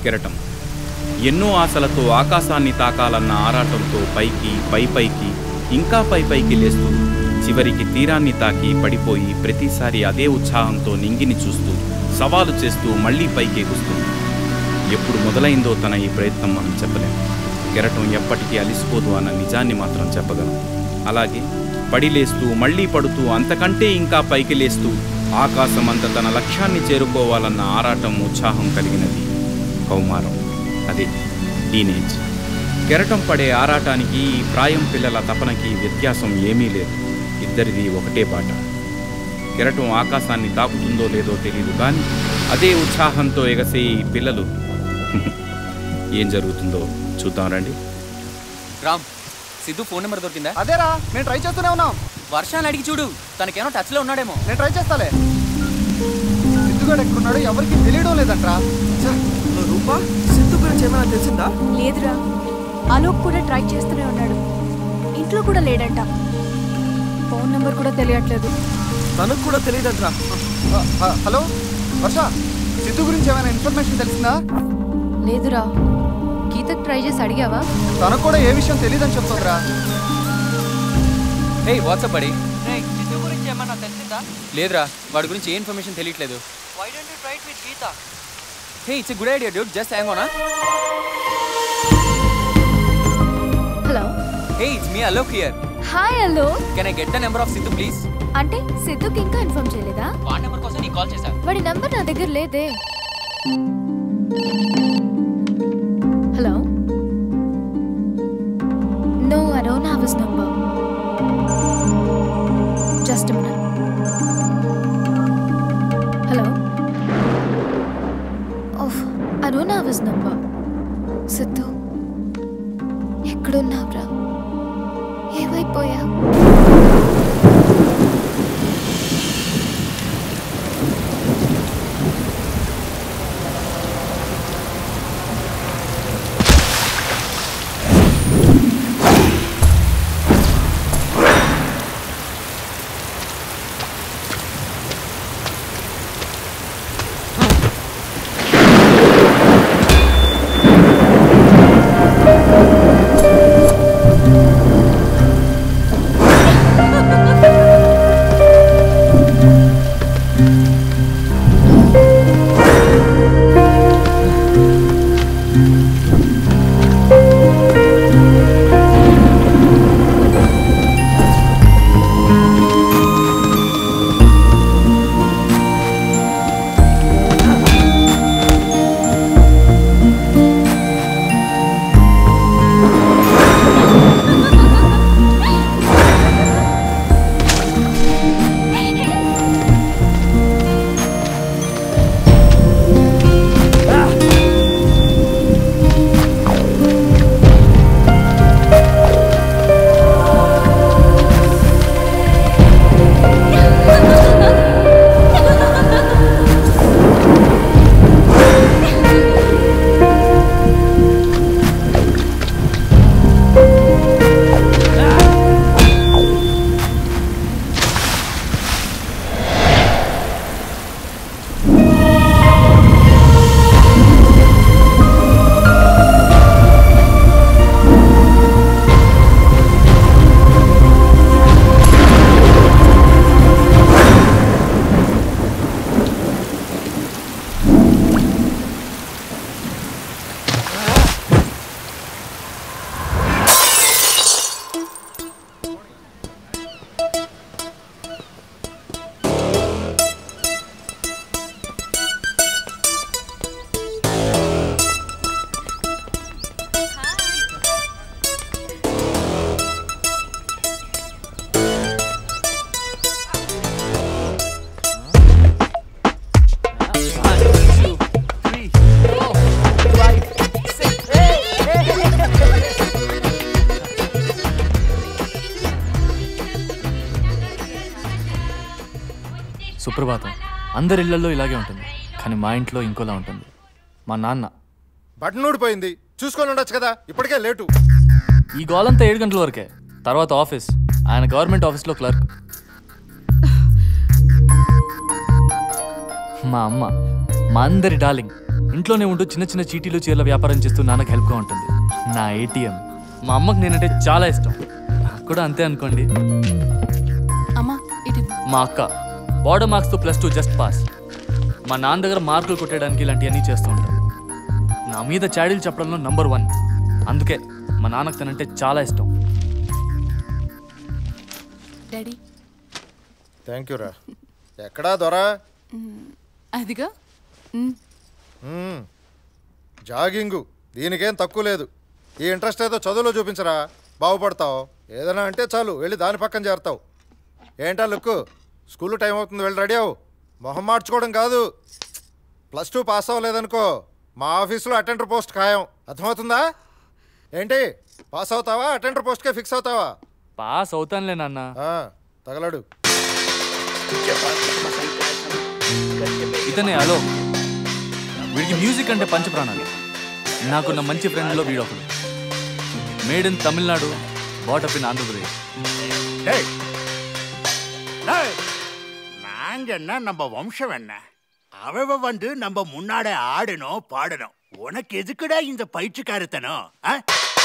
కెరటం ఎన్నో ఆశలతో ఆకాశాన్ని తాకాలన్న ఆరాటంతో పైకి పై పైకి ఇంకా పై పైకి లేస్తూ చివరికి తీరాన్ని తాకి పడిపోయి ప్రతిసారి అదే ఉత్సాహంతో నింగిని చూస్తూ సవాలు చేస్తూ మళ్ళీ పైకి ఎగుస్తుంది ఎప్పుడు మొదలైందో తన ఈ ప్రయత్నం మనం చెప్పలేం కెరటం ఎప్పటికీ అలిసిపోదు అన్న నిజాన్ని మాత్రం చెప్పగలం అలాగే పడి లేస్తూ మళ్ళీ పడుతూ అంతకంటే ఇంకా పైకి లేస్తూ ఆకాశం అంత తన లక్ష్యాన్ని చేరుకోవాలన్న ఆరాటం ఉత్సాహం కలిగినది కౌమారం అదే టీనేజ్ కెరటం పడే ఆరాటానికి ఈ ప్రాయం పిల్లల తపనకి వ్యత్యాసం ఏమీ లేదు ఇద్దరిది ఒకటే బాట కెరటం ఆకాశాన్ని తాకుతుందో లేదో తెలియదు కానీ అదే ఉత్సాహంతో ఎగసే ఈ పిల్లలు ఏం జరుగుతుందో చూద్దాం రండి రామ్ సిద్ధు ఫోన్ నెంబర్ దొరికిందా అదేరా నేను ట్రై చేస్తూనే ఉన్నాం వర్షాన్ని అడిగి చూడు తనకేమో టచ్ లో ఉన్నాడేమో నేను ట్రై చేస్తాలే సిద్ధుగాడు ఎక్కడున్నాడో ఎవరికి తెలియడం లేదంట్రా రూపా సిద్ధు గురించి ఏమైనా తెలిసిందా లేదురా అలోక్ కూడా ట్రై చేస్తూనే ఉన్నాడు ఇంట్లో కూడా లేడంట ఫోన్ నెంబర్ కూడా తెలియట్లేదు తనకు కూడా తెలియదంట్రా ఆ, ఆ, హలో వర్ష సిద్ధు గురించి ఏమైనా ఇన్ఫర్మేషన్ తెలిసిందా లేదురా గీతకు ట్రై చేసి అడిగావా తనకు కూడా ఏ విషయం తెలియదని చెప్తుందిరా హే వాట్సాప్ బడి సిద్ధు గురించి ఏమైనా తెలిసిందా లేదురా వాడి గురించి ఏ ఇన్ఫర్మేషన్ తెలియట్లేదు why don't you try with Geeta hey it's good idea dude just hang on hello hey it's me Alok here hi hello can I get the number of Siddhu please అంటే సిద్ధుకి ఇంకా ఇన్ఫార్మ్ చేయలేదా వాడి నెంబర్ కోసం నీకు కాల్ చేశా వాడి నంబర్ నా దగ్గర లేదే hello no I don't have his number just minute hello oof I don't have his number Siddhu ఎక్కడున్నావురా ఏమైపోయా సుప్రభాతం అందరి ఇళ్లలో ఇలాగే ఉంటుంది కానీ మా ఇంట్లో ఇంకోలా ఉంటుంది మా నాన్న బటన్ ఊడిపోయింది చూసుకొని ఉండొచ్చు కదా ఇప్పటికే లేటు ఈ గోలంతా ఏడు గంటల వరకే తర్వాత ఆఫీస్ ఆయన గవర్నమెంట్ ఆఫీస్లో క్లర్క్ మా అమ్మ మా అందరి డార్లింగ్ ఇంట్లోనే ఉంటూ చిన్న చిన్న చీటీలు చీరల వ్యాపారం చేస్తూ నాన్నకు హెల్ప్గా ఉంటుంది నా ఏటీఎం మా అమ్మకి నేనంటే చాలా ఇష్టం నాకు కూడా అంతే అనుకోండి అమ్మా ఇటు మా అక్క బార్డర్ మార్క్స్తో ప్లస్ టూ జస్ట్ పాస్ మా నాన్న దగ్గర మార్కులు కొట్టడానికి ఇలాంటివన్నీ చేస్తూ ఉంటాను నా మీద చాడీలు చెప్పడంలో నంబర్ వన్ అందుకే మా నాన్నకు తనంటే చాలా ఇష్టం డాడీ థ్యాంక్ యూ రా ఎక్కడా దొరా అదిగా మ్మ్. జాగింగు దీనికేం తక్కువ లేదు ఈ ఇంట్రెస్ట్ ఏదో చదువులో చూపించరా బాగుపడతావు ఏదైనా అంటే చాలు వెళ్ళి దాని పక్కన చేరతావు ఏంటా లుక్కు స్కూల్ టైం అవుతుంది వెళ్ళి రెడీ అవు మొహం మార్చుకోవడం కాదు ప్లస్ టూ పాస్ అవ్వలేదనుకో మా ఆఫీసులో అటెండర్ పోస్ట్ ఖాయం అర్థమవుతుందా ఏంటి పాస్ అవుతావా అటెండర్ పోస్ట్కే ఫిక్స్ అవుతావా పాస్ అవుతానులే నాన్న ఆ, తగలడు ఇతనే హలో వీడికి మ్యూజిక్ అంటే పంచప్రాణాలు నాకున్న మంచి ఫ్రెండ్లో వీడొకడు made in Tamil Nadu brought up in Andhra Pradesh டேய் டேய், நாங்க என்ன நம்ம வம்சம் என்ன அவ வந்து நம்ம முன்னாடி ஆடணும் பாடணும் உனக்கு எதுக்குடா இந்த பயிற்சிக்காரத்தனம் ஆ?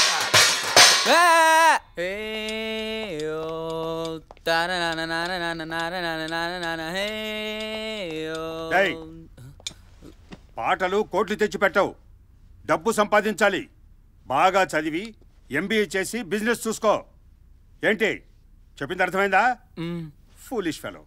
డేయ్. పాటలు కోట్లు తెచ్చిపెట్టవు డబ్బు సంపాదించాలి బాగా చదివి ఎంబీఏ చేసి బిజినెస్ చూసుకో ఏంటి చెప్పింది అర్థమైందా ఫూలిష్ ఫెలో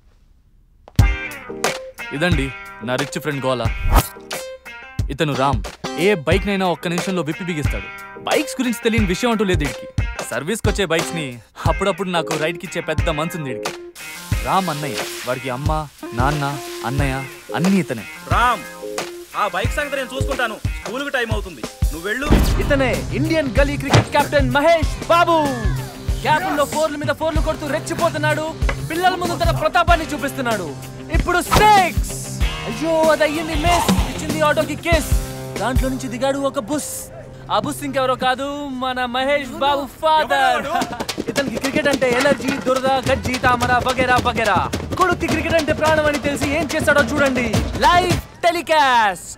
ఇదండి నా రిచ్ ఫ్రెండ్ గోలా ఇతను రామ్ ఏ బైక్ నైనా ఒక్క నిమిషంలో విప్పి బిగిస్తాడు బైక్స్ గురించి తెలియని విషయం అంటూ లేదు వీడికి సర్వీస్కి వచ్చే బైక్స్ ని అప్పుడప్పుడు నాకు రైడ్కి ఇచ్చే పెద్ద మనసు ఉంది వీడికి రామ్ అన్నయ్య వాడికి అమ్మ నాన్న అన్నయ్య అన్నీ ఇతనే రామ్ ఆ బైక్ సంగతి నేను చూసుకుంటాను స్కూల్కి టైం అవుతుంది నువ్వు వెళ్ళు ఇతనే Indian gully cricket captain Mahesh Babu క్యాపుల్లో ఫోర్ల మీద ఫోర్లు కొడుతూ రెచ్చిపోతున్నాడు పిల్లల ముందు తన ప్రతాపాన్ని చూపిస్తున్నాడు ఇప్పుడు సిక్స్ అయ్యో అది అయ్యింది మిస్ ఇచ్చింది ఆటోకి కేస్ దాంట్లో నుంచి దిగాడు ఒక బుస్ ఆ బుస్ ఇంకెవరో కాదు మన మహేష్ బాబు ఫాదర్ ఇతనికి క్రికెట్ అంటే ఎలర్జీ దురద గజ్జి తామర వగేరా వగేరా కొడుక్కి క్రికెట్ అంటే ప్రాణం అని తెలిసి ఏం చేస్తాడో చూడండి లైవ్ టెలికాస్ట్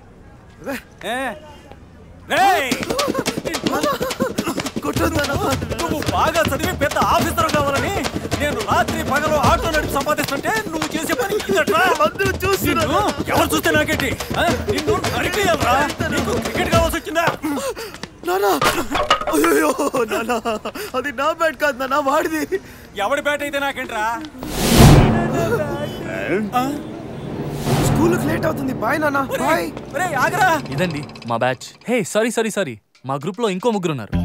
నువ్వు బాగా చదివి పెద్ద ఆఫీసర్ కావాలని నేను రాత్రి పగలు ఆటో నడిపి సంపాదిస్తుంటే నువ్వు చేసే పని ఇదట్రా అందరూ చూసి ఎవరు చూస్తే నాకేంటి ఆ? నిన్ను నరికేయాలరా నీకు క్రికెట్ కావాల్సి వచ్చిందా నానా అయ్యో నానా అది నా బ్యాట్ కాదు నానా వాడిది ఎవడి బ్యాట్ అయితే నాకేంట్రా స్కూల్కి లేట్ అవుతుంది బాయ్ నానా బాయ్ ఒరేయ్ ఆగరా ఇదండి మా batch hey sorry sorry sorry మా గ్రూప్ లో ఇంకో ముగ్గురు ఉన్నారు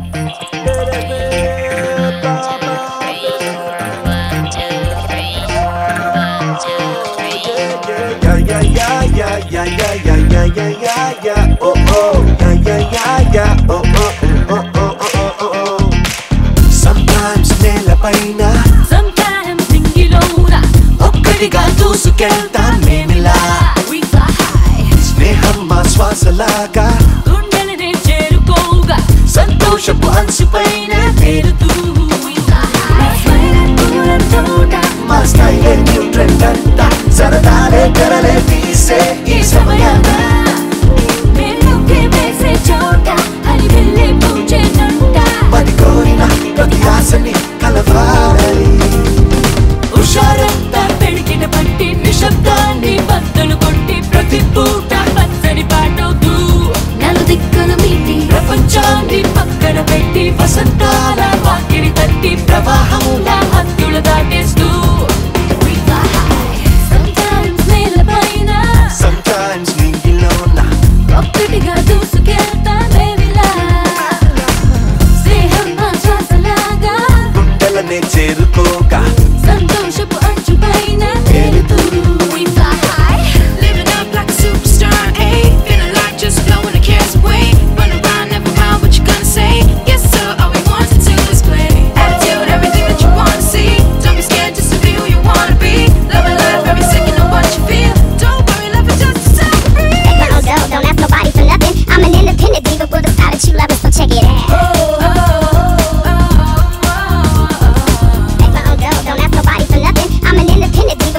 Sometimes నేలపైన Sometimes సింగిలోన ఒక్కడిగా దూసుకెళ్తాం మేమిలా we fly high స్నేహం మా శ్వాసలాగా గుండెలనే చేరుకోగా సంతోషపు అంచుపైన తేలుతూ we fly high పూల తోట మా స్టైలే న్యూ ట్రెండ్ అంట సరదాలే తెరలే తీసే ఈ సమయాన మేలుకే వేసే చోట అది వెళ్ళే పూచేనంట పది కోరిన ప్రతి ఆశని కలవాలి హుషారంతా పెడికిన పట్టి నిశ్శబ్దాన్ని బద్దలు కొట్టి ప్రతి పూట పచ్చని పాటవుతూ నలు దిక్కుల మీటి ప్రపంచాన్ని పక్కన పెట్టి వసంతాల వాకిలి తట్టి ప్రవాహముల హద్దులు దాటేస్తూ we fly high. Sometimes నేలపైన Sometimes నింగిలోన ఒక్కటిగా దూసుకెళ్తా మేమిలా స్నేహం మా శ్వాసలాగా గుండెలనే చేరుకోగా సంతోషపు అంచుపైన తేలుతూ we fly high. Living up like a superstar, ayy. Feeling like just blowing the cares away. Run around, never mind what you gonna say. Yes, sir, all we want to do is play. Attitude, everything that you wanna see. Don't be scared, just to be who you wanna be. Loving life every second of what you feel. Don't worry, love it just to set free. Like my own dough, don't ask nobody for nothing. I'm an independent diva with a style that you love, so check it out. Like my own dough, don't ask nobody for nothing. I'm an independent diva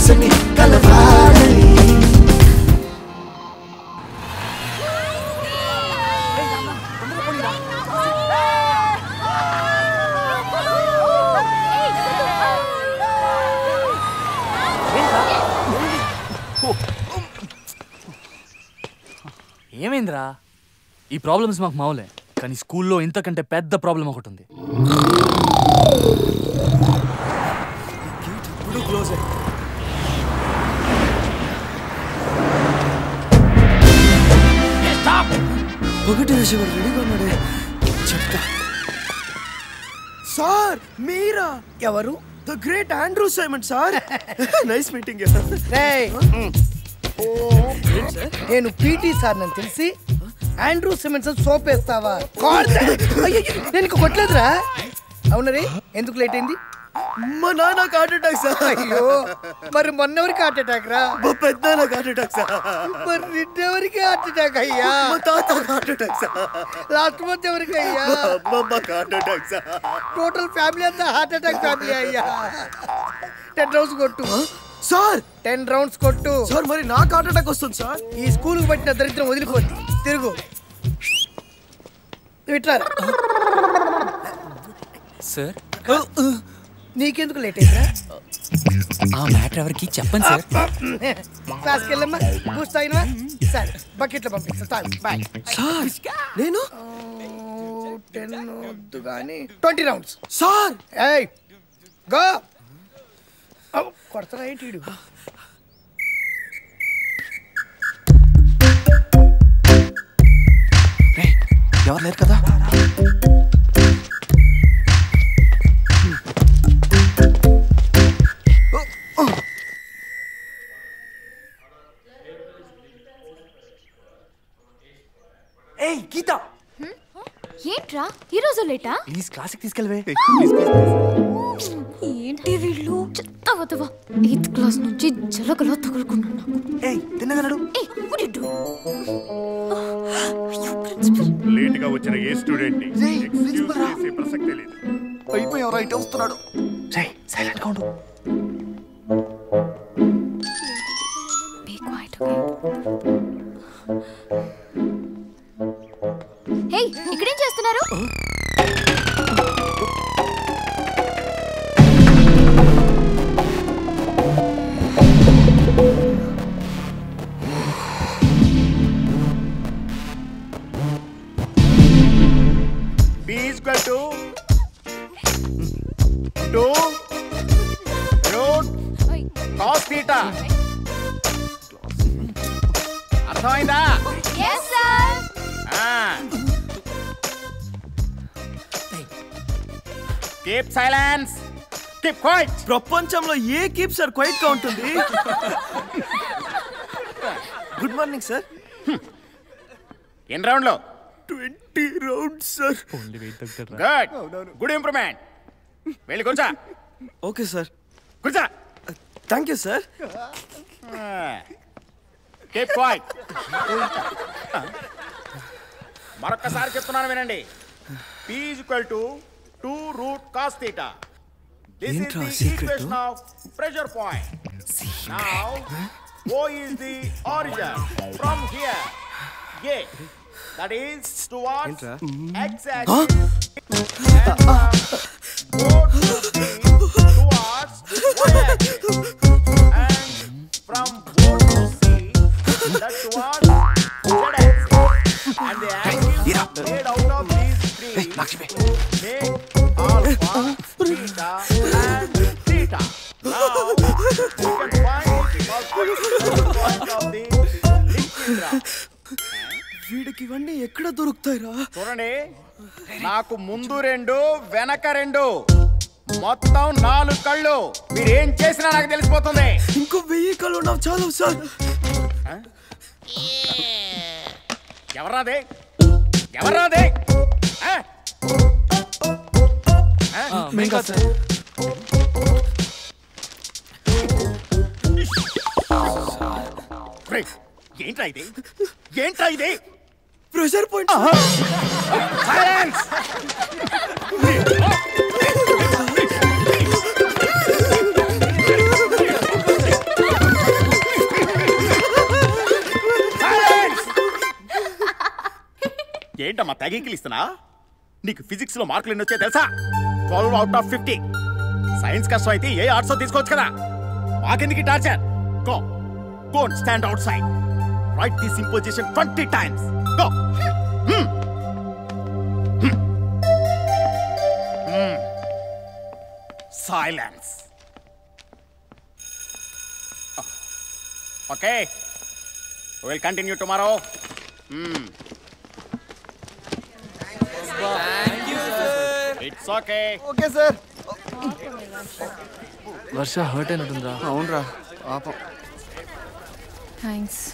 శ్వాసకి కలవాలని ఏమైందిరా ఈ problems మాకు మావులే కానీ స్కూల్లో ఇంతకంటే పెద్ద problem ఒకటి ఉంది ఇప్పుడు క్లోజ్ ఒకటి రిషివర్ రెడీగా ఉన్నాడే చెప్తా సార్ మీరా ఎవరు the great Andrew Simon sir nice meeting రేయ్. నేను పీటీ సార్ నన్ను తెలిసి ఆండ్రూ సిమెంట్స్ సోప్ వేస్తావా కొడతా. అయ్యయ్యో, నేను ఇంక కొట్టలేదురా అవునరే ఎందుకు లేట్ అయింది మా నాన్నకు హార్ట్ అటాక్ సార్ అయ్యో మరి మొన్నెవరికి హార్ట్ అటాక్ రా మా పెద్ద హార్ట్ అటాక్ సార్ మరి నిన్నెవరికి హార్ట్ అటాక్ అయ్యా మా తాత heart attack sir last month ఎవరికి అయ్యా మా అమ్మమ్మకి heart attack sir total family అంతా హార్ట్ అటాక్ ఫ్యామిలీ అయ్యా టెన్ రౌండ్స్ కొట్టు సార్ టెన్ రౌండ్స్ కొట్టు సార్ మరి నాకు హార్ట్ అటాక్ వస్తుంది సార్ ఈ స్కూల్ కు పట్టిన దరిద్రం వదిలిపోద్ది తిరుగు నువ్వు ఇట్లా రా. సార్ నీకెందుకు లేట్ అయిందిరా ఆ మ్యాటర్ ఎవరికి చెప్పండి సార్ క్లాస్కి వెళ్ళమ్మా బూస్ట్ తాగినవా సరే బకెట్లో పంపిస్తా తాగు బాయ్ సార్ నేను టెన్ వద్దు కానీ ట్వంటీ రౌండ్స్ సార్ ఏయ్ గో కొడతారా ఏంటి వీడు? ఎవరు లేరు కదా ఏయ్ గీత ఏంట్రా ఈ రోజు లేటా ప్లీజ్ క్లాసిక్ తీసుకెళ్ళవే ఏంటి వీళ్ళు చెత్త వదవా ఎయిత్ క్లాస్ నుంచి జలగలా తగులుకున్నాను నాకు ఏయ్ తిన్నగలడు ఏయ్ what you doing? లేట్ గా వచ్చిన ఏ స్టూడెంట్ ని రేయ్, excuse ప్రిన్సిపల్ రా. చేసే ప్రసక్తే లేదు అయిపోయావు రైట్ వస్తున్నాడు సైలెంట్ గా ఉండు Be quiet, okay? హే ఇక్కడేం చేస్తున్నారు B is equal to 2 root cos theta. అర్థమైందా yes sir keep silence keep quiet ప్రపంచంలో ఏ కీప్ సార్ క్వైట్ గా ఉంటుంది గుడ్ మార్నింగ్ సార్ ఎన్ని రౌండ్లో twenty rounds sir good good improvement వెళ్ళి కూర్చో ఓకే సార్ కూర్చో thank you sir keep quiet మరొక్కసారి చెప్తున్నాను వినండి p is equal to 2 root cos theta this is ఏంట్రా the secret? equation of pressure point now o is the origin from here a that is towards ఏంట్రా? x axis and from o to b towards y axis and from o to c that towards z axis and the angles made out of these three make alpha, beta, and theta. Now we can find the perspective point of the Lichindra. వీడికి ఇవన్నీ ఎక్కడ దొరుకుతాయిరా చూడండి నాకు ముందు రెండు వెనక రెండు మొత్తం నాలుగు కళ్ళు మీరు ఏం చేసినా నాకు తెలిసిపోతుంది ఇంకో వెయ్యి కళ్ళు ఉన్నావు చాలు సార్ ఎవరాదే ఎవరాదే ఆ? ఆ? మేం కాదు సార్ రేయ్, ఏంట్రా ఇది ఏంట్రా ఇది ప్రెషర్ పాయింట్ సైలెన్స్ ఏంటమ్మా తెగీకిలు ఇస్తున్నా నీకు ఫిజిక్స్ లో మార్కులు ఎన్ని వచ్చాయి తెలుసా twelve out of fifty science కష్టం అయితే ఏ ఆర్ట్స్ తీసుకోవచ్చు కదా మాకెందుకు torture go go stand outside right this imposition twenty times go silence okay will continue tomorrow it's okay okay sir Varsha hurt అయినట్టుందా అవునరా పాపం thanks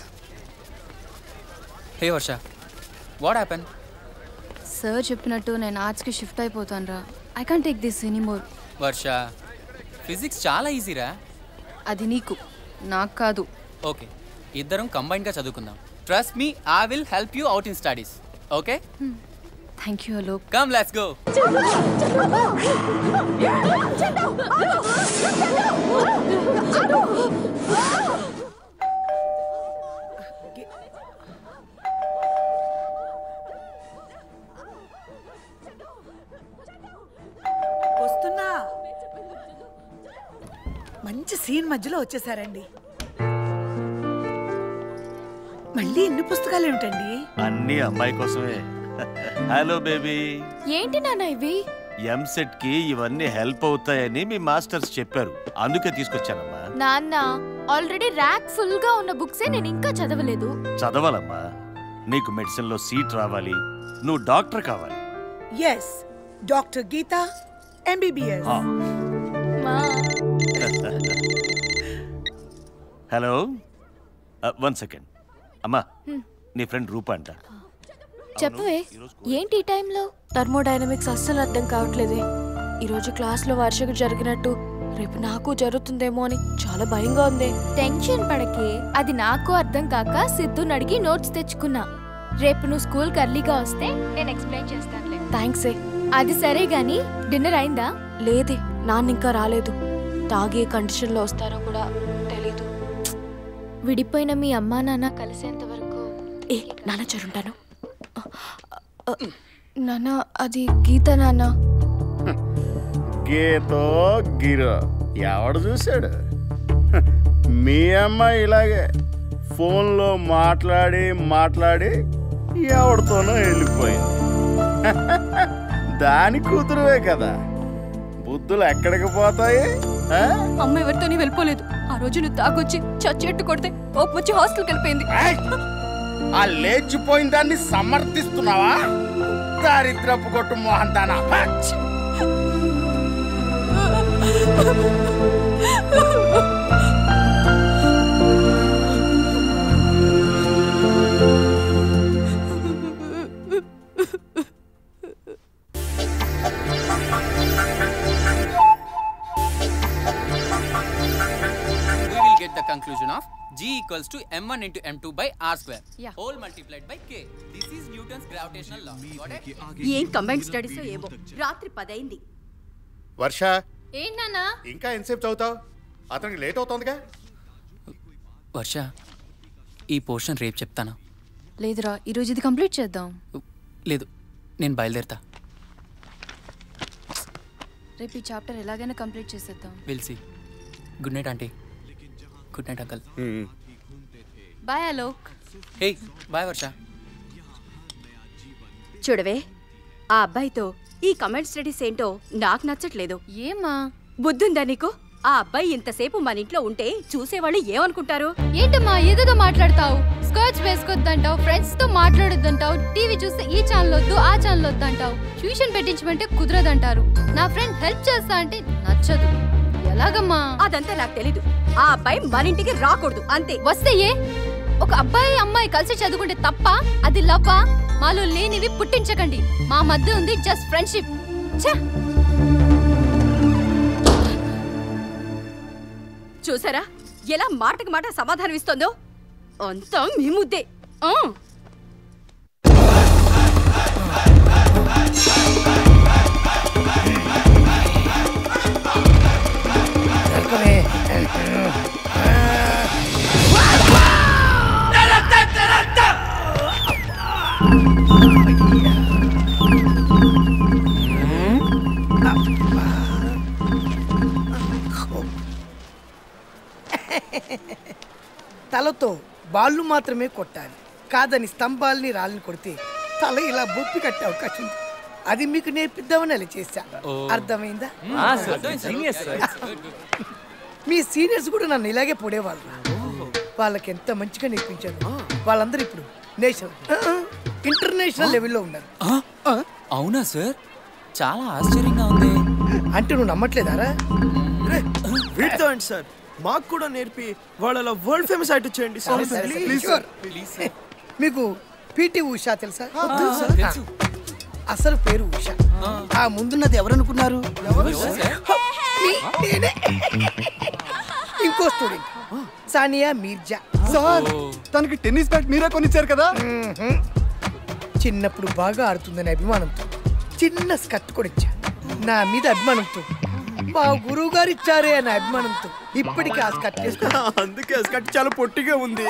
hey Varsha what happen సార్ చెప్పినట్టు నేను ఆర్ట్స్కి షిఫ్ట్ అయిపోతాను రా I can't take this anymore Varsha physics చాలా ఈజీరా అది నీకు నాకు కాదు ఓకే ఇద్దరం కంబైన్గా చదువుకుందాం trust me I will help you out in studies okay thank you Alok come let's go వస్తున్నా మంచి సీన్ మధ్యలో వచ్చేసారండి మళ్ళీ ఎన్ని పుస్తకాలు ఏమిటండి అన్ని అమ్మాయి కోసమే హలో బేబీ ఏంటి నాన్న ఇవి ఎంసెట్ కి ఇవన్నీ హెల్ప్ అవుతాయని మీ మాస్టర్స్ చెప్పారు అందుకే తీసుకొచ్చానమ్మా నాన్న ఆల్రెడీ ర్యాక్ ఫుల్ గా ఉన్న బుక్సే నేను ఇంకా చదవలేదు చదవాలమ్మా నీకు మెడిసిన్ లో సీట్ రావాలి నువ్వు డాక్టర్ కావాలి ఎస్ డాక్టర్ గీత ఎంబీబీఎస్ ఆ. హలో వన్ సెకండ్ అమ్మా నీ ఫ్రెండ్ రూప అంట చెప్పవే ఏంటి ఈ టైంలో థర్మోడైనమిక్స్ అస్సలు అర్థం కావట్లేదే ఈరోజు క్లాస్లో వర్షకు జరిగినట్టు రేపు నాకు జరుగుతుందేమో అని చాలా భయంగా ఉంది టెన్షన్ పడకే అది నాకు అర్థం కాక సిద్ధుని అడిగి నోట్స్ తెచ్చుకున్నా రేపు నువ్వు స్కూల్కి అర్లీగా వస్తే నేను ఎక్స్ప్లెయిన్ చేస్తానులే థ్యాంక్స్ అది సరే గాని డిన్నర్ అయిందా లేదే నాన్న ఇంకా రాలేదు తాగే కండిషన్లో వస్తారో కూడా తెలీదు విడిపోయిన మీ అమ్మా నాన్న కలిసేంత వరకు ఏ నాన్న చరుంటాను నాన్న అది గీత నాన్న గీతో గిరో ఎవడు చూశాడు హ, మీ అమ్మ ఇలాగే ఫోన్లో మాట్లాడి మాట్లాడి ఎవరితోనో వెళ్ళిపోయింది దాని కూతురువే కదా బుద్ధులు ఎక్కడికి పోతాయి ఆ? అమ్మ ఎవరితోని వెళ్ళిపోలేదు ఆ రోజు నువ్వు తాగొచ్చి చచ్చెట్టు కొడితే కోపం వచ్చి హాస్టల్కి వెళ్ళిపోయింది ఆ లేచిపోయిన దాన్ని సమర్థిస్తున్నావా దారిద్రపు కొట్టు మోహన్ దానా హచ్! we will get the conclusion of g equals to m1 into m2 by r square Yeah. whole multiplied by k this is newton's gravitational law got it ఏం కంబైన్ స్టడీస్ ఏమో రాత్రి పదైంది వర్ష ఏంటన్నా ఇంకా ఎంతసేపు చదువుతావు అతనికి లేట్ అవుతోందిగా వర్ష ఈ పోర్షన్ రేపు చెప్తాను లేదురా ఈరోజు ఇది కంప్లీట్ చేద్దాం లేదు నేను బయలుదేరుతా రేపు ఈ చాప్టర్ ఎలాగైనా కంప్లీట్ చేసేద్దాం విల్సి good night aunty good night uncle bye Alok hey bye Varsha చూడవే ఆ అబ్బాయితో ఈ కమెంట్ స్టడీస్ ఏంటో నాకు నచ్చట్లేదు ఏమా బుద్ధుందా నీకు ఆ అబ్బాయి ఇంతసేపు మన ఇంట్లో ఉంటే చూసేవాళ్ళు ఏమనుకుంటారు ఏంటమ్మా ఏదేదో మాట్లాడతావు స్కర్ట్స్ వేసుకోవద్దంటావు ఫ్రెండ్స్ తో మాట్లాడొద్దంటావు టీవీ చూస్తే ఈ ఛానల్ వద్దు ఆ ఛానల్ వద్దంటావు ట్యూషన్ పెట్టించమంటే కుదరదంటారు నా ఫ్రెండ్ హెల్ప్ చేస్తా అంటే నచ్చదు ఎలాగమ్మా అదంతా నాకు తెలీదు ఆ అబ్బాయి మన ఇంటికి రాకూడదు అంతే వస్తే ఏ ఒక అబ్బాయి అమ్మాయి కలిసి చదువుకుంటే తప్ప అది లవ్వా మాలో లేనివి పుట్టించకండి మా మధ్య ఉంది జస్ట్ ఫ్రెండ్షిప్ చూసారా ఎలా మాటకి మాట సమాధానం ఇస్తోందో అంతా మీ ముద్దే ఆ. తలతో బాళ్ళు మాత్రమే కొట్టాలి కాదని స్తంభాలని రాళ్ళని కొడితే తల ఇలా బొప్పి కట్టే అవకాశం ఉంది అది మీకు నేర్పిద్దామని అలా చేశా అర్థమైందా ఆ, సార్. Genius, sir. మీ సీనియర్స్ కూడా నన్ను ఇలాగే పొడేవాళ్ళు వాళ్ళకి ఎంత మంచిగా నేర్పించాను వాళ్ళందరూ ఇప్పుడు నేషనల్ ఇంటర్నేషనల్ లెవెల్లో ఉన్నారు అవునా సార్ చాలా ఆశ్చర్యంగా ఉంది అంటే నువ్వు నమ్మట్లేదారా వీటితో అండి సార్ మాకు కూడా నేర్పి వాళ్ళ వరల్డ్ ఫేమస్ అయ్యేట్టు చేయండి సరే, సరే, సరే. Please Sure. మీకు పిటి ఉషా తెలుసా ఆ, తెలుసు సార్. ఆ. అసలు పేరు ఉషా ఆ ముందున్నది ఎవరనుకున్నారు మీ- నేనే. ఇంకో స్టూడెంట్ సానియా మీర్జా సార్ తనకి టెన్నిస్ బ్యాట్ మీరే కొనిచ్చారు కదా మ్మ్హ్మ్. చిన్నప్పుడు బాగా ఆడుతుందని అభిమానంతో చిన్న స్కర్ట్ కూడా ఇచ్చా నా మీద అభిమానంతో మా గురువు గారు ఇచ్చారే అనే అభిమానంతో ఇప్పటికీ ఆ స్కర్ట్ వేసుకున్నా అందుకే స్కర్ట్ చాలా పొట్టిగా ఉంది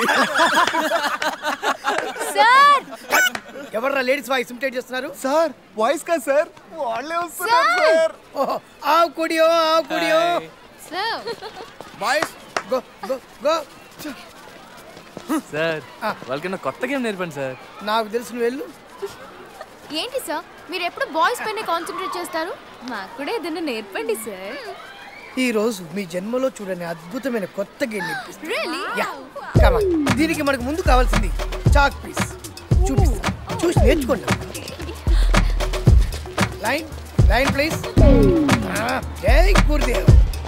సార్ ఎవర్రా లేడీస్ వాయిస్ ఇమిటేట్ చేస్తున్నారు సార్ వాయిస్ కా సార్ వాళ్ళే వస్తున్నారు సార్ ఓహో, ఆ కుడియో ఆ కుడియో boys go go go sir వాళ్ళకన్నా కొత్త గేమ్ నేర్పండి సార్ నాకు తెలిసిన వెళ్ళు ఏంటి సార్ మీరు ఎప్పుడు బాయ్స్ పైన కాన్సన్ట్రేట్ చేస్తారు మాకు కూడా ఏదైనా నేర్పండి సార్ ఈ రోజు మీ జన్మలో చూడని అద్భుతమైన కొత్త గేమ్ నేర్పిస్తా Really? యా కమా దీనికి మనకు ముందు కావాల్సింది చాక్ పీస్ చూపిస్తా చూసి నేర్చుకోండి line line please Jai Gurudev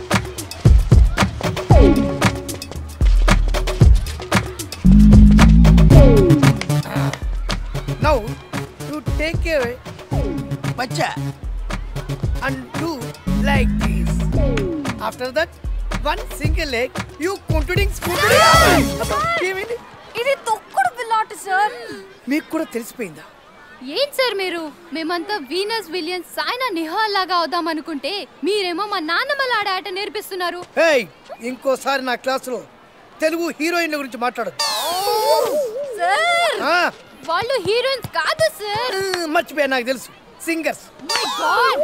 now you take a బచ్చా and do like this. After that, one single leg, you continuing ఏమైంది ఇది తొక్కుడు పిల్లాట సార్ మీకు కూడా తెలిసిపోయిందా ఏం సార్ మీరు మేమంతా వీనస్ విలియన్స్ సాయినా నిహాల్ లాగా అవుదాం అనుకుంటే మీరేమో మా నాన్నమ్మల ఆడే ఆట నేర్పిస్తున్నారు ఏయ్ ఇంకోసారి నా క్లాసులో తెలుగు హీరోయిన్ల గురించి మాట్లాడదు సార్ వాళ్ళు హీరోయిన్స్ కాదు సార్ మర్చిపోయా నాకు తెలుసు సింగర్స్ మై గాడ్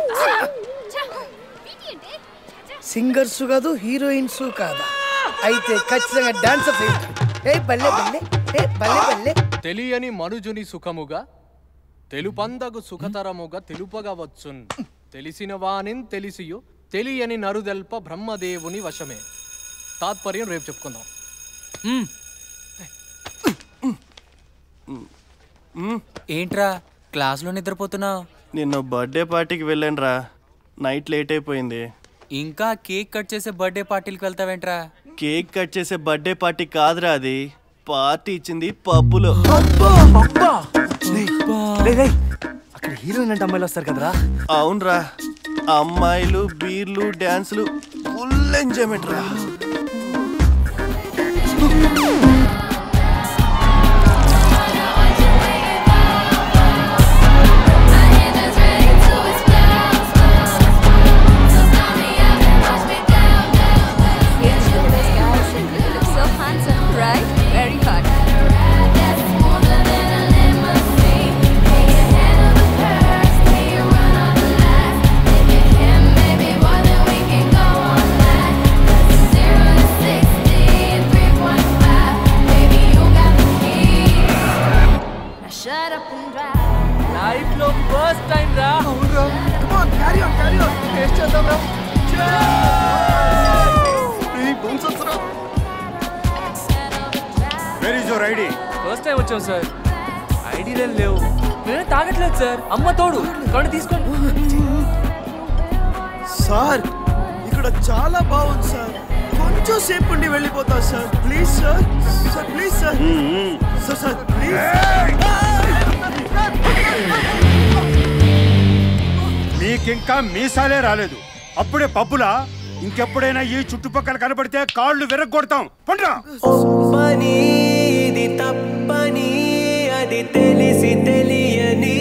సింగర్స్ కాదు హీరోయిన్స్ కాదా అయితే ఖచ్చితంగా డాన్సర్స్ ఏ బల్లె బల్లె ఏ బల్లె బల్లె తెలియని మనుజుని సుఖముగా తెలుపందగు సుఖతరముగా తెలుపగా వచ్చున్ తెలిసిన వానిన్ తెలిసియు తెలియని నరుదెల్ప బ్రహ్మదేవుని వశమే తాత్పర్యం రేపు చెప్పుకుందాం ఏంట్రా క్లాస్లో నిద్రపోతున్నావు నిన్న బర్త్డే పార్టీకి వెళ్ళాను రా నైట్ లేట్ అయిపోయింది ఇంకా కేక్ కట్ చేసే బర్త్డే పార్టీలకు వెళ్తావేంట్రా కేక్ కట్ చేసే బర్త్డే పార్టీ కాదురా అది పార్టీ ఇచ్చింది పబ్బులో అక్కడ హీరోయిన్ అంటే అమ్మాయిలు వస్తారు కదరా అవునరా అమ్మాయిలు బీర్లు డాన్సులు ఫుల్ ఎంజాయ్మెంట్ రా So handsome, right? Very hot. Shut up and drive. Life లో ఫస్ట్ టైం రా అవునరా come on carry on carry on taste చేద్దాం రా ఈ బౌన్సర్స్ రా where is your ID first time వచ్చాం సార్ ఐడియాలు లేవు నేనే తాగట్లేదు సార్ అమ్మ తోడు కొన్ని తీసుకోండి సార్ ఇక్కడ చాలా బాగుంది సార్ కొంచెం సేపు ఉండి వెళ్ళిపోతా sir please sir sir please sir sir sir please మీకింకా మీసాలే రాలేదు అప్పుడే పబ్బులా ఇంకెప్పుడైనా ఈ చుట్టుపక్కల కనపడితే కాళ్ళు విరగొడతాం పండ్రా పని ఇది తప్పని అది తెలిసి తెలియని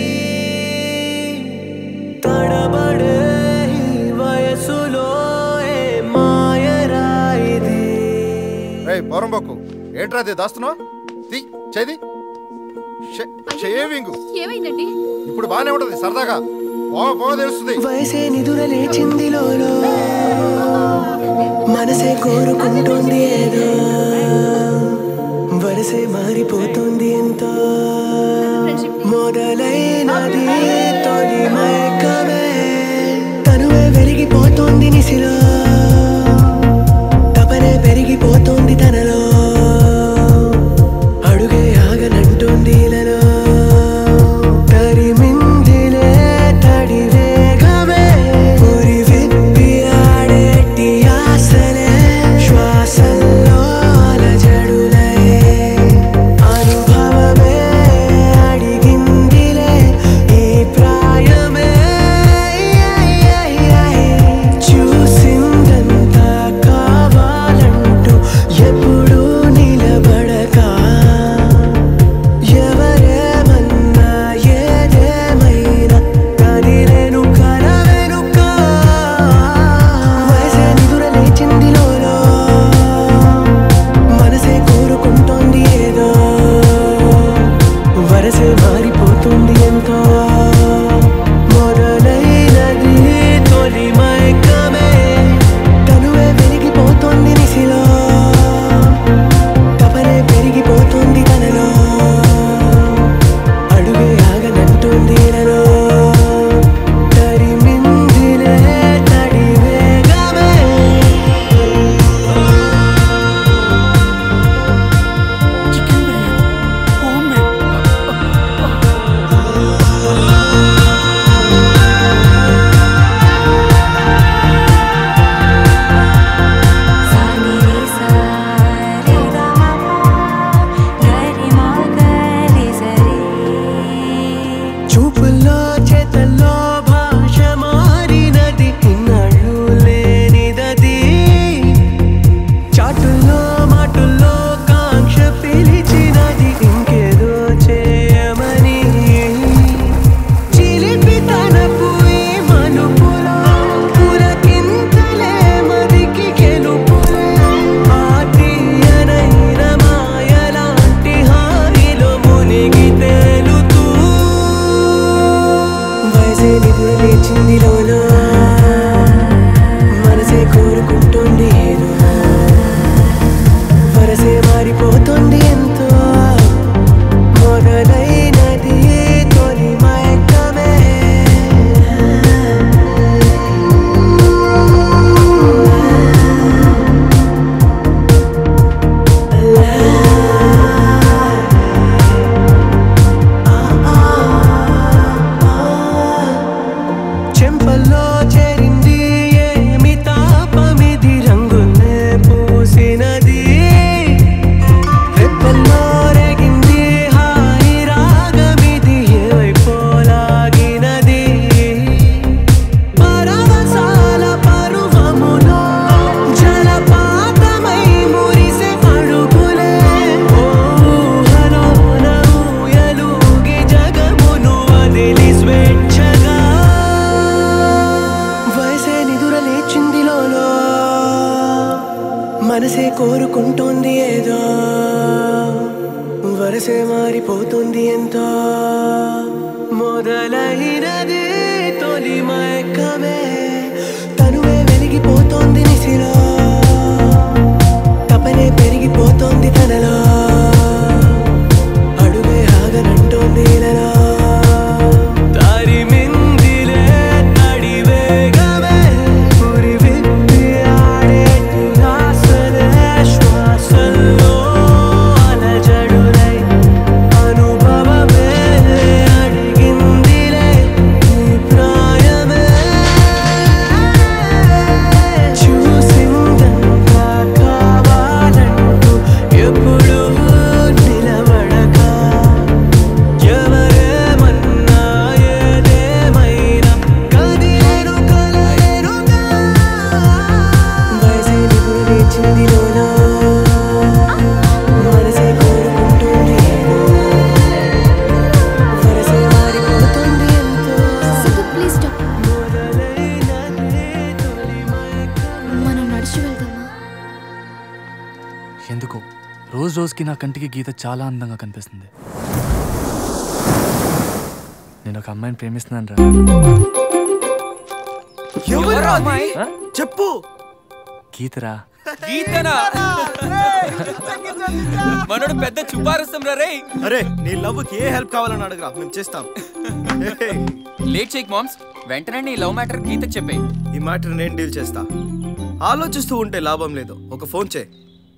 తడబడే ఈ వయసులో ఏ మాయరా ఇది ఏయ్ పోరంబోకు ఏంట్రా అది దాస్తున్నావు తీ చేది షేవింగ్ ఏమైందండి ఇప్పుడు బానే ఉంటది సరదాగా పోవ పోవ తెలుస్తుంది వయసే నిదుర లేచింది లోలో మనసే కోరుకుంటుంది ఏదో వెలిగిపోతోంది తనలో అడుగే ఆగనంటోంది ఇలలో తరిమిందిలే తడి వేగమే ఉరి విప్పి ఆడేటి ఆశలే శ్వాసల్లో అలజడులే అనుభవమే అడిగిందిలే ఈ ప్రాయమే చూసిందంతా కావాలంటూ ఎప్పుడూ నిలబడక ఎవరేమన్నా ఏదేమైనా కదిలేను కల వెనుక వయసే నిదుర లేచింది లోలో మనసే కోరుకుంటోంది ఏదో వరసే మారిపోతుంది ఎంతో మొదలైనది తొలి మైకమే తనువే వెలిగిపోతోంది నిసిలో తపనే పెరిగిపోతుంది తనలో అడుగే ఆగనంటుంది ఇలలో తరిమిందిలే తడి వేగమే చూపుల్లో చేతల్లో భాష మారినది ఇన్నాళ్ళు లేనిదది చాటుల్లో మాటుల్లో కాంక్ష పిలిచినది ఇంకేదో చేయమని చిలిపి తనపు ఈ మనుపులో పులకింతలే మదికి గెలుపులే ఆ తీయనైన మాయలాంటి హాయిలో మునిగి తేలుతూ వయసే నిధులు లేచింది లోలో మనసే కోరుకుంటుంది ఏదో వరసే మారిపోతుంది ఎంతో మొదలైనది తొలి మయకమే చెంపల్లో చేరింది ఏమి తాపమిది రంగులే పూసినది రెప్పల్లో రేగింది హాయి రాగమిది ఏవైపోలాగినది పరవశాల పరువములో జలపాతమై మురిసే అడుగులే ఊహలోన ఊయలూగి జగమును వదిలి స్వేచ్ఛగా వయసే నిదుర లేచింది లోలో మనసే కోరుకుంటోంది ఏదో వరసే మారిపోతుంది ఎంతో మొదలైనది తొలి మయకమే తనువే వెలిగిపోతోంది నిసిలో తపనే పెరిగిపోతోంది తనలో అడుగే ఆగనంటోంది ఇలలో తరిమిందిలే తడి వేగమే ఉరి విప్పి ఆడేటి ఆశలే శ్వాసల్లో అలజడులై అనుభవమే అడిగిందిలే ఈ ప్రాయమే చూసిందంతా కావాలంటూ ఎప్పుడు నిలబడక ఎవరేమన్నా ఏదేమైనా కదిలేను కలలేనుగా వయసే నిపుడు లేచింది లోనా మనసే కోరుకుంటుంది ఏదో వరసే మారిపోతుంది ఎంతో ప్లీజ్ స్టాప్ మనం నడిచి వెళ్దామా ఎందుకో రోజు రోజుకి నా కంటికి గీత చాలా అందంగా కనిపిస్తుంది నేను ఒక అమ్మాయిని ప్రేమిస్తున్నాను రా ఎవరు అమ్మాయి చెప్పు గీతరా గీతనా మనోడు పెద్ద చుపారసం రే అరే నీ లవ్కి ఏ హెల్ప్ కావాలని అడగరా మేము చేస్తాం లేట్ చేయక్ మామ్స్ వెంటనే నీ లవ్ మ్యాటర్ గీతకు చెప్పే ఈ మ్యాటర్ నేను డీల్ చేస్తా ఆలోచిస్తూ ఉంటే లాభం లేదు ఒక ఫోన్ చేయి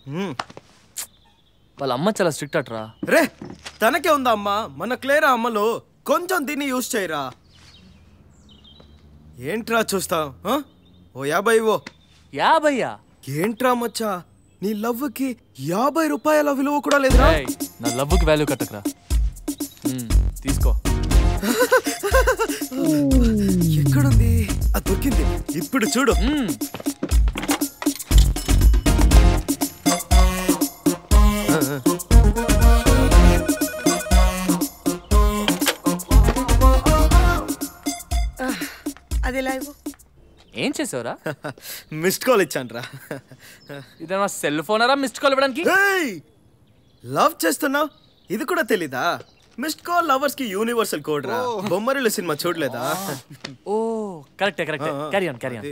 వాళ్ళ అమ్మ చాలా స్ట్రిక్ట్ అట్రా రే తనకే ఉందా అమ్మా మన క్లేరా అమ్మలో కొంచెం దీన్ని యూజ్ చేయరా ఏంట్రా చూస్తావు ఓ యాభై ఓ యాభయ్యా ఏంట్రా మచ్చా నీ లవ్కి యాభై రూపాయల విలువ కూడా లేదురా ఏయ్, నా లవ్కి వాల్యూ కట్టకరా మ్మ్, తీసుకో ఎక్కడుంది అది దొరికింది ఇప్పుడు చూడు అది ఎలా ఇవ్వు ఏం చేసావురా మిస్డ్ కాల్ ఇచ్చాన్రా ఇదేమన్నా సెల్ ఫోనరా మిస్డ్ కాల్ ఇవ్వడానికి లవ్ చేస్తున్నావు ఇది కూడా తెలీదా మిస్డ్ కాల్ లవర్స్ కి యూనివర్సల్ కోడ్ రా బొమ్మరిల్లు సినిమా చూడలేదా ఓ కరెక్టే కరెక్టే ఆ, ఆ, క్యారీ ఆన్ క్యారీ ఆన్ అదే.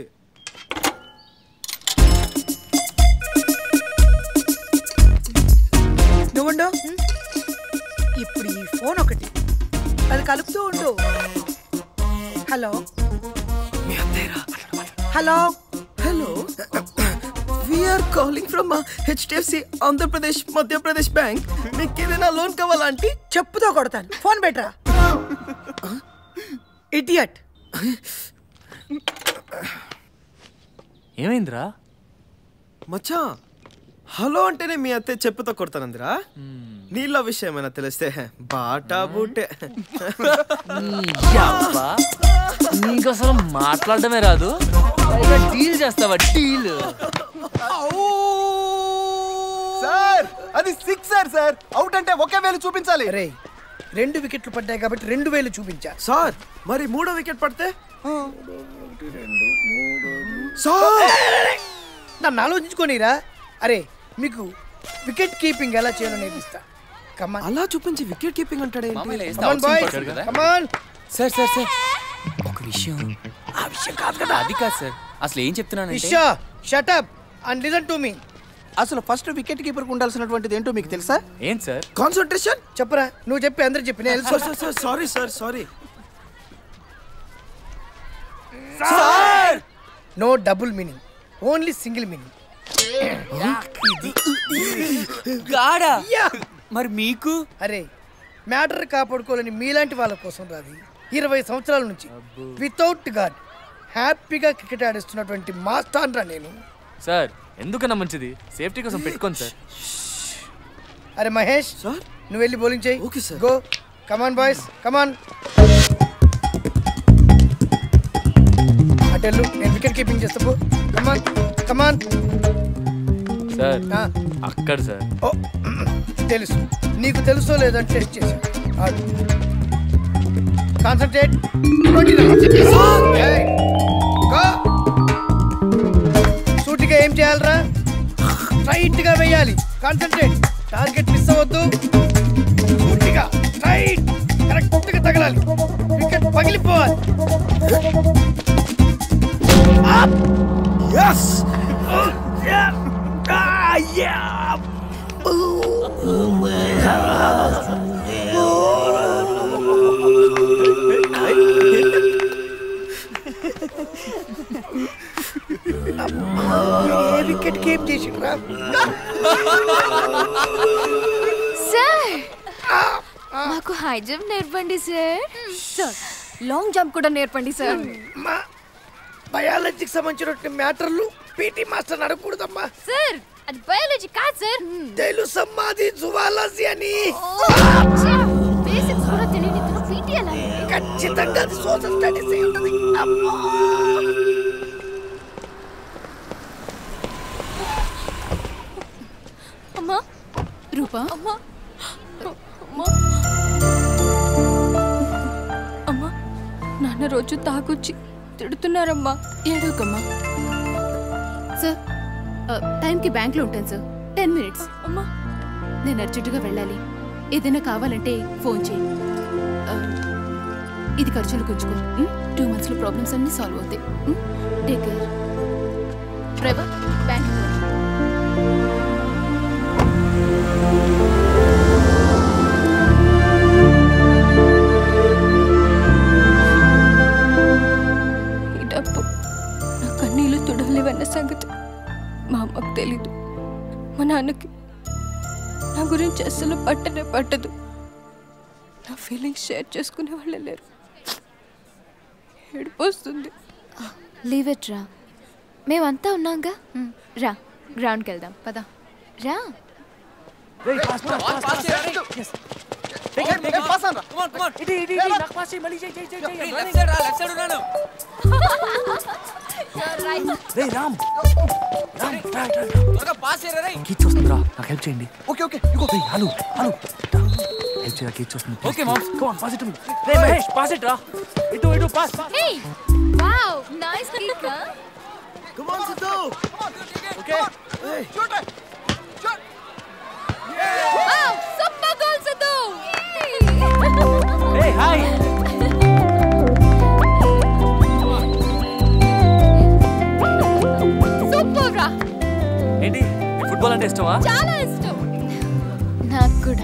నువ్వుండు ఇప్పుడు ఈ ఫోన్ ఒకటి అది కలుపుతూ ఉండు hello hello hello we are calling from HDFC Andhra Pradesh Madhya Pradesh bank మీకు ఏదైనా లోన్ కావాలా ఆంటీ చెప్పుతో కొడతాను ఫోన్ బెటరా ఇడియట్ ఏమైందిరా మచ్చా హలో అంటేనే మీ అత్తే చెప్పుతో కొడతానందిరా నీళ్ళ విషయం ఏమైనా తెలిస్తే బాటా బూటే యబ్బా, నీకు అసలు మాట్లాడడమే రాదు పైగా డీల్ చేస్తావా డీల్ సార్ అది సిక్సర్ సార్ అవుట్ అంటే ఒకే వేలు చూపించాలి రే రెండు వికెట్లు పడ్డాయి కాబట్టి రెండు వేలు చూపించా సార్ మరి మూడో వికెట్ పడితే నన్ను ఆలోచించుకోనిరా అరే మీకు వికెట్ కీపింగ్ ఎలా చేయాలో నేర్పిస్తా కమాన్ అలా చూపించి వికెట్ కీపింగ్ అంటాడే come on boys come on sir sir sir ఒక విషయం ఆ విషయం కాదు కదా అది కాదు సార్ అసలు ఏం చెప్తున్నానంటే Isha shut up and listen to me అసలు ఫస్ట్ వికెట్ కీపర్ ఉండాల్సినటువంటిది ఏంటో మీకు తెలుసా ఏం సార్ కాన్సన్ట్రేషన్ చెప్పరా నువ్వు చెప్పి అందరు చెప్పి నేను sir sir sir sorry sir sorry no double meaning only single meaning గాడా మరి మీకు అరే మ్యాటర్ కాపాడుకోవాలని మీలాంటి వాళ్ళ కోసం రాది ఇరవై సంవత్సరాల నుంచి వితౌట్ గాడ్ హ్యాపీగా క్రికెట్ ఆడిస్తున్నటువంటి మాస్టర్ రా నేను సార్ ఎందుకన్నా మంచిది సేఫ్టీ కోసం పెట్టుకోండి సార్ అరే మహేష్ సార్ నువ్వు వెళ్ళి బౌలింగ్ చేయి okay sir go come on boys come on అటెల్లు నేను వికెట్ కీపింగ్ చేస్తా పో కమాన్ కమాన్ సార్ అక్కడ సార్ ఓ తెలుసు నీకు తెలుసో లేదో అని టెస్ట్ చేశా ఆడు కాన్సన్ట్రేట్ సూటిగా ఏం చేయాలరా స్ట్రైట్ గా వేయాలి కాన్సన్ట్రేట్ టార్గెట్ మిస్ అవ్వద్దు సూటిగా స్ట్రైట్ కరెక్ట్ గా తగలాలి వికెట్ పగిలిపోవాలి Yes! ఏ వికెట్ గేమ్ చేసిండ్రా సార్ మాకు హై జంప్ నేర్పండి సార్ సార్ లాంగ్ జంప్ కూడా నేర్పండి సార్ బయాలజీకి సంబంధించిన మ్యాటర్లు పీటీ మాస్టర్ అడగకూడదమ్మా సార్ అది బయాలజీ కాదు సార్ తెలుసమ్మా అది జువాలజీ అని బేసిక్స్ కూడా తెలియని ఇతను పీటీ ఎలా ఖచ్చితంగా అది సోషల్ స్టడీస్ అయి ఉంటది అమ్మా అమ్మా రూపా అమ్మా అమ్మా అమ్మా నాన్న రోజు తాగొచ్చి తిడుతున్నారమ్మా ఏడోకమ్మా సార్ ఆ, టైంకి బ్యాంక్లో ఉంటాను సార్ టెన్ మినిట్స్ అమ్మా నేను అర్జెంటుగా వెళ్ళాలి ఏదైనా కావాలంటే ఫోన్ చేయి ఆ, ఇది ఖర్చులు కొంచుకో టూ మంత్స్లో ప్రాబ్లమ్స్ అన్నీ సాల్వ్ అవుతాయి టేక్ కేర్ డ్రైవర్ బ్యాంక్ ఈ డబ్బు నా కన్నీళ్ళు తుడలేవన్న సంగతి మా అమ్మకు తెలీదు మా నాన్నకి నా గురించి అస్సలు పట్టనే పట్టదు నా ఫీలింగ్స్ షేర్ చేసుకునే వాళ్ళే లేరు ఏడుపు వస్తుంది లీవ్ ఇట్ రా మేమంతా ఉన్నాంగా రా గ్రౌండ్కి వెళ్దాం పద రా రేయ్ రామ్ కీచ్ వస్తుందిరా నాకు హెల్ప్ చేయండి ఓకే ఓకే ఇగో రేయ్ హలో హలో హెల్ప్ చేయరా కీచ్ వస్తుంది Okay, moms. Come on pass it to me రే మహేష్ పాస్ ఇట్ రా ఇటు ఇటు pass hey wow nice kick Come on, Sidhu. Okay wow super goal Sidhu hey hi super రా ఏంటి ఫుట్బాల్ అంటే ఇష్టమా చాలా ఇష్టం నాకు కూడా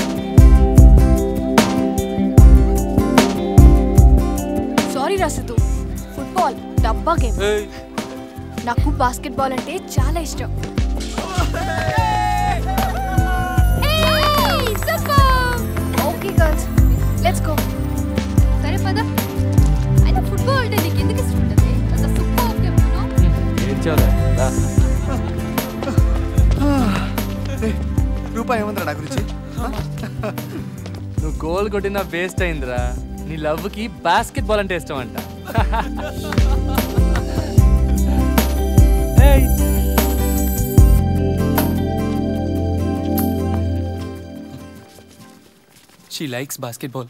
సారీ రాసిద్దు ఫుట్బాల్ డబ్బా గేమ్ ఏయ్ నాకు బాస్కెట్ బాల్ అంటే చాలా ఇష్టం super okay girls let's go సరే పద అయినా ఫుట్బాల్ అంటే నీకు ఎందుకు ఇష్టం ఉంటుంది అసలు సూపర్ గేమ్ ఏడ్చావులే రా ఏయ్, రూపాయి ఏమందిరా నా గురించి నువ్వు గోల్ కొట్టినా వేస్ట్ అయిందిరా నీ లవ్కి బాస్కెట్ బాల్ అంటే ఇష్టం అంట ఏయ్ షీ లైక్స్ బాస్కెట్బాల్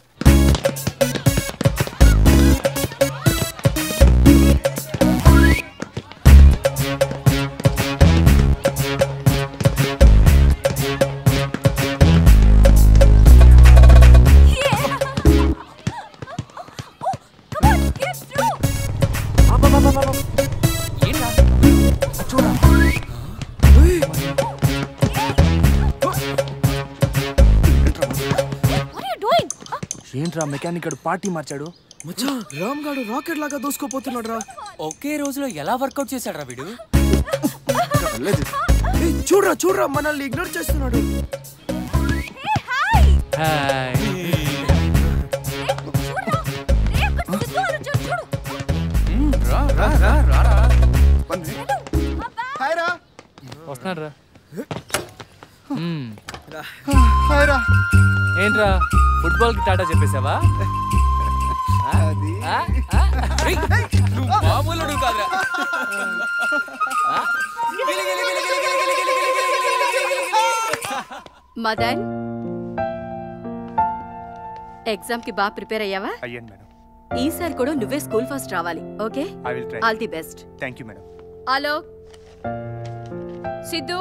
ఏంట్రా మెకానిక్ గడు పార్టీ మార్చాడు మచ్చా రామ్ గాడు రాకెట్ లాగా దూసుకోపోతున్నాడు రా ఒకే రోజులో ఎలా వర్కౌట్ చేశాడు రా వీడు ఏయ్, చూడ్రా చూడ్రా మనల్ని ఇగ్నోర్ చేస్తున్నాడు హాయ్ రా రా రా రా రా హాయ్ రా వస్తున్నాడు రా హాయ్ రా ఏంట్రా ఫుట్బాల్ కి టాటా చెప్పేశావా అది ఆ? ఆ? నువ్వు మామూలుడు కాదురా మదన్ ఎగ్జామ్ కి బాగా ప్రిపేర్ అయ్యావా అయ్యాను మేడం ఈసారి కూడా నువ్వే స్కూల్ ఫస్ట్ రావాలి okay I will try all the best thank you madam hello Sidhu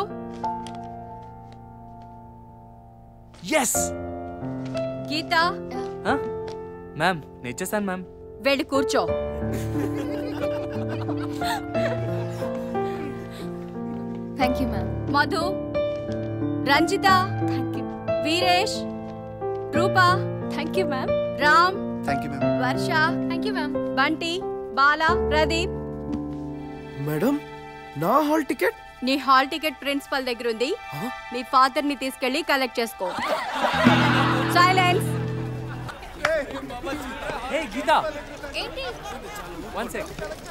yes Geeta ma'am నేను ఇచ్చేసాను మ్యామ్ వెళ్ళి కూర్చో thank you ma'am Madhu Ranjitha thank you Veeresh Roopa thank you ma'am Ram thank you ma'am Varsha thank you ma'am Bunty Bala Pradeep madam నా hall ticket నీ hall ticket principal దగ్గర ఉంది మీ father ని తీసుకెళ్లి కలెక్ట్ చేసుకో సైలెన్స్ హే గీత ఏంటి one sec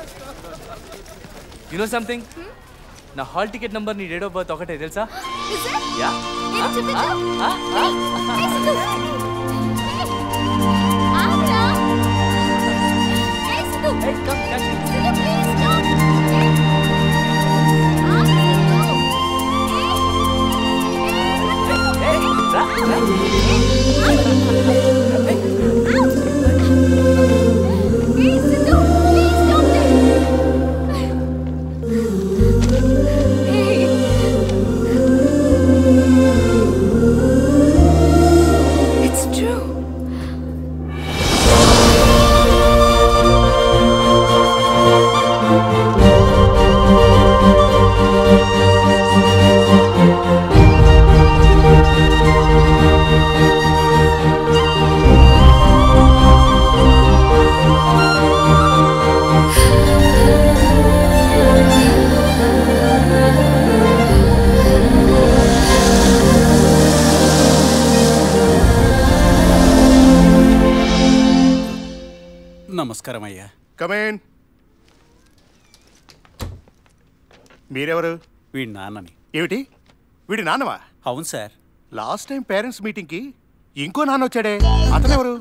you know something నా హాల్ టికెట్ నంబర్ నీ డేట్ ఆఫ్ బర్త్ ఒకటే తెలుసా Is it? యా ఏది చూపించు ఆ? ఆ? Hey, సిద్ధు. ఆగురా. Hey, Siddhu. Hey, come, catch it. Siddhu, please stop. ఆగు, సిద్ధు. Hey, రా, రా. Hey, Sidhu, please stop this. Hey. It's true Hey, నమస్కారం అయ్యా కమేన్ మీరెవరు వీడి నాన్నని ఏమిటి వీడి నాన్నవా అవును సార్ లాస్ట్ టైం పేరెంట్స్ మీటింగ్కి ఇంకో నాన్న వచ్చాడే అతనెవరు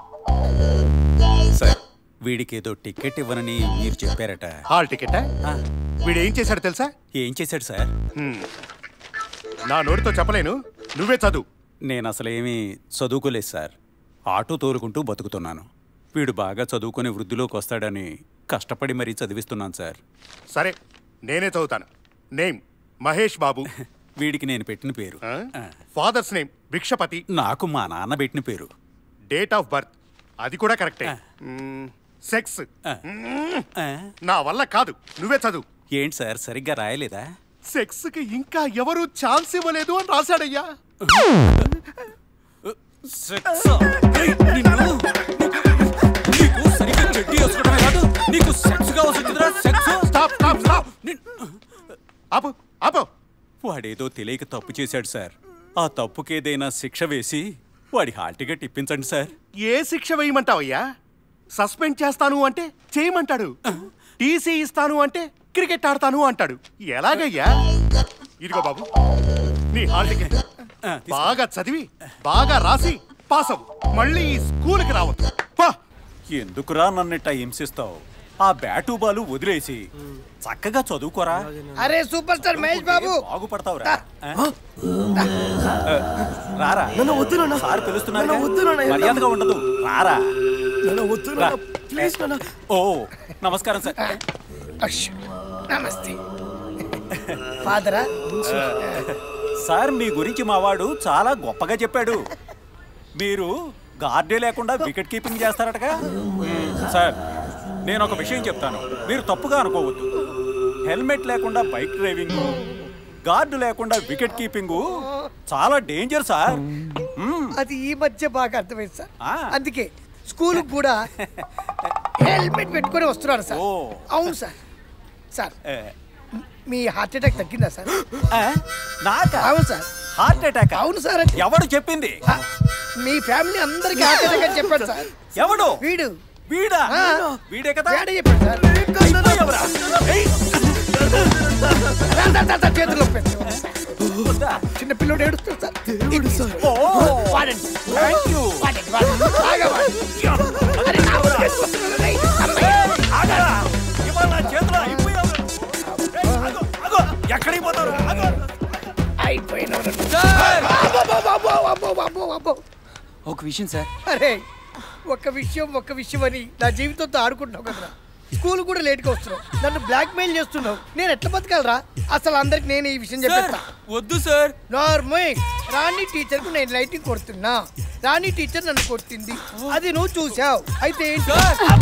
సార్ వీడికి ఏదో టికెట్ ఇవ్వనని మీరు చెప్పారట హాల్ టికెట్ వీడు ఏం చేశాడు తెలుసా ఏం చేశాడు సార్ హ్మ్. నా నోటితో చెప్పలేను నువ్వే చదువు నేను అసలేమీ చదువుకోలేదు సార్ ఆటో తోలుకుంటూ బతుకుతున్నాను వీడు బాగా చదువుకుని వృద్ధిలోకి వస్తాడని కష్టపడి మరీ చదివిస్తున్నాను సార్ సరే నేనే చదువుతాను నేమ్ మహేష్ బాబు వీడికి నేను పెట్టిన పేరు ఫాదర్స్ నేమ్ భిక్షపతి నాకు మా నాన్న పెట్టిన పేరు డేట్ ఆఫ్ బర్త్ అది కూడా కరెక్టే సెక్స్ నా వల్ల కాదు నువ్వే చదువు ఏంటి సార్ సరిగ్గా రాయలేదా సెక్స్ కి ఇంకా ఎవరు ఛాన్స్ ఇవ్వలేదు అని రాశాడయ్యా నీకు సరిగ్గా చెడ్డీ వేసుకోవడమే కాదు నీకు సెక్స్ గా వస్తుందిరా సెక్స్ స్టాప్ స్టాప్ స్టాప్ ఆపు ఆపు వాడేదో తెలియక తప్పు చేశాడు సార్ ఆ తప్పుకేదైనా శిక్ష వేసి వాడి హాల్ టికెట్ ఇప్పించండి సార్ ఏ శిక్ష వేయమంటావయ్యా సస్పెండ్ చేస్తాను అంటే చేయమంటాడు టీసీ ఇస్తాను అంటే క్రికెట్ ఆడతాను అంటాడు ఎలాగయ్యా ఇదిగో బాబు నీ హాల్ టికెట్ బాగా చదివి బాగా రాసి పాస్ అవ్వు మళ్ళీ ఈ స్కూల్కి రావద్దు పా ఎందుకురా నన్నిట్ట హింసిస్తావు ఆ బ్యాటు బాలు వదిలేసి చక్కగా చదువుకోరా అరే సూపర్ స్టార్ మహేష్ బాబు బాగుపడతావురా ఆ? రారా నన్ను వద్దు నాన్న. సార్ పిలుస్తున్నారు నన్ను వద్దు నాన్న. మర్యాదగా ఉండదు రారా నన్ను వద్దు రా. నాన్న. ప్లీజ్ నాన్న. ఓ నమస్కారం సార్ అష్, నమస్తే ఫాదరా సార్ మీ గురించి మావాడు చాలా గొప్పగా చెప్పాడు మీరు గార్డే లేకుండా వికెట్ కీపింగ్ చేస్తారటగా సార్ నేను ఒక విషయం చెప్తాను మీరు తప్పుగా అనుకోవద్దు హెల్మెట్ లేకుండా బైక్ డ్రైవింగ్ గార్డు లేకుండా వికెట్ కీపింగ్ చాలా డేంజర్ సార్ అది ఈ మధ్య బాగా అర్థమైంది సార్ అందుకే స్కూల్ కూడా హెల్మెట్ పెట్టుకొని వస్తున్నారు సార్ అవును సార్ సార్ మీ హార్ట్ అటాక్ తగ్గిందా సార్ నాకా అవును సార్ హార్ట్ అటాక్ అవును సార్ ఎవడు చెప్పింది మీ ఫ్యామిలీ అందరికి హార్ట్ అటాక్ అని చెప్పాడు సార్ ఎవడు వీడు వీడా ఆ. వీడే కదా వీడే చెప్పాడు సార్ అయిపోయావురా. ఏయ్. రా, రా, రా, రా, చేతులు ఒప్పేసి. చిన్న పిల్లోడు ఏడుస్తాడు సార్ ఓ వాడండి థ్యాంక్ యూ వాడండి వాడండి బాగా వాడండి. అరే, నా వల్ల కట్టుకొస్తున్నాడు, రేయ్. అమ్మయ్య. ఆగరా ఇవాళ నా చేతిలో అయిపోయావురా. ఏయ్, ఆగు, ఆగు. ఎక్కడికి పోతావురా ఆగు. అయిపోయినవాడు. సార్! అబ్బో, అబ్బో, అబ్బో, అబ్బో, అబ్బో, అబ్బో. ఒక విషయం సార్ అరే ఒక్క విషయం ఒక్క విషయం అని నా జీవితంతో ఆడుకుంటున్నావు కదరా స్కూల్ కూడా లేట్గా వస్తున్నావు నన్ను బ్లాక్ మెయిల్ చేస్తున్నావు నేను ఎట్లా బతకాలరా అసలు అందరికి నేను ఈ విషయం చెప్పేస్తా వద్దు సార్ నార్మల్ రాణి టీచర్ కు నేను లైటింగ్ కొడుతున్నా రాణి టీచర్ నన్ను కొడుతుంది అది నువ్వు చూసావు అయితే ఏంటి?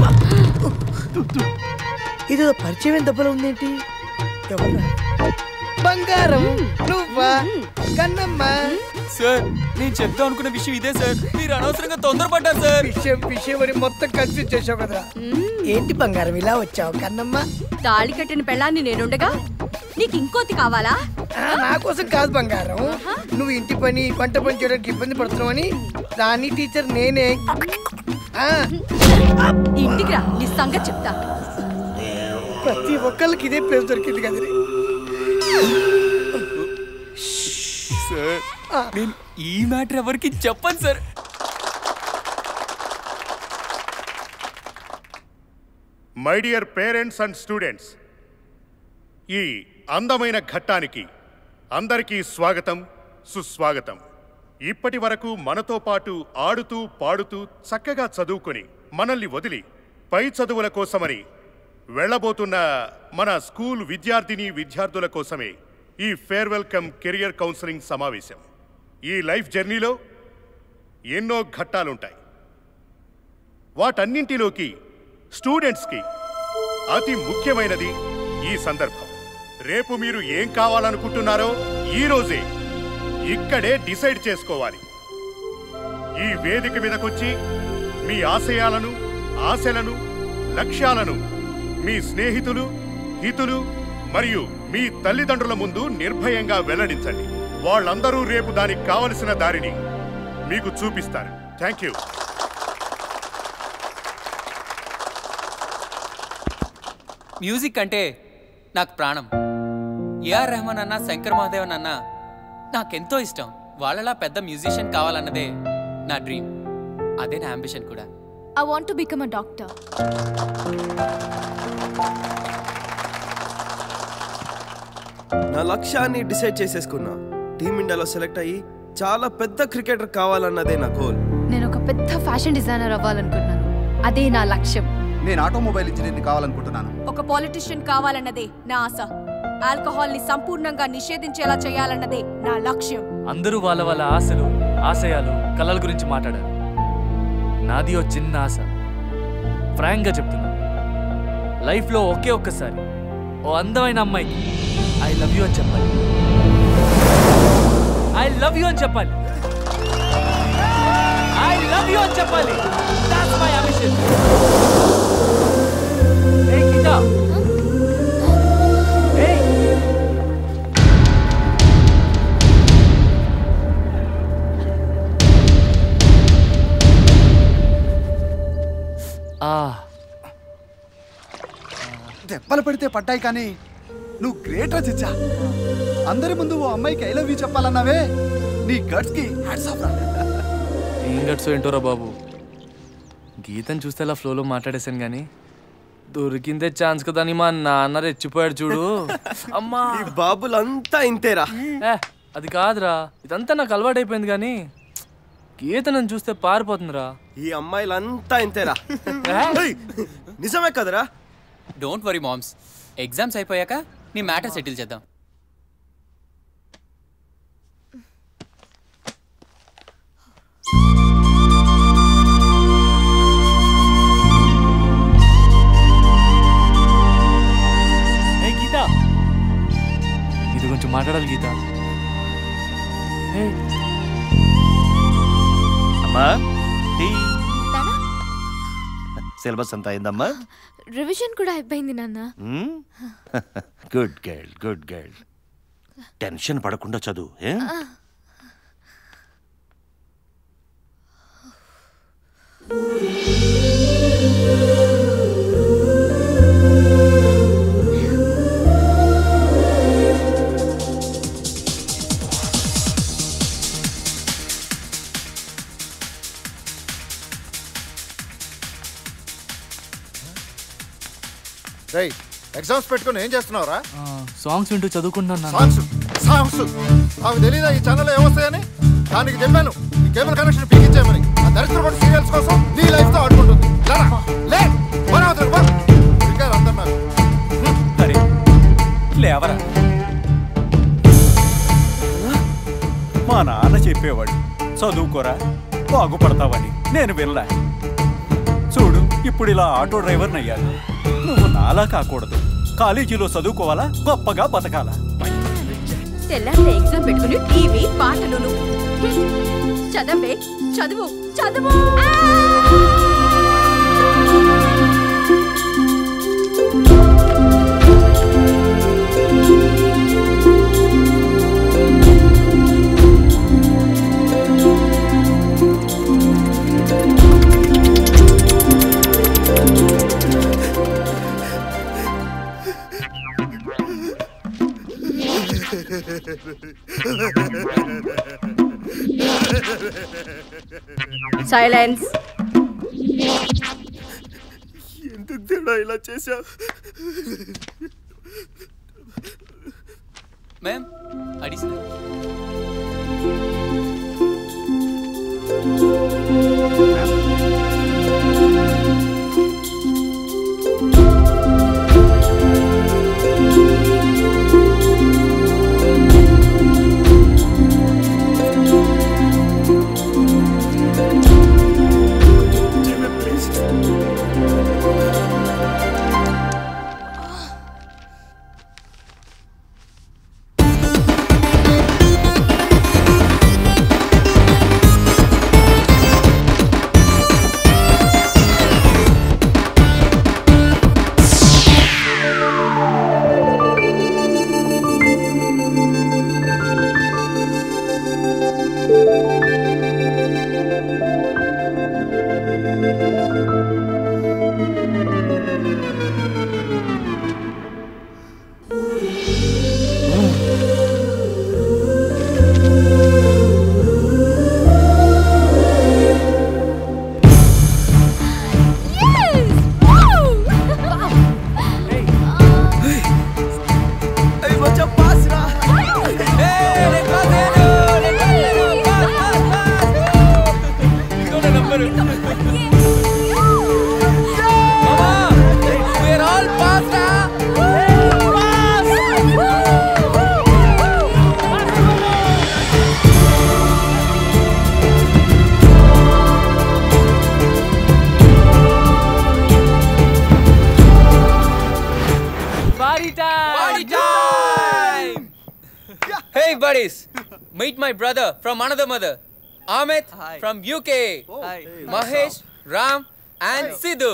ఇది పరిచయం దెబ్బలు ఉందేంటి ఎవరా బంగారం నువ్వా కన్నమ్మ సార్ నేను చెప్దాం అనుకున్న విషయం ఇదే సార్ మీరు అనవసరంగా తొందరపడ్డారు సార్ విషయం విషయం అని మొత్తం కన్ఫ్యూజ్ చేసావు కదరా ఏంటి బంగారం ఇలా వచ్చావు కన్నమ్మ తాళి కట్టిన పెళ్ళాన్ని నేనుండగా నీకు ఇంకోతి కావాలా ఆ, నా కోసం కాదు బంగారం నువ్వు ఇంటి పని వంట పని చేయడానికి ఇబ్బంది పడుతున్నావు అని రాణి టీచర్ నేనే ఆ, ఇంటికి రా నీ సంగతి చెప్తా ప్రతి ఒక్కళ్ళకి ఇదే ప్లేస్ దొరికింది కదా సార్ నేను ఈ మ్యాటర్ ఎవరికి చెప్పను sir my dear parents and students ఈ అందమైన ఘట్టానికి అందరికీ స్వాగతం సుస్వాగతం ఇప్పటి వరకు మనతో పాటు ఆడుతూ పాడుతూ చక్కగా చదువుకొని మనల్ని వదిలి పై చదువుల కోసమని వెళ్ళబోతున్న మన స్కూల్ విద్యార్థిని విద్యార్థుల కోసమే ఈ ఫేర్వెల్ కమ్ కెరియర్ కౌన్సిలింగ్ సమావేశం ఈ లైఫ్ జర్నీలో ఎన్నో ఘట్టాలుంటాయి వాటన్నింటిలోకి స్టూడెంట్స్కి అతి ముఖ్యమైనది ఈ సందర్భం రేపు మీరు ఏం కావాలనుకుంటున్నారో ఈ రోజే ఇక్కడే డిసైడ్ చేసుకోవాలి ఈ వేదిక మీదకొచ్చి మీ ఆశయాలను ఆశలను లక్ష్యాలను మీ స్నేహితులు హితులు మరియు మీ తల్లిదండ్రుల ముందు నిర్భయంగా వెల్లడించండి వాళ్ళందరూ రేపు దానికి కావలసిన దారిని మీకు చూపిస్తారు థ్యాంక్ యూ మ్యూజిక్ అంటే నాకు ప్రాణం ఏఆర్ రెహమాన్ అన్న శంకర్ మహాదేవన్ అన్న నాకెంతో ఇష్టం వాళ్ళలా పెద్ద మ్యూజిషియన్ కావాలన్నదే నా డ్రీమ్ అదే నా అంబిషన్ కూడా I want to become a doctor నా లక్ష్యాన్ని డిసైడ్ చేసేసుకున్నా టీమ్ ఇండియాలో సెలెక్ట్ అయ్యి చాలా పెద్ద క్రికెటర్ కావాలన్నదే నా గోల్ నేను ఒక పెద్ద ఫ్యాషన్ డిజైనర్ అవ్వాలనుకుంటున్నాను అదే నా లక్ష్యం నేను ఆటోమొబైల్ ఇంజనీర్ని కావాలనుకుంటున్నాను ఒక పాలిటిషియన్ కావాలన్నదే నా ఆశ ఆల్కహాల్ ని సంపూర్ణంగా నిషేధించేలా చేయాలన్నదే నా లక్ష్యం అందరూ వాళ్ళ వాళ్ళ ఆశలు ఆశయాలు కళల గురించి మాట్లాడారు నాది ఓ చిన్న ఆశ ఫ్రాంక్గా చెప్తున్నా లైఫ్లో ఒకే ఒక్కసారి ఓ అందమైన అమ్మాయికి ఐ లవ్ యూ అని చెప్పాలి ఐ లవ్ యూ అని చెప్పాలి ఐ లవ్ యూ అని చెప్పాలి దాట్స్ మై అంబిషన్ ఏ గీతా ఏయ్ ఆ దెబ్బలు పడితే పడ్డాయి కానీ నువ్వు గ్రేట్ రా చిచ్చా అందరి ముందు ఓ అమ్మాయికి ఐ లవ్ యూ చెప్పాలన్నావే నీ గట్స్ కి హ్యాట్స్ ఆఫ్ రా ఏం గట్స్ ఏంటోరా బాబు గీతను చూస్తే అలా ఫ్లోలో మాట్లాడేశాను కానీ దొరికిందే ఛాన్స్ కదా అని మా నాన్న రెచ్చిపోయాడు చూడు అమ్మా ఈ బాబులంతా ఇంతేరా ఏ అది కాదురా ఇదంతా నాకు అలవాటైపోయింది కానీ గీత నన్ను చూస్తే పారిపోతుందిరా ఈ అమ్మాయిలంతా ఇంతేరా ఏయ్, నిజమే కదరా డోంట్ వరీ మామ్స్ ఎగ్జామ్స్ అయిపోయాక నీ మ్యాటర్ సెటిల్ చేద్దాం ఏ గీత ఇది కొంచెం మాట్లాడాలి గీత ఏయ్, అమ్మా టీ సిలబస్ అంతా అయిందమ్మా రివిజన్ కూడా అయిపోయింది నాన్న good girl good girl tension పడకుండా చదువు ఏ? రేయ్ ఎగ్జామ్స్ పెట్టుకుని ఏం చేస్తున్నావురా ఆ, సాంగ్స్ వింటూ చదువుకుంటున్నాను నాన్న. సాంగ్స్ సాంగ్స్ నాకు తెలీదా ఈ ఛానల్లో ఏమొస్తాయని దానికి చెప్పాను ఈ కేబుల్ కనెక్షన్ పీకించేయమని ఆ దరిద్రపడి సీరియల్స్ కోసం నీ లైఫ్ తో ఆడుకుంటుంది లేరా? లే పని అవతలకు పో. ఇంకా అందరు నాకు అరే లేవరా మా నాన్న చెప్పేవాడు చదువుకోరా బాగుపడతావని నేను వెళ్ళా చూడు ఇప్పుడు ఇలా ఆటో డ్రైవర్ని అయ్యాను నువ్వు నాలా కాకూడదు కాలేజీలో చదువుకోవాలా గొప్పగా బతకాలా తెల్లారితే ఎగ్జామ్ పెట్టుకుని టీవీ పాటలు చదవే చదువు చదువు సైలెన్స్ ఎందుకు తేడా ఇలా చేశా ma'am additional Thank buddies. Meet my brother from another mother. Amit from UK. Mahesh, Ram, and Sidhu.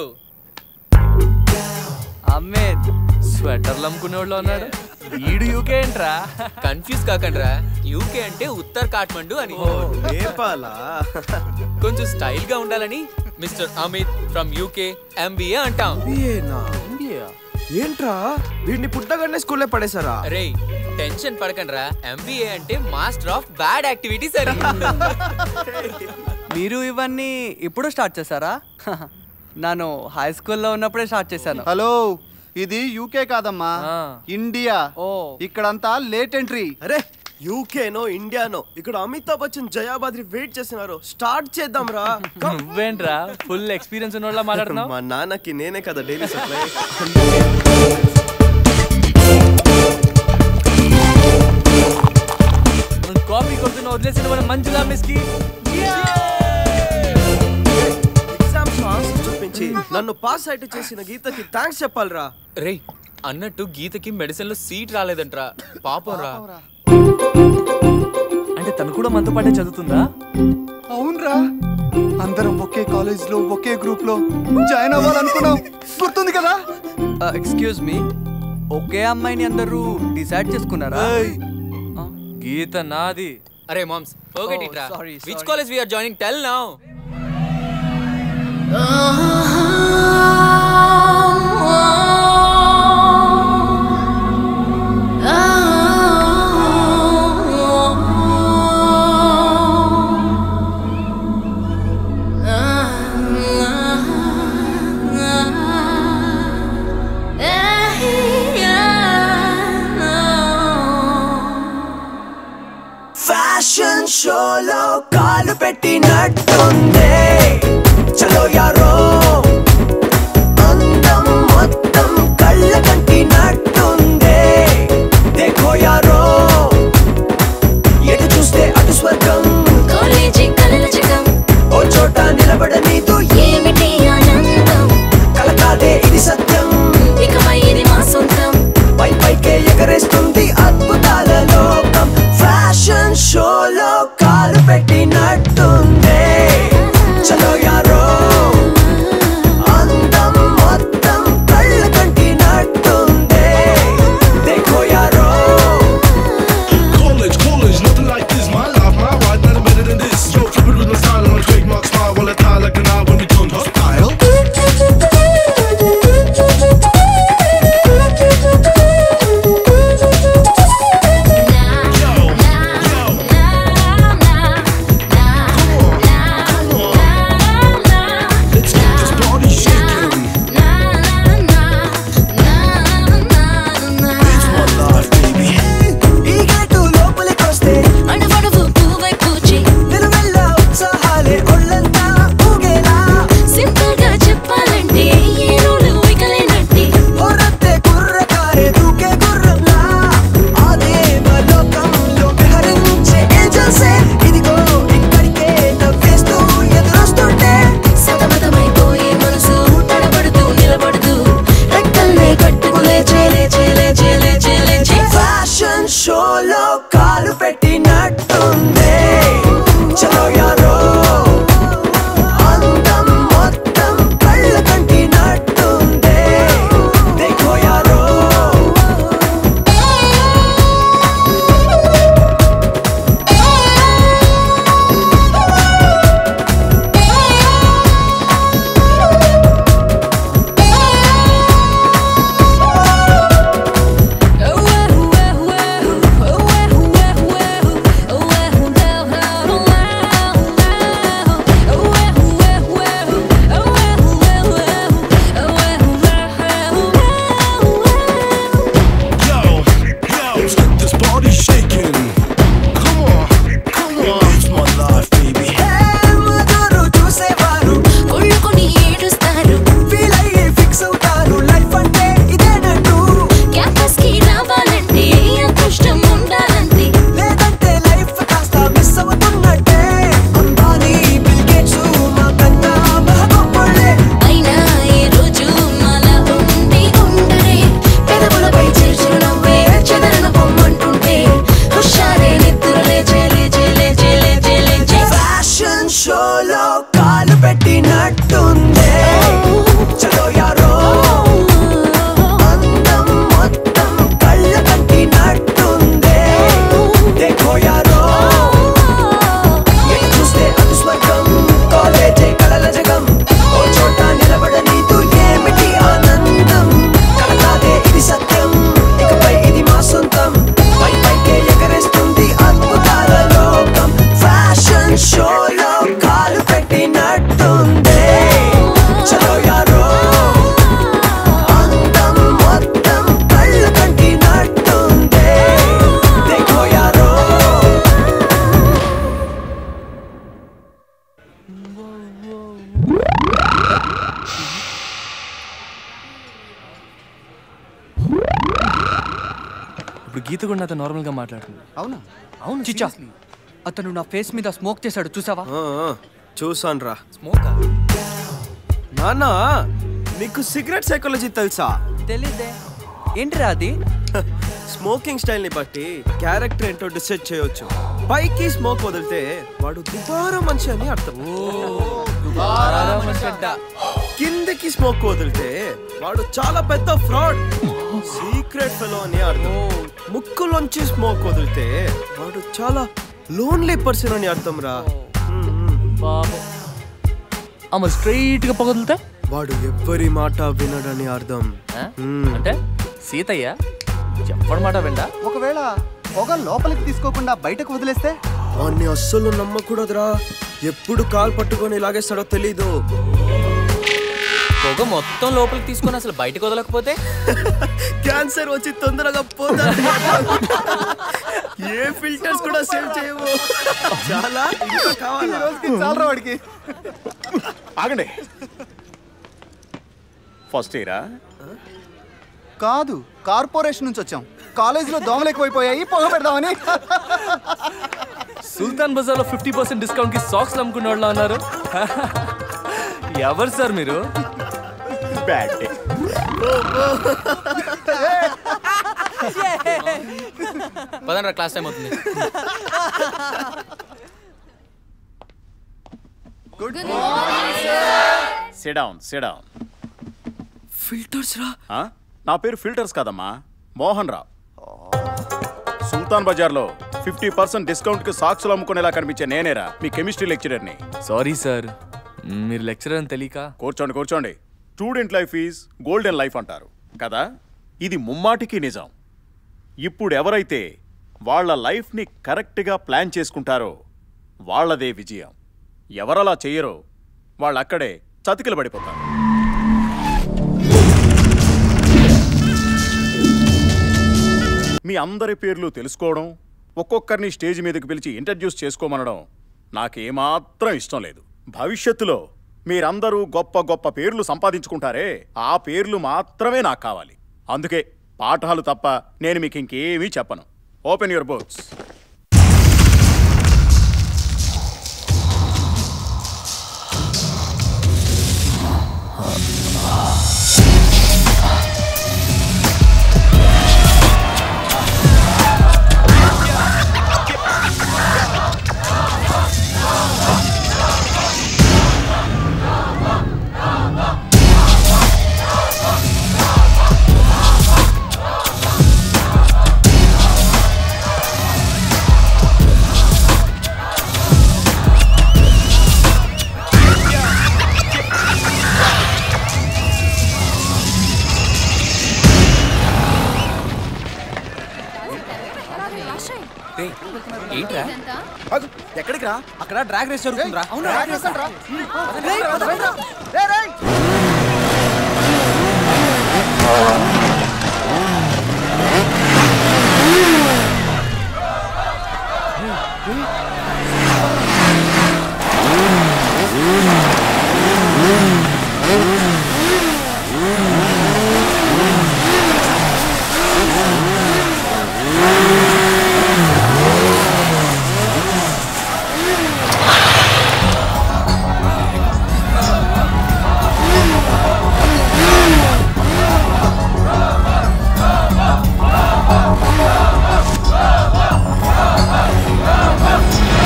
అమ్మేద్ స్వెటర్లు అమ్ముకునేవాళ్ళు ఉన్నాడు వీడు యూకే ఏంట్రా కన్ఫ్యూజ్ కాకండ్రా యూకే అంటే ఉత్తర్ కాఠ్మండు అని నేపాలా కొంచెం స్టైల్ గా ఉండాలని mister Amit from UK MBA అంటాం ఏంట్రా వీడిని పుట్టగానే స్కూల్లో పడేశారా రే టెన్షన్ పడకండ్రా ఎంబీఏ అంటే మాస్టర్ ఆఫ్ బ్యాడ్ యాక్టివిటీస్ అని మీరు ఇవన్నీ ఇప్పుడు స్టార్ట్ చేశారా నేను హై స్కూల్లో ఉన్నప్పుడే స్టార్ట్ చేశాను హలో ఇది యూకే కాదమ్మా ఇండియా ఇక్కడంతా లేట్ ఎంట్రీ అరే యూకేనో ఇండియానో ఇక్కడ అమితాబ్ బచ్చన్ జయాబాద్రి వెయిట్ చేస్తున్నారు స్టార్ట్ చేద్దాం రా నువ్వేంట్రా ఫుల్ ఎక్స్పీరియన్స్ ఉన్న వాళ్ళ మాట్లాడుతున్నావు మా నాన్నకి నేనే కదా డైలీ సప్లై మనం కాపీ కొడుతున్న వదిలేసిన మన మంజులా మిస్ కి ఎగ్జామ్స్ ఆన్సర్ చూపించి నన్ను పాస్ అయిట్ చేసిన గీతకి థ్యాంక్స్ చెప్పాలిరా రే అన్నట్టు గీతకి మెడిసిన్ లో సీట్ రాలేదంట్రా పాపం రా అంటే తను కూడా మనతో పాటే చదువుతుందా అవునరా అందరం ఒకే కాలేజ్ లో ఒకే గ్రూప్ లో జాయిన్ అవ్వాలనుకున్నాం గుర్తుంది కదా ఎక్స్క్యూజ్ మీ ఒకే అమ్మాయిని అందరూ డిసైడ్ చేసుకున్నారా గీత నాది అరే మామ్స్ ఫర్గెట్ Oh, ఇట్ రా sorry, which sorry. College we are joining tell now fashion షోలో కాలు పెట్టినట్టుంది చలో యారో అందం మొత్తం కళ్ళ కంటినట్టుంది దేఖో యారో ఎటు చూస్తే అటు స్వర్గం కాలేజీ కలల జగం ఓ చోట నిలబడనీదు ఏమిటి ఆనందం కలకాదే ఇది సత్యం ఇకపై ఇది మా సొంతం పై పైకే ఎగరేస్తుంది అద్భుతాల లోకం ఫ్యాషన్ షోలో కాలు పెట్టినట్టుంది చలో యారో అందం మొత్తం కళ్ళ కంటినట్టుంది దేఖో యారో College, college, nothing like this. My life, my ride, nothing better than this. Yo, flip it with my style on a trademark smile while I tie like an eye when we done hostile. Geeta కూడా నాతో నార్మల్గా మాట్లాడుతుంది అవునా అవును చిచ్చా అతను నా face మీద smoke చేశాడు చూసావా చూసాను రా స్మోక్ నాన్న మీకు సిగరెట్ సైకాలజీ తెలుసా తెలీదే ఏంటిరా అది స్మోకింగ్ స్టైల్ ని బట్టి క్యారెక్టర్ ఏంటో డిసైడ్ చేయొచ్చు పైకి స్మోక్ వదిలితే వాడు దుబారా మనిషి అని అర్థం కిందకి స్మోక్ వదిలితే వాడు చాలా పెద్ద ఫ్రాడ్ సీక్రెట్ ఫెలో అని అర్థం ముక్కులోంచి స్మోక్ వదిలితే వాడు చాలా లోన్లీ పర్సన్ అని అర్థం రా పాపం అమ్మ స్ట్రైట్ గా పొగదులుతా వాడు ఎవ్వరి మాట వినడని అర్థం అంటే సీతయ్య చెప్పడం మాట వెండా ఒకవేళ పొగ లోపలికి తీసుకోకుండా బయటకు వదిలేస్తే వాడిని అస్సలు నమ్మకూడదురా ఎప్పుడు కాలు పట్టుకొని లాగేస్తాడో తెలీదు పొగ మొత్తం లోపలికి తీసుకొని అసలు బయటకు వదలకపోతే క్యాన్సర్ వచ్చి తొందరగా పోతాడు ఏ ఫిల్టర్స్ కూడా సేవ్ చేయవు చాలా ఇంకా కావాలా చాలరా వాడికి ఆగండి ఫస్ట్ ఇయరా కాదు కార్పొరేషన్ నుంచి వచ్చాం కాలేజీలో దోమలు ఎక్కువైపోయాయి పొగ పెడదామని సుల్తాన్ బజార్ లో ఫిఫ్టీ పర్సెంట్ డిస్కౌంట్ కి సాక్స్ అమ్ముకునే వాళ్ళు అన్నారు ఎవరు సార్ మీరు బ్యాడ్ డే పదండ్రా క్లాస్ టైం అవుతుంది గుడ్ సిడౌన్ సిడౌన్ ఫిల్టర్స్ రా నా పేరు ఫిల్టర్స్ కాదమ్మా మోహన్ రావు సుల్తాన్ బజార్లో ఫిఫ్టీ పర్సెంట్ డిస్కౌంట్ కి సాక్సులు అమ్ముకునేలా కనిపించే నేనేరా మీ కెమిస్ట్రీ లెక్చరర్ని సారీ సార్ మీరు లెక్చరర్ అని తెలియక కూర్చోండి కూర్చోండి student life is golden life అంటారు కదా ఇది ముమ్మాటికి నిజం ఇప్పుడు ఎవరైతే వాళ్ళ లైఫ్ని కరెక్ట్గా ప్లాన్ చేసుకుంటారో వాళ్ళదే విజయం ఎవరలా చెయ్యరో వాళ్ళక్కడే చతికిల పడిపోతారు మీ అందరి పేర్లు తెలుసుకోవడం ఒక్కొక్కరిని స్టేజ్ మీదకి పిలిచి ఇంట్రడ్యూస్ చేసుకోమనడం నాకేమాత్రం ఇష్టం లేదు భవిష్యత్తులో మీరందరూ గొప్ప గొప్ప పేర్లు సంపాదించుకుంటారే ఆ పేర్లు మాత్రమే నాకు కావాలి అందుకే పాఠాలు తప్ప నేను మీకు ఇంకేమీ చెప్పను ఓపెన్ యువర్ బుక్స్ ఏంట్రా ఎక్కడికి రా అక్కడ డ్రాగ్ రేస్ జరుగుతుందిరా అవునా? డ్రాగ్ రేస్ అంట్రా? రేయ్, పద, పద. రేయ్, రేయ్.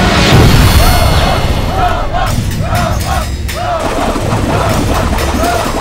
ఆ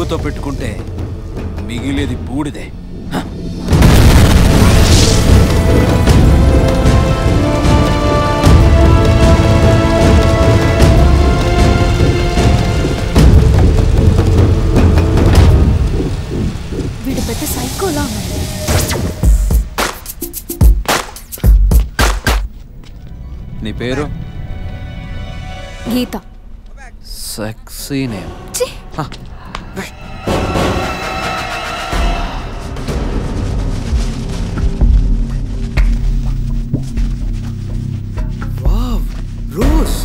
నిప్పుతో పెట్టుకుంటే మిగిలేది బూడిదే వీడు పెద్ద సైకోలా ఉన్నాడు నీ పేరు గీత సెక్సీ నేమ్ ఛీ! వావ్ రోజ్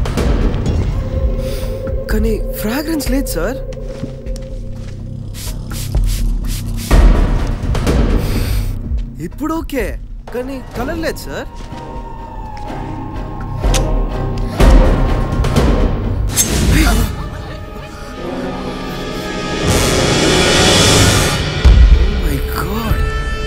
కానీ ఫ్రాగ్రెన్స్ లేదు సార్ ఇప్పుడు ఓకే కానీ కలర్ లేదు సార్ మై గాడ్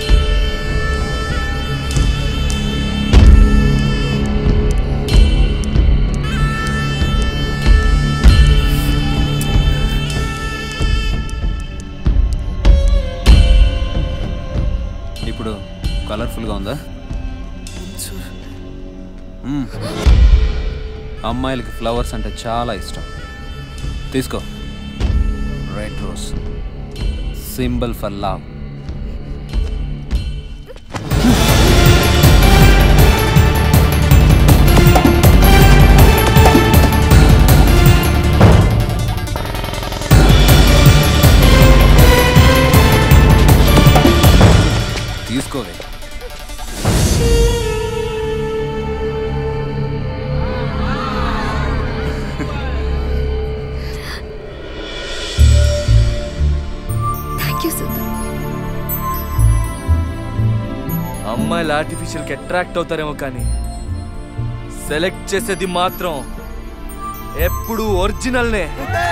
ఇప్పుడు కలర్ఫుల్గా ఉందా మ్మ్. అమ్మాయిలకి ఫ్లవర్స్ అంటే చాలా ఇష్టం తీసుకో red rose symbol for love తీసుకోవే థ్యాంక్ యూ సుధా అమ్మాయిలు ఆర్టిఫిషియల్కి అట్రాక్ట్ అవుతారేమో కానీ సెలెక్ట్ చేసేది మాత్రం ఎప్పుడు ఒరిజినల్నే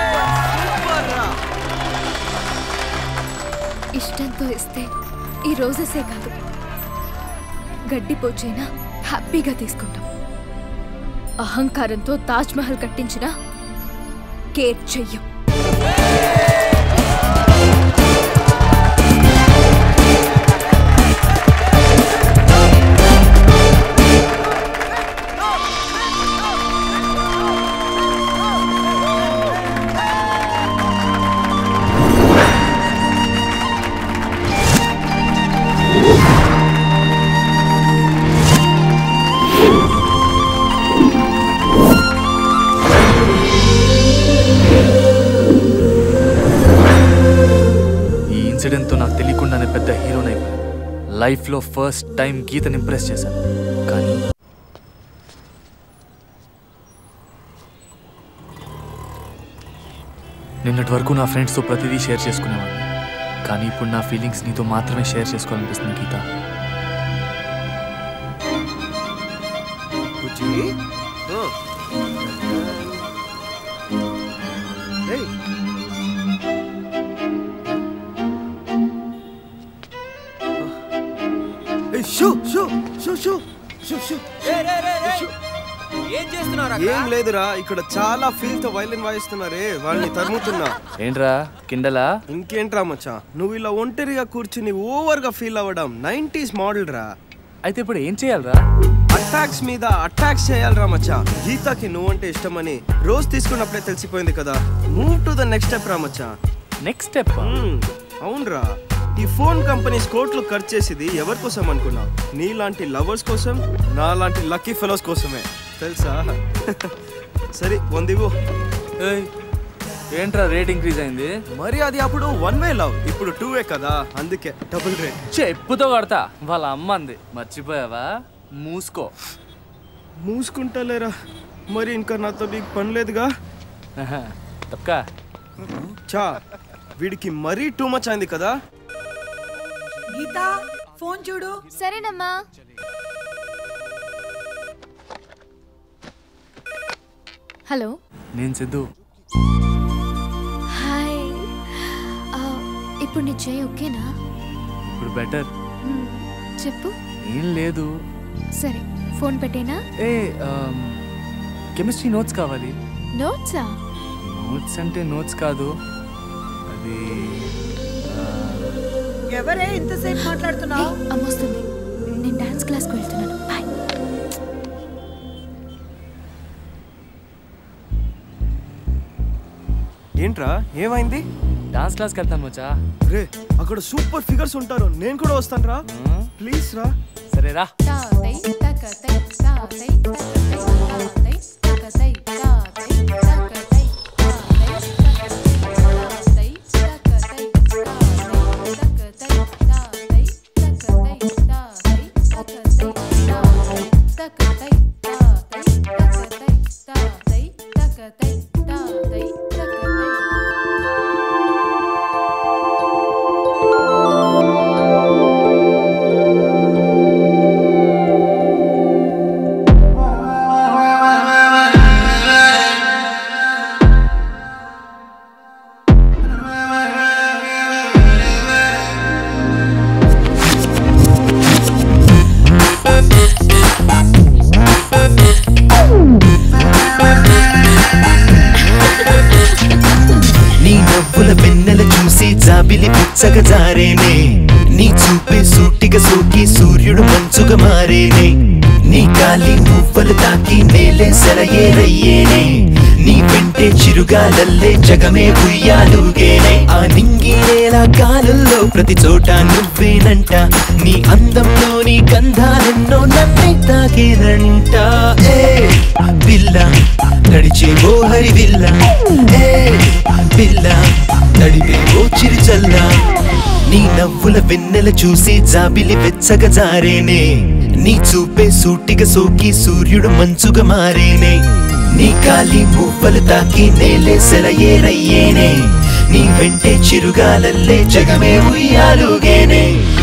ఇష్టంతో ఇస్తే ఈ రోజెసే కాదు గడ్డిపోచైనా హ్యాపీగా తీసుకుంటాం అహంకారంతో తాజ్ మహల్ కట్టించినా కేర్ చెయ్యం ఈ ఇన్సిడెంట్తో నాకు తెలియకుండానే పెద్ద హీరోని అయిపోయాను లైఫ్లో ఫస్ట్ టైం గీతని ఇంప్రెస్ చేశాను కానీ నిన్నటి వరకు నా ఫ్రెండ్స్తో ప్రతిదీ షేర్ చేసుకునేవాడిని కానీ ఇప్పుడు నా ఫీలింగ్స్ నీతో మాత్రమే షేర్ చేసుకోవాలనిపిస్తుంది గీత బుజ్జి ఆ. ఏయ్. ఏయ్, shoo shoo shoo shoo shoo shoo shoo. ఏం చేస్తున్నారు ఏం లేదురా ఇక్కడ చాలా ఫీల్ తో వైలిన్ వాయిస్తున్నారే వాళ్ళని తరుముతున్నా ఏంట్రా కిండలా ఇంకేంట్రా మచ్చా నువ్వు ఇలా ఒంటరిగా కూర్చుని ఓవర్ గా ఫీల్ అవ్వడం నైన్టీస్ మోడల్ రా అయితే ఇప్పుడు ఏం చేయాలరా అటాక్స్ మీద అటాక్స్ చేయాలరా మచ్చా గీతాకి నువ్వంటే ఇష్టమని రోజు తీసుకున్నప్పుడే తెలిసిపోయింది కదా move to the next step రా మచ్చా నెక్స్ట్ స్టెప్ అవునరా ఈ ఫోన్ కంపెనీస్ కోట్లు ఖర్చు చేసేది ఎవరి కోసం అనుకున్నా నీలాంటి లవర్స్ కోసం నాలాంటి లక్కీ ఫెలోస్ కోసమే తెలుసా సరే వందివు ఏంట్రా రేట్ ఇంక్రీజ్ అయింది మరి అది అప్పుడు వన్ వే లవ్ ఇప్పుడు టూ వే కదా అందుకే డబుల్ రేట్ చెప్పుతో కొడతా వాళ్ళ అమ్మ అంది మర్చిపోయావా మూసుకో మూసుకుంటలేరా మరి ఇంకా నాతో నీకు పని లేదుగా తప్పకా చా వీడికి మరీ టూ మచ్ అయింది కదా గీత ఫోన్ చూడు సరేనమ్మా హలో నేను సిద్ధు హాయ్ ఆ, ఇప్పుడు నీ చేయి ఓకేనా ఇప్పుడు బెటర్ మ్మ్. చెప్పు ఏం లేదు సరే ఫోన్ పెట్టేనా ఏ కెమిస్ట్రీ నోట్స్ కావాలి నోట్సా నోట్స్ అంటే నోట్స్ కాదు ఎవరే ఇంతసేపు మాట్లాడుతున్నావు అమ్మొస్తుంది నేను డాన్స్ క్లాస్కి వెళ్తున్నాను బాయ్ ఏంట్రా ఏమైంది డాన్స్ క్లాస్కి వెళ్తాను మచ్చా రే అక్కడ సూపర్ ఫిగర్స్ ఉంటారు నేను కూడా వస్తాను రా ప్లీజ్ రా సరే రా నీ నవ్వుల వెన్నెల చూసి జాబిలి పిచ్చగా జారేనే నీ చూపే సూటిగా సోకి సూర్యుడు మంచుగా మారేనే నీ గాలి మువ్వలు తాకి నేలే సెలయేరయ్యేనే నీ వెంటే చిరుగాలల్లే జగమే ఉయ్యాలుగేనే ఆ నింగి నేల గాలుల్లో ప్రతి చోట నువ్వేనంట నీ అందంలోని గంధాలెన్నో నన్నే తాకేనంట ఏ పిల్ల నడిచే ఓ హరి విల్ల ఏ పిల్ల నడిపే ఓ చిరుచల్ల నీ నవ్వుల వెన్నెల చూసి జాబిలి వెచ్చగా జారేనే నీ చూపే సూటిగా సోకి సూర్యుడు మంచుగా మారేనే నీ గాలి మువ్వలు తాకి నేలే సెలయేరయ్యేనే నీ వెంటే చిరుగాలల్లే జగమే ఉయ్యాలుగేనే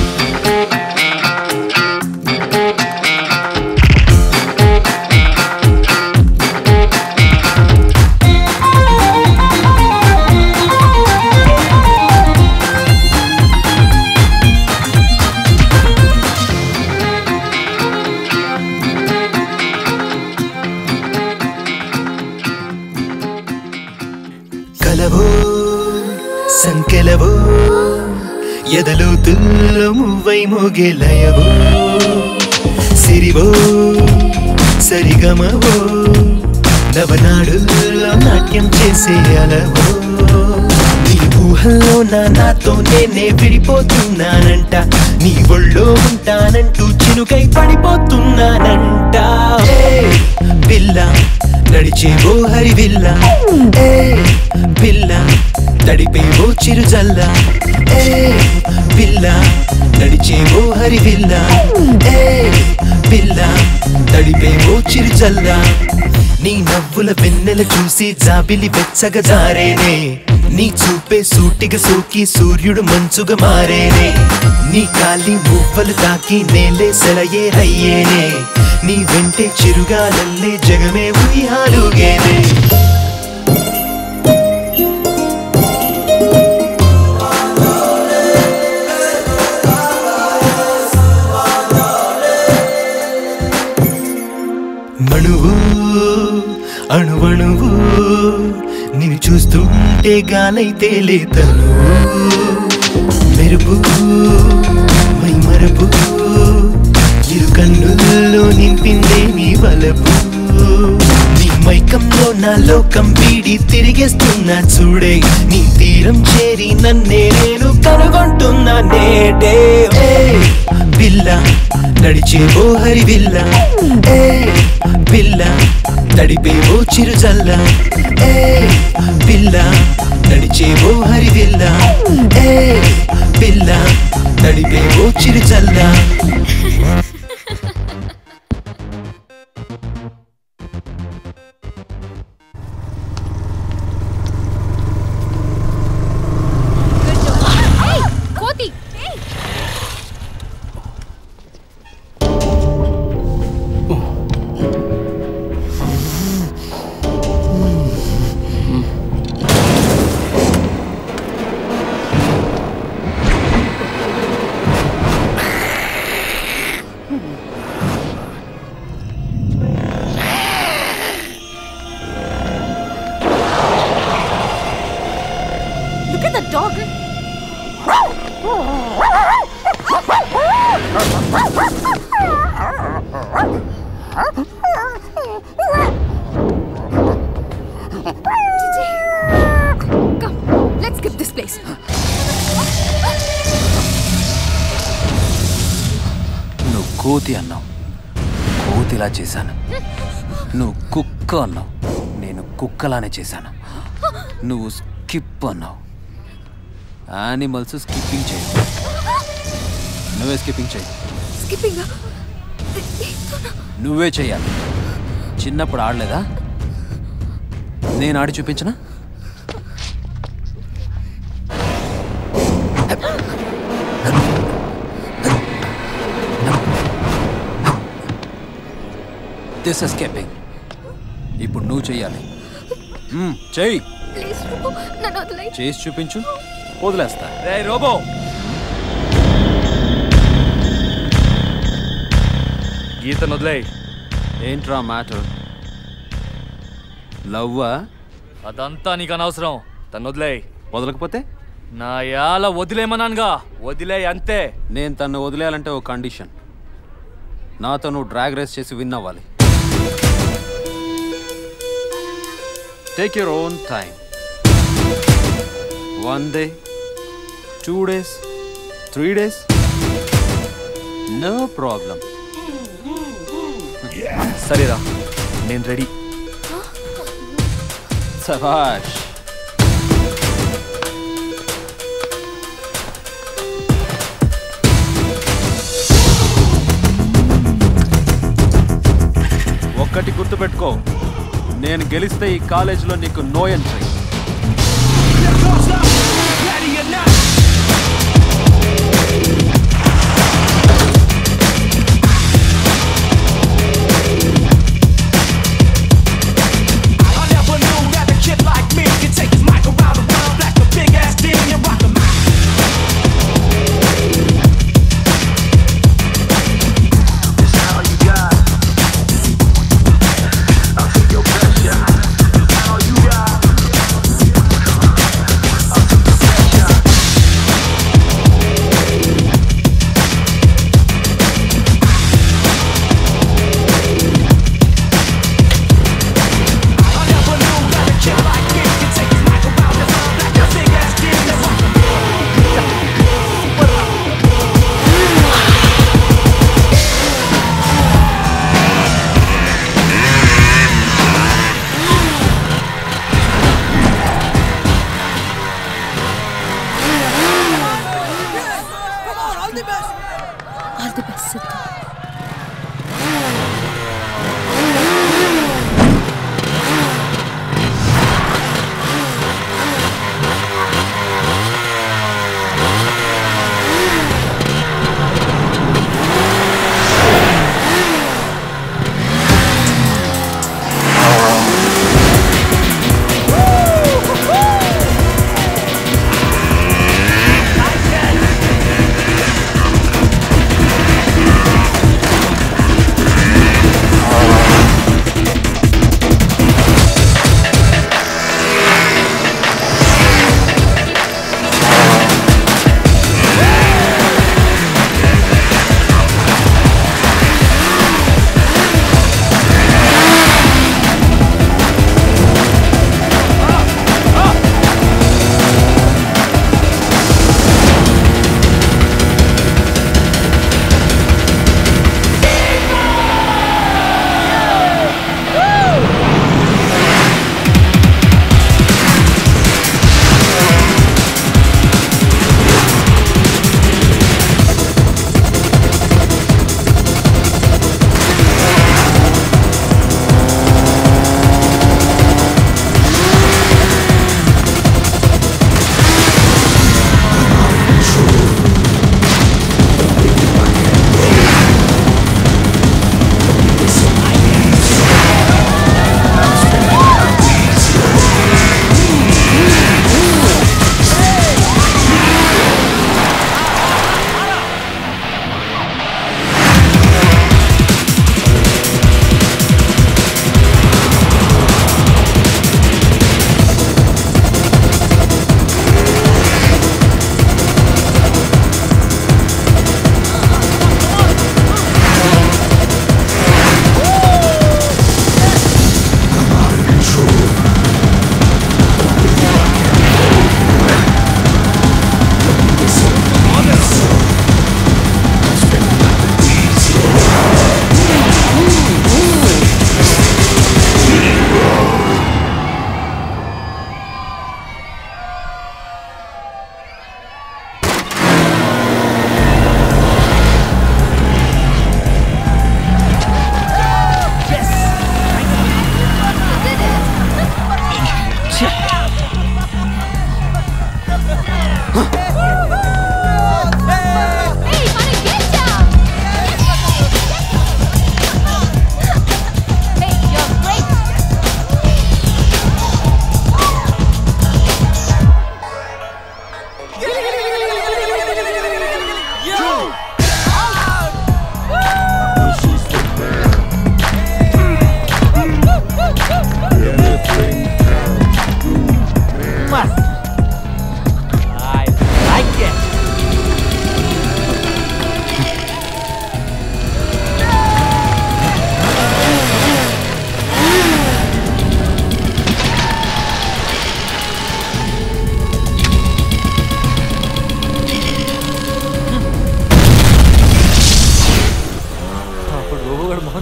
కలవో సంకెలవో ఎదలో తుల్లమువై మోగెలయవో సిరివో సరిగమవో నవనాడుల్లో నాట్యం చేసే అలవో నీ ఊహల్లో నా నాతో నేనే విడిపోతున్నానంట నీ ఒళ్ళో ఉంటానంటూ చినుకై పడిపోతున్నానంట ఏ పిల్ల నడిచే ఓ హరి విల్ల ఏ పిల్ల తడిపే ఓ చిరుజల్ల ఏ పిల్ల నడిచే ఓ హరి విల్ల ఏ పిల్ల తడిపే ఓ చిరుజల్ల నీ నవ్వుల వెన్నెల చూసి జాబిలి వెచ్చగా జారేనే నీ చూపే సూటిగా సోకి సూర్యుడు మంచుగా మారేనే నీ కాలి మువ్వలు తాకి నేలే సెలయే రయ్యేనే నీ వెంటే చిరుగాలల్లే జగమే ఉయ్యాలుగేనే మణువు అణువణువు నిన్ను చూస్తుంటే గాలైతే లేతను మెరుపు మై మరపు ఇరు కన్నుల్లో నింపిందే నీ వలపు నీ మైకంలో నా లోకం వీడి తిరిగేస్తున్నా చూడే నీ తీరం చేరి నన్నే నేను కనుగొంటున్నా నేడే ఏ పిల్ల నడిచే ఓ హరి విల్ల ఏ పిల్ల తడిపే ఓ చిరుజల్ల ఏ పిల్ల నడిచే ఓ హరి విల్ల ఏ పిల్ల తడిపే ఓ చిరుజల్ల కోతి కోతి అన్నావు కోతిలా చేశాను నువ్వు కుక్క అన్నావు నేను కుక్కలానే చేశాను నువ్వు స్కిప్ అన్నావు యానిమల్స్ స్కిప్పింగ్ చేయి నువ్వే స్కిప్పింగ్ చేయి స్కిప్పింగ్ నువ్వే చెయ్యాలి చిన్నప్పుడు ఆడలేదా నేను ఆడి చూపించనా దిస్ ఎస్కేపింగ్ ఇప్పుడు నువ్వు చెయ్యాలి మ్మ్, చెయ్యి ప్లీజ్ రూపు నన్ను వదిలేయ్ చేసి చూపించు వదిలేస్తా రే రోబో గీతను వదిలేయ్ ఏంట్రా మ్యాటర్ లవ్వా అదంతా నీకు అనవసరం తను వదిలేయ్ వదలకపోతే నా యాల వదిలేమన్నానుగా వదిలే అంతే నేను తను వదిలేయాలంటే ఒక కండిషన్ నాతో నువ్వు డ్రాగ్ రేస్ చేసి విన్ అవ్వాలి take your own time one day two days three days no problem సరేరా నేను రెడీ సభాష్ ఒక్కటి గుర్తుపెట్టుకో నేను గెలిస్తే ఈ కాలేజీలో నీకు no entry I never knew that a kid like me could take his mic around the world like a big ass thing and rock the mic. This all you got. I'll take your best shot. This all you got. I'll take the best shot. I never knew that a kid like me could take his mic around the world like a big ass thing and rock the all the best Sidhu Nice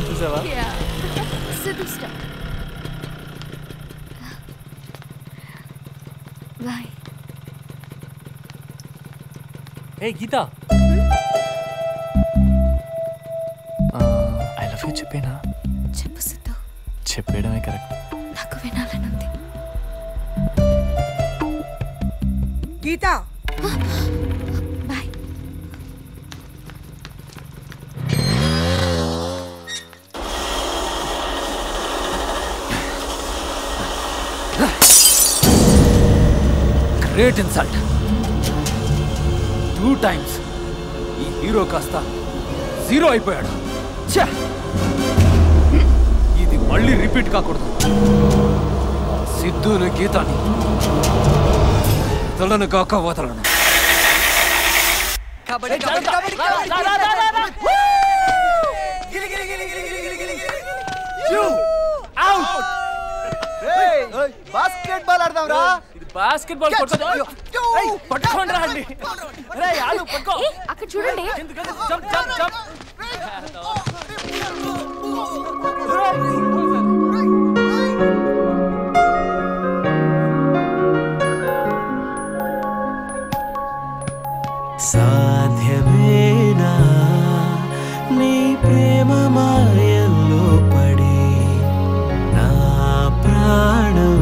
చేస్తున్నాను చూసావా Sidhu stop boy ఏ Geeta I love you చెప్పేనా చెప్పు సిద్ధు చెప్పేయడమే correct నాకు వినాలనుంది Geeta boy great insult two times ఈ hero కాస్త జీరో అయిపోయాడు ఛే! ఇది మళ్ళీ రిపీట్ కాకూడదు ఆ సిద్ధుని గీతాని వదలను కాక వదలను కబడ్డీ కబడ్డీ కబడ్డీ కబడ్డీ బాస్కెట్ బాల్ ఆడదాం రా ఇది బాస్కెట్ బాల్ పట్టుకోండి రండి రే ఆలు పట్టుకో అక్కడ చూడండి జంప్ జంప్ జంప్ సాధ్యమేనా నీ ప్రేమ మాయల్లో పడి నా ప్రాణం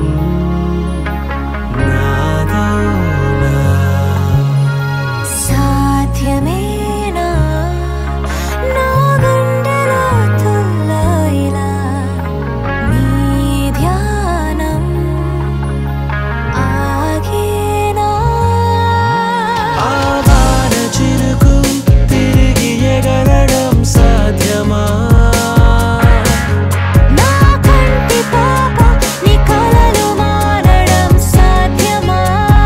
నాదోనా సాధ్యమేనా నా గుండెలో తుల్లో ఇలా నీ ధ్యానం ఆగేనా ఆవాన చిరుకు తిరిగి ఎగరడం సాధ్యమా నా కంటి పాప నీ కలలు మారడం సాధ్యమా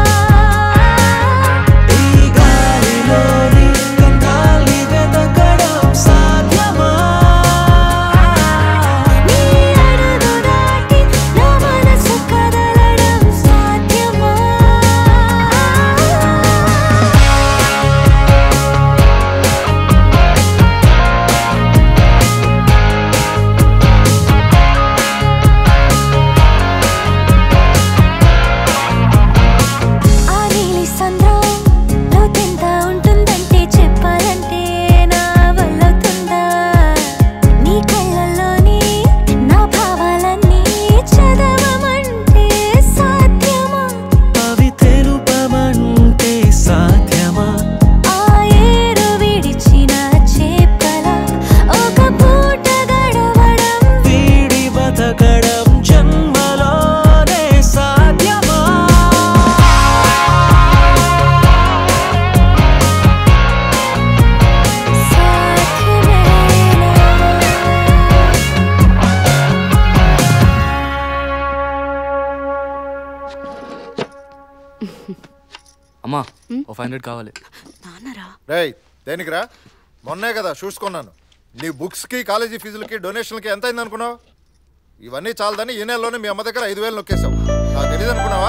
ఈ గాలిలోని గంధాల్ని వెతకడం సాధ్యమా నీ అడుగు దాటి నా మనసు కదలడం సాధ్యమా ఆ నీలి సంద్రం లోతెంత ఉంటుందంటే చెప్పాలంటే నా వల్లవుతుందా నీ కళ్ళల్లోని నా భావాలన్నీ చదవమంటే సాధ్యమా అవి తెలుపమంటే సాధ్యమా ఆ ఏరు విడిచిన చేపల ఒక పూట గడవడం వీడి బతకడం జన్మలోనే సాధ్యమా అమ్మా ఓ ఫైవ్ హండ్రెడ్ కావాలి రేయ్ దేనికిరా మొన్నే కదా షూస్ కొన్నాను నీ బుక్స్కి కాలేజీ ఫీజులకి డొనేషన్లకి ఎంత అయింది అనుకున్నావు ఇవన్నీ చాలదని ఈ నెలలోనే మీ అమ్మ దగ్గర ఐదు వేలు నొక్కేశావు నాకు తెలియదు అనుకున్నావా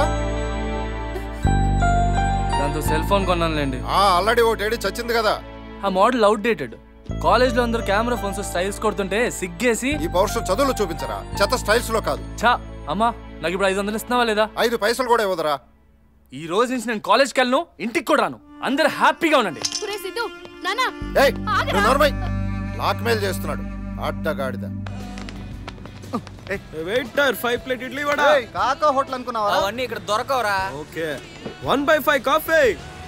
దాంతో సెల్ ఫోన్ కొన్నానులేండి ఆల్రెడీ ఒకటి ఏడి చచ్చింది కదా ఆ మోడల్ అవుట్ డేటెడ్ కాలేజ్ లో అందరూ కెమెరా ఫోన్స్ స్టైల్స్ కొడుతుంటే సిగ్గేసి ఈ పౌరుషం చదువులో చూపించరా చెత్త స్టైల్స్ లో కాదు చా అమ్మా నాకు ఇప్పుడు ఐదు వందలు ఇస్తున్నావా లేదా ఐదు పైసలు కూడా ఇవ్వదురా ఈ రోజు నుంచి నేను కాలేజ్కి వెళ్ళను ఇంటికి కూడా రాను అందరు హ్యాపీగా ఉండండి సురే సిద్ధు నానా ఏయ్ నువ్వు నోర్మై లాక్ మెయిల్ చేస్తున్నాడు అడ్డగాడిద waiter five plate idli vada Kaka hotel అనుకున్నావా అవన్నీ ఇక్కడ దొరకవురా okay one by five coffee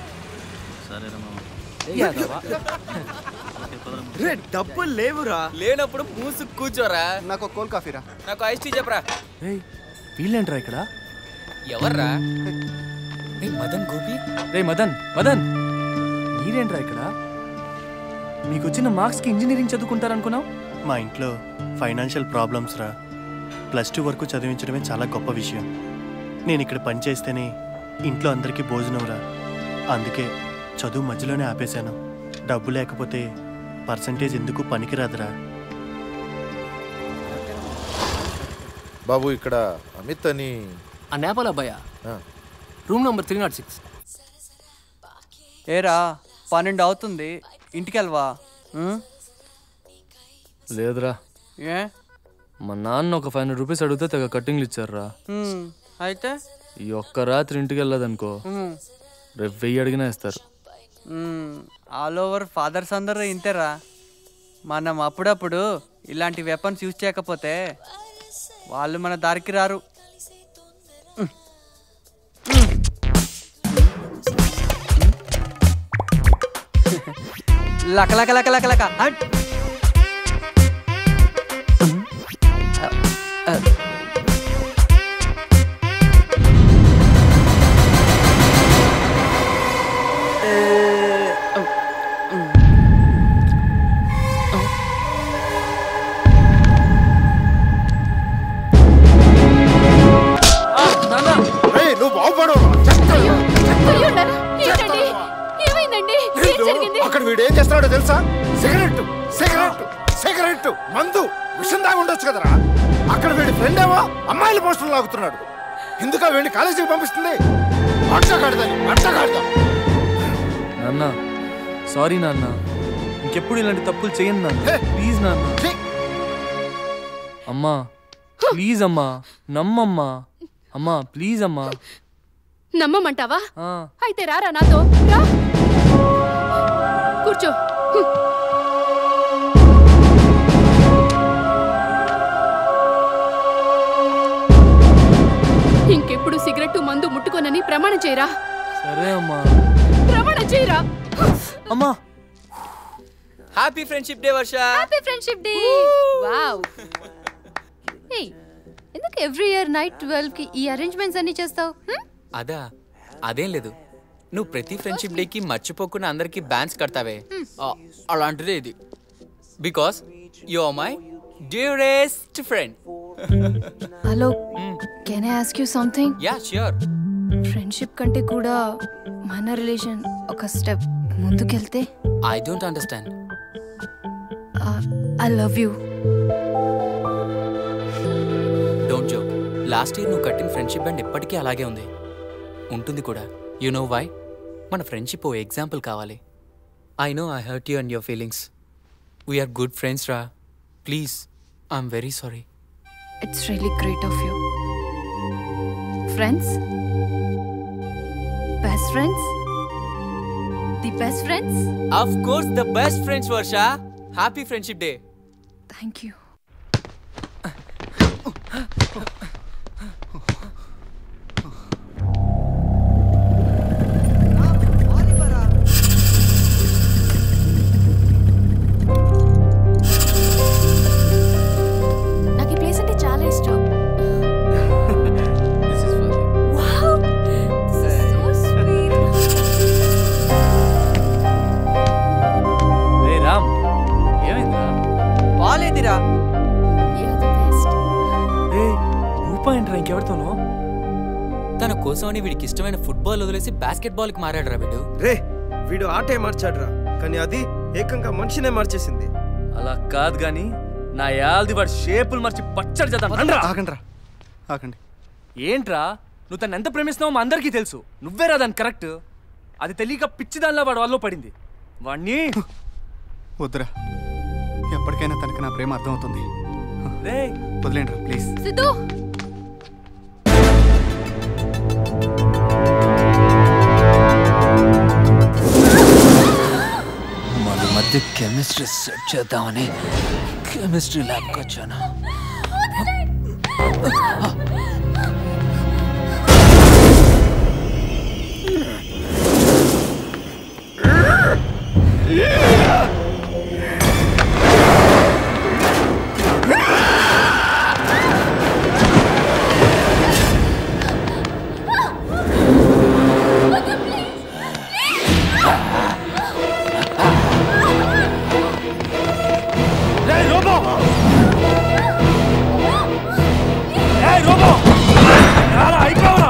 రే డబ్బులు లేవురా లేనప్పుడు మూసు కూర్చోరా నాకు కోల్ కాఫీరా నాకు ఐస్ టీ చెప్పరా వీళ్ళేంట్రా ఇక్కడ ఎవర్రా ఏయ్, మదన్ గోపి రే మదన్ మదన్ మీరేంట్రా ఇక్కడ మీకు వచ్చిన మార్క్స్ కి ఇంజనీరింగ్ చదువుకుంటారనుకున్నావు మా ఇంట్లో ఫైనాన్షియల్ ప్రాబ్లమ్స్ రా ప్లస్ టూ వరకు చదివించడమే చాలా గొప్ప విషయం నేను ఇక్కడ పని చేస్తేనే ఇంట్లో అందరికీ భోజనం రా అందుకే చదువు మధ్యలోనే ఆపేశాను డబ్బు లేకపోతే పర్సంటేజ్ ఎందుకు పనికిరాదురా బాబు ఇక్కడ అమిత్ అని ఆ నేపాల్ అబ్బాయ room number three not six ఏరా పన్నెండు అవుతుంది ఇంటికి వెళ్ళవా ఉం? లేదురా ఏ మా నాన్న ఒక ఫైవ్ హండ్రెడ్ రూపీస్ అడిగితే తెగ కట్టింగ్లు ఇచ్చారా హ్మ్, అయితే ఈ ఒక్క రాత్రి ఇంటికి వెళ్ళదనుకో హ్మ్. రేపు వెయ్యి అడిగినా ఇస్తారు ఆల్ ఓవర్ ఫాదర్స్ అందరూ ఇంతేరా మనం అప్పుడప్పుడు ఇలాంటి వెపన్స్ యూజ్ చేయకపోతే వాళ్ళు మన దారికి రారు లక లక లక లక లక అట్. రేయ్, నువ్వు బాగుపడు అయ్యో నాన్న, ఏంటండి ఏమైందండి ఏం జరిగింది అక్కడ వీడు ఏం చేస్తున్నాడో తెలుసా సిగరెట్ సిగరెట్ సిగరెట్ మందు విషం దాగి ఉండొచ్చు కదరా అక్కడ వీడి ఫ్రెండ్ ఏమో అమ్మాయిల పోస్టులు లాగుతున్నాడు ఎందుక వీడిని కాలేజీకి పంపిస్తుంది అడ్డగాడిదని అడ్డగాడిదా నాన్న సారీ నాన్న ఇంకెప్పుడు ఇలాంటి తప్పులు చేయను నాన్న ప్లీజ్ నాన్న అమ్మా ప్లీజ్ అమ్మా నమ్మమ్మా అమ్మా ప్లీజ్ అమ్మా నమ్మమంటావా ఆ. అయితే రారా నాతో రా కూర్చో హ్మ్. ఇంకెప్పుడు సిగరెట్ మందు ముట్టుకోనని ప్రమాణం చేయరా సరే అమ్మా ప్రమాణం చేయరా అమ్మా happy friendship day Varsha happy friendship day wow ఏయ్ ఎందుకు ఎవ్రీ ఇయర్ నైట్ ట్వెల్వ్ కి ఈ అరేంజ్మెంట్స్ అన్ని చేస్తావు అదా అదేం లేదు నువ్వు ప్రతి ఫ్రెండ్షిప్ డేకి మర్చిపోకుండా అందరికి బ్యాన్స్ కడతావే ఆ, అలాంటిదే ఇది because you are my dearest friend hello can I ask you something ya sure friendship కంటే కూడా మన రిలేషన్ ఒక స్టెప్ ముందుకెళ్తే I don't understand I love you don't joke last year నువ్వు కట్టిన ఫ్రెండ్షిప్ బ్యాండ్ ఎప్పటికీ అలాగే ఉంది ఉంటుంది కూడా యు నో వై మన ఫ్రెండ్షిప్ ఓ ఎగ్జాంపుల్ కావాలి I know I hurt you and your feelings we're good friends రా please I'm very sorry it's really great of you friends best friends the best friends of course the best friends Varsha happy friendship day thank you నాకు ఈ place అంటే చాలా ఇష్టం Wow! This is so sweet. రే రామ్ ఏమైందిరా బాలేదిరా You're the best. రే రూపా ఏంట్రా ఇంకెవరితోనో తన కోసమని వీడికి ఇష్టమైన ఫుట్బాల్ వదిలేసి బాస్కెట్ బాల్ కి మారాడు రా వీడు రే వీడు ఆటే మార్చాడురా కానీ అది ఏకంగా మనిషినే మార్చేసింది అలా కాదు గాని నా యాల్ది వాడి షేపులు మర్చి పచ్చడి చేద్దాం రండ్రా. ఆగండ్రా ఆగండి ఏంట్రా నువ్వు తను ఎంత ప్రేమిస్తున్నావో మా అందరికీ తెలుసు నువ్వేరా దాని కరెక్ట్ అది తెలియక పిచ్చి దానిలో వాడు వాళ్ళలో పడింది వాణ్ణి వద్దురా ఎప్పటికైనా తనకి నా ప్రేమ అర్థమవుతుంది రే వదిలేండి ప్లీజ్ సిద్ధు మన మధ్య కెమిస్ట్రీ సెట్ చేద్దామని కెమిస్ట్రీ ల్యాబ్కి వచ్చాను రే రోబో రే రోబో రారా అయిపోవరా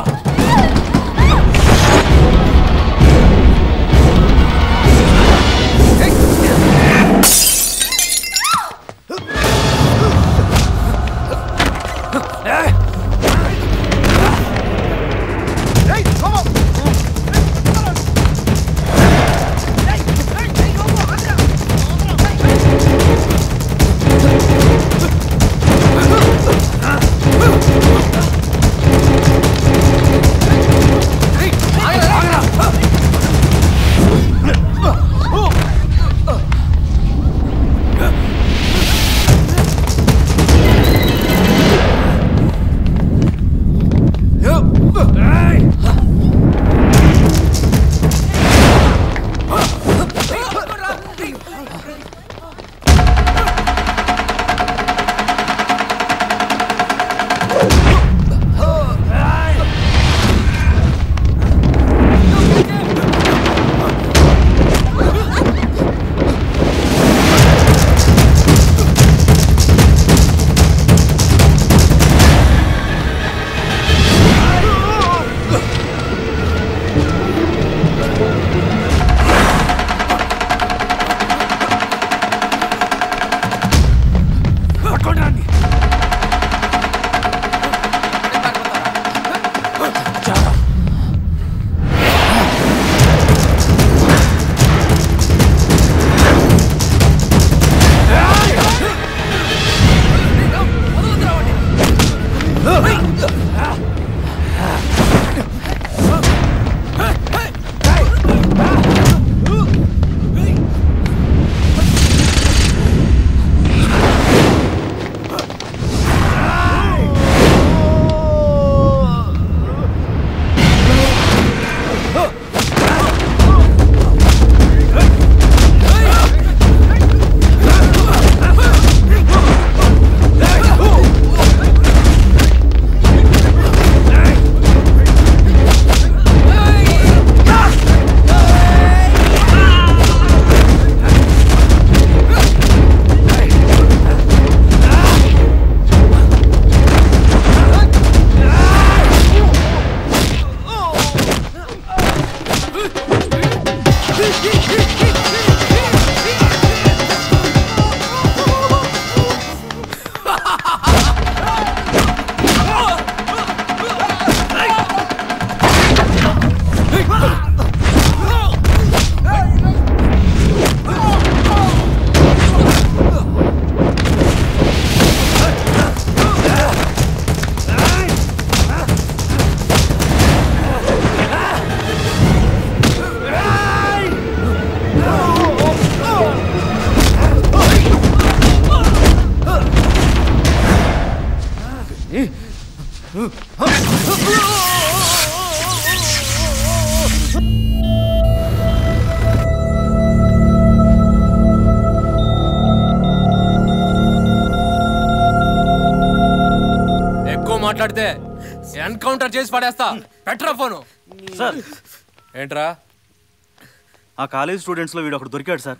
మాట్లాడితే ఎన్కౌంటర్ చేసి పడేస్తా పెట్రా ఫోను సార్ ఏంట్రా ఆ కాలేజ్ స్టూడెంట్స్లో వీడు ఒకడు దొరికాడు సార్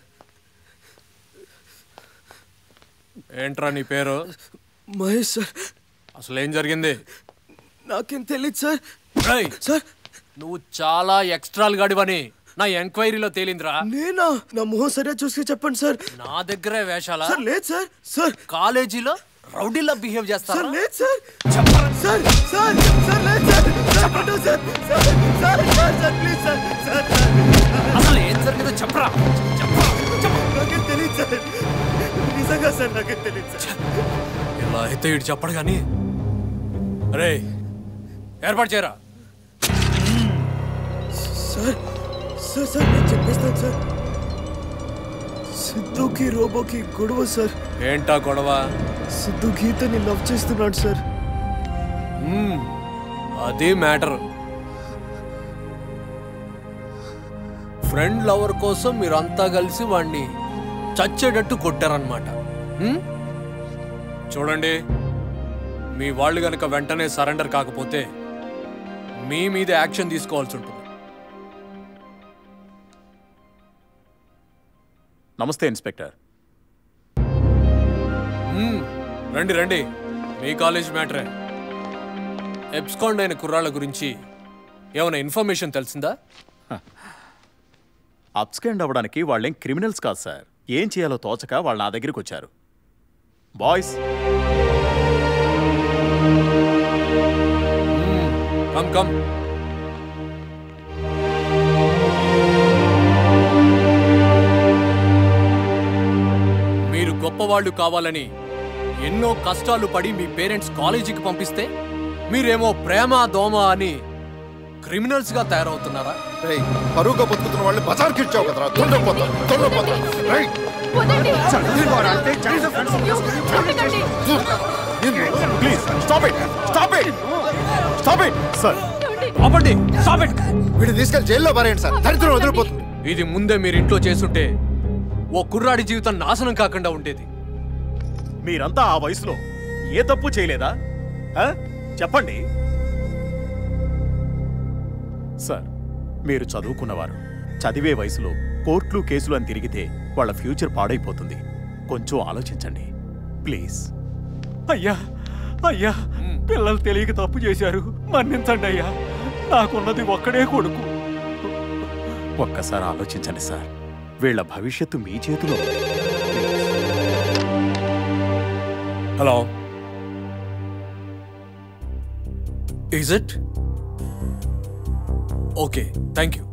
ఏంట్రా నీ పేరు మహేష్ సార్ అసలు ఏం జరిగింది నాకేం తెలియదు సార్ రేయ్, సార్ నువ్వు చాలా ఎక్స్ట్రాల్ గడివని నా ఎంక్వైరీలో తేలిందిరా నేనా నా మొహం సరిగా చూసి చెప్పండి సార్ నా దగ్గరే వేషాలా సార్ లేదు సార్ సార్ కాలేజీలో రౌడీలా బిహేవ్ సార్ చేస్తారా లేదు సార్ సార్ సార్ సార్ లేదు సార్ సార్ కొట్టు sir sir sir sir sir please sir sir అసలు ఏం జరిగిందో చెప్పరా నాకేం తెలియదు సార్ నిజంగా సార్ నాకేం తెలియదు సార్ ఇలా అయితే ఇటు చెప్పడు కానీ రే ఏర్పాటు చేయరా సార్ సార్ సార్ నేను చెప్పేస్తాను సార్ సిద్ధుకి రోబోకి గొడవ సార్ ఏంటా గొడవ సిద్ధు గీతని లవ్ చేస్తున్నాడు సార్ మ్మ్, అది మ్యాటర్ ఫ్రెండ్ లవర్ కోసం మీరంతా కలిసి వాడిని చచ్చేటట్టు కొట్టారనమాట మ్మ్? చూడండి మీ వాళ్ళు గనక వెంటనే సరెండర్ కాకపోతే మీ మీద యాక్షన్ తీసుకోవాల్సి ఉంటుంది నమస్తే ఇన్స్పెక్టర్ మ్మ్, రండి రండి మీ కాలేజ్ మ్యాటరే ఎబ్స్కాండ్ అయిన కుర్రాళ్ళ గురించి ఏమైనా ఇన్ఫర్మేషన్ తెలిసిందా అప్స్కాండ్ అవ్వడానికి వాళ్ళేం క్రిమినల్స్ కాదు సార్ ఏం చేయాలో తోచక వాళ్ళు నా దగ్గరికి వచ్చారు బాయ్స్ కమ్ కమ్ మీరు గొప్పవాళ్ళు కావాలని ఎన్నో కష్టాలు పడి మీ పేరెంట్స్ కాలేజీకి పంపిస్తే మీరేమో ప్రేమ దోమ అని క్రిమినల్స్ గా తయారవుతున్నారా రేయ్ పరువుగా బతుకుతున్న వాళ్ళు బజార్కి ఇచ్చావు కదరా దొండపోతా దొండపోతా రేయ్ please stop it stop it stop it sir ఆపండి స్టాప్ ఇట్ వీడిని తీసుకెళ్లి జైల్లో పారేయండి సార్ దరిద్రం వదిలిపోతుంది ఇది ముందే మీరు ఇంట్లో చేసుంటే ఓ కుర్రాడి జీవితం నాశనం కాకుండా ఉండేది మీరంతా ఆ వయసులో ఏ తప్పు చేయలేదా ఆ? చెప్పండి సార్ మీరు చదువుకున్నవారు చదివే వయసులో కోర్టులు కేసులు అని తిరిగితే వాళ్ళ ఫ్యూచర్ పాడైపోతుంది కొంచెం ఆలోచించండి ప్లీజ్ అయ్యా అయ్యా పిల్లలు తెలియక తప్పు చేశారు మన్నించండి అయ్యా నాకున్నది ఒక్కడే కొడుకు ఒక్కసారి ఆలోచించండి సార్ వీళ్ళ భవిష్యత్తు మీ చేతిలో ఉంది. Hello is it okay thank you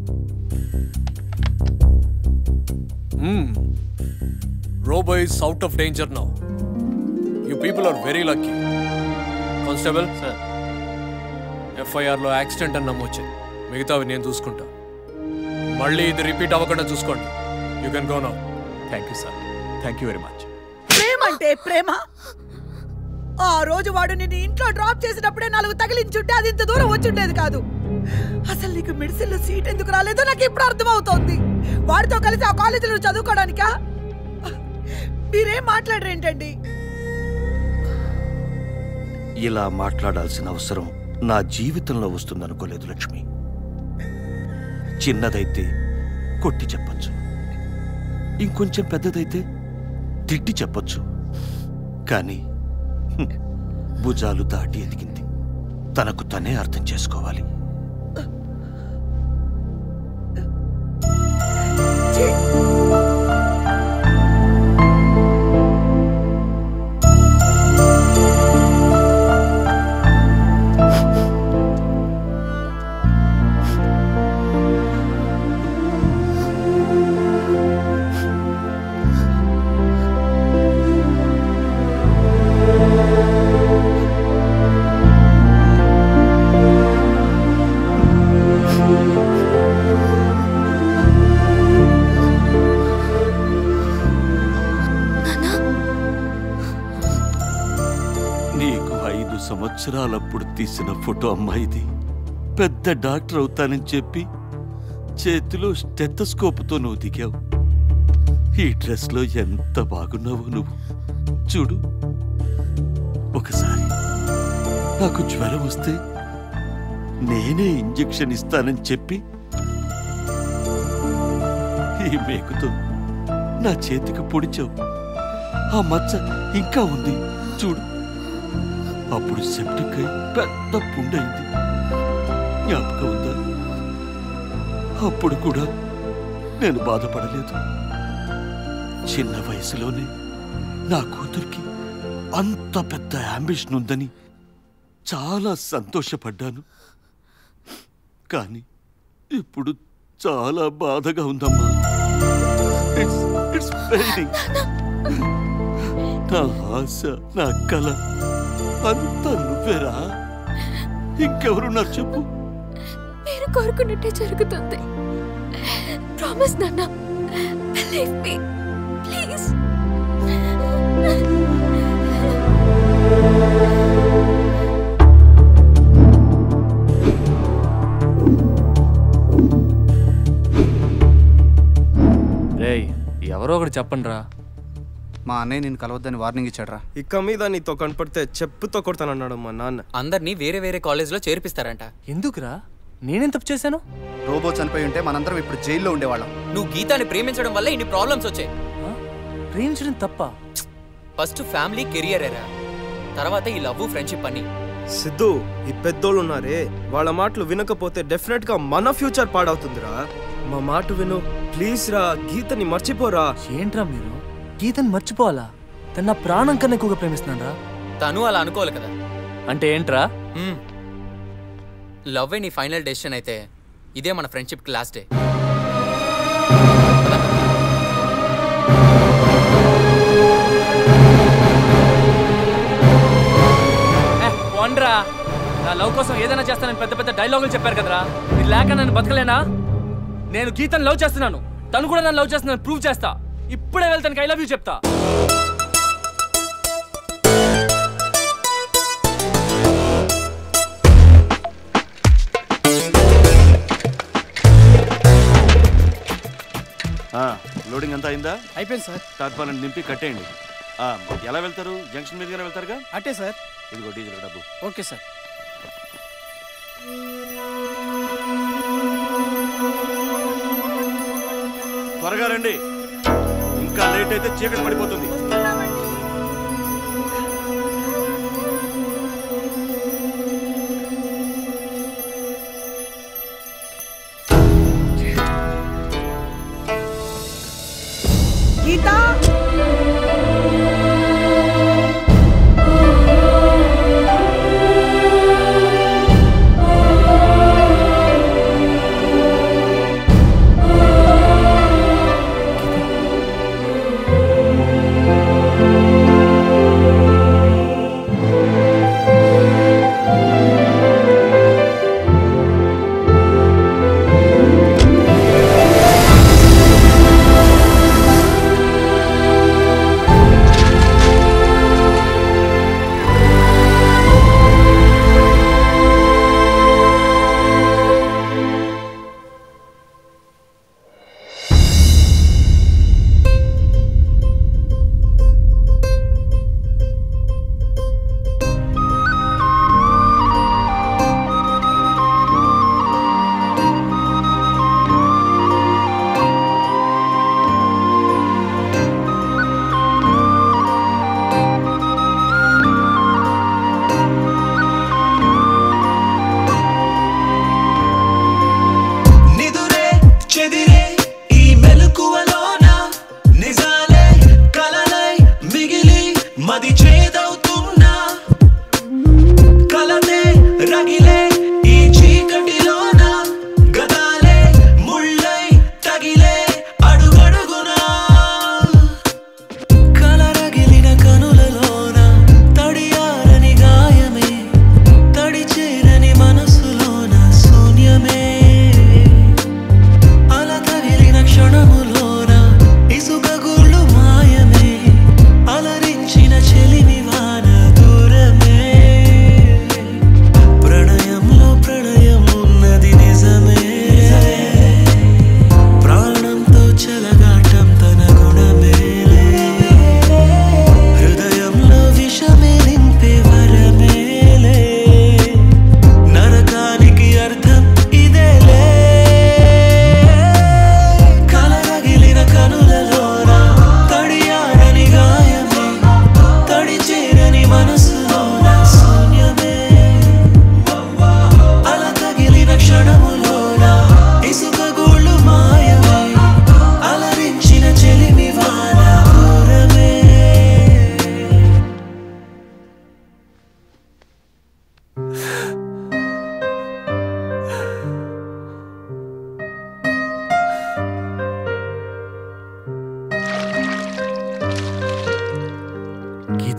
robo is out of danger now you people are very lucky constable sir ఎఫ్ఐఆర్లో యాక్సిడెంట్ అని నమ్మొచ్చాయి మిగతావి నేను చూసుకుంటా మళ్ళీ ఇది రిపీట్ అవ్వకుండా చూసుకోండి you can go now thank you sir thank you very much ప్రేమ అంటే ప్రేమ ఆ రోజు వాడు నిన్ను ఇంట్లో డ్రాప్ చేసినప్పుడే నాలుగు తగిలించుంటే అది ఇంత దూరం వచ్చుండేది కాదు అసలు నీకు మెడిసిన్ లో సీట్ ఎందుకు రాలేదో నాకు ఇప్పుడు అర్థమవుతోంది వాడితో కలిసి ఆ కాలేజీలో చదువుకోవడానికా మీరేం మాట్లాడరేంటండి ఇలా మాట్లాడాల్సిన అవసరం నా జీవితంలో వస్తుందనుకోలేదు లక్ష్మి చిన్నదైతే కొట్టి చెప్పొచ్చు ఇంకొంచెం పెద్దదైతే తిట్టి చెప్పొచ్చు కానీ హ్మ్, భుజాలు దాటి ఎదిగింది తనకు తనే అర్థం చేసుకోవాలి నీకు ఐదు సంవత్సరాలప్పుడు తీసిన ఫోటో అమ్మాయిది పెద్ద డాక్టర్ అవుతానని చెప్పి చేతిలో స్టెత్తస్కోప్తో నువ్వు దిగావు ఈ డ్రెస్లో ఎంత బాగున్నావు నువ్వు చూడు ఒకసారి నాకు జ్వరం వస్తే నేనే ఇంజెక్షన్ ఇస్తానని చెప్పి ఈ మేకుతో నా చేతికి పొడిచావు ఆ మచ్చ ఇంకా ఉంది చూడు అప్పుడు సెప్టిక్ అయి పెద్ద పుండైంది జ్ఞాపకం ఉందా అప్పుడు కూడా నేను బాధపడలేదు చిన్న వయసులోనే నా కూతురికి అంత పెద్ద అంబిషన్ ఉందని చాలా సంతోషపడ్డాను కానీ ఇప్పుడు చాలా బాధగా ఉందమ్మా ఇట్స్ ఇట్స్ పెయినింగ్ నా ఆశ నా కల అంతా నువ్వేరా ఇంకెవరున్నారు చెప్పు మీరు కోరుకున్నట్టే జరుగుతుంది ప్రామిస్ నాన్న బిలీవ్ మీ ప్లీజ్ రేయ్ ఎవరో ఒకటి చెప్పండి రా మా అన్నయ్య నేను కలవద్దని వార్నింగ్ ఇచ్చాడ్రా ఇక మీద నీతో కనపడితే చెప్పుతో కొడతానన్నాడు మా నాన్న అందరినీ వేరే వేరే కాలేజ్లో చేర్పిస్తారంట ఎందుకురా నేనేం తప్పు చేశాను రోబో చనిపోయి ఉంటే మనందరం ఇప్పుడు జైల్లో ఉండేవాళ్ళం నువ్వు గీతాని ప్రేమించడం వల్ల ఇన్ని ప్రాబ్లమ్స్ వచ్చాయి ప్రేమించడం తప్ప ఫస్ట్ ఫ్యామిలీ కెరియర్ ఎరా తర్వాత ఈ లవ్ ఫ్రెండ్షిప్ అని సిద్ధు ఈ పెద్దోళ్ళు ఉన్నారే వాళ్ళ మాటలు వినకపోతే డెఫినెట్ గా మన ఫ్యూచర్ పాడవుతుందిరా మా మాట విను ప్లీజ్ రా గీతని మర్చిపోరా ఏంట్రా మీరు గీతని మర్చిపోవాలా తన నా ప్రాణం కన్నా ఎక్కువగా ప్రేమిస్తున్నాను రా తను అలా అనుకోవాలి కదా అంటే ఏంట్రా లవ్ నీ ఫైనల్ డెసిషన్ అయితే ఇదే మన ఫ్రెండ్షిప్ లాస్ట్ డే వండ్రా నా లవ్ కోసం ఏదైనా చేస్తానని పెద్ద పెద్ద డైలాగులు చెప్పారు కదరా మీరు లేక నన్ను బతకలేనా నేను గీతను లవ్ చేస్తున్నాను తను కూడా నన్ను లవ్ చేస్తున్నాను ప్రూవ్ చేస్తా ఇప్పుడే వెళ్తాను ఐ లవ్ యూ చెప్తా ఆ, లోడింగ్ అంతా అయిందా అయిపోయింది సార్ తాత్పాలను నింపి కట్టేయండి ఆ, ఎలా వెళ్తారు జంక్షన్ మీదుగానే వెళ్తారుగా అట్టే సార్ ఇదిగో డీజిల్ డబ్బు ఓకే సార్ త్వరగా రండి ఇంకా లేట్ అయితే చీకటి పడిపోతుంది గీత నిదురే చెదిరే ఈ మెలకువలోన నిజాలే కలలై మిగిలి మది చేదవుతున్నా కలతే రగిలే ఈ చీకటిలోన గదాలే ముళ్ళై తగిలే అడుగడుగునా కలరగిలిన కనులలోన తడియారని గాయమే తడిచేరని మనసులోన శూన్యమే అల తగిలిన క్షణములోన ఇసుక గుళ్ళు మాయమే అలరించిన చెలిమి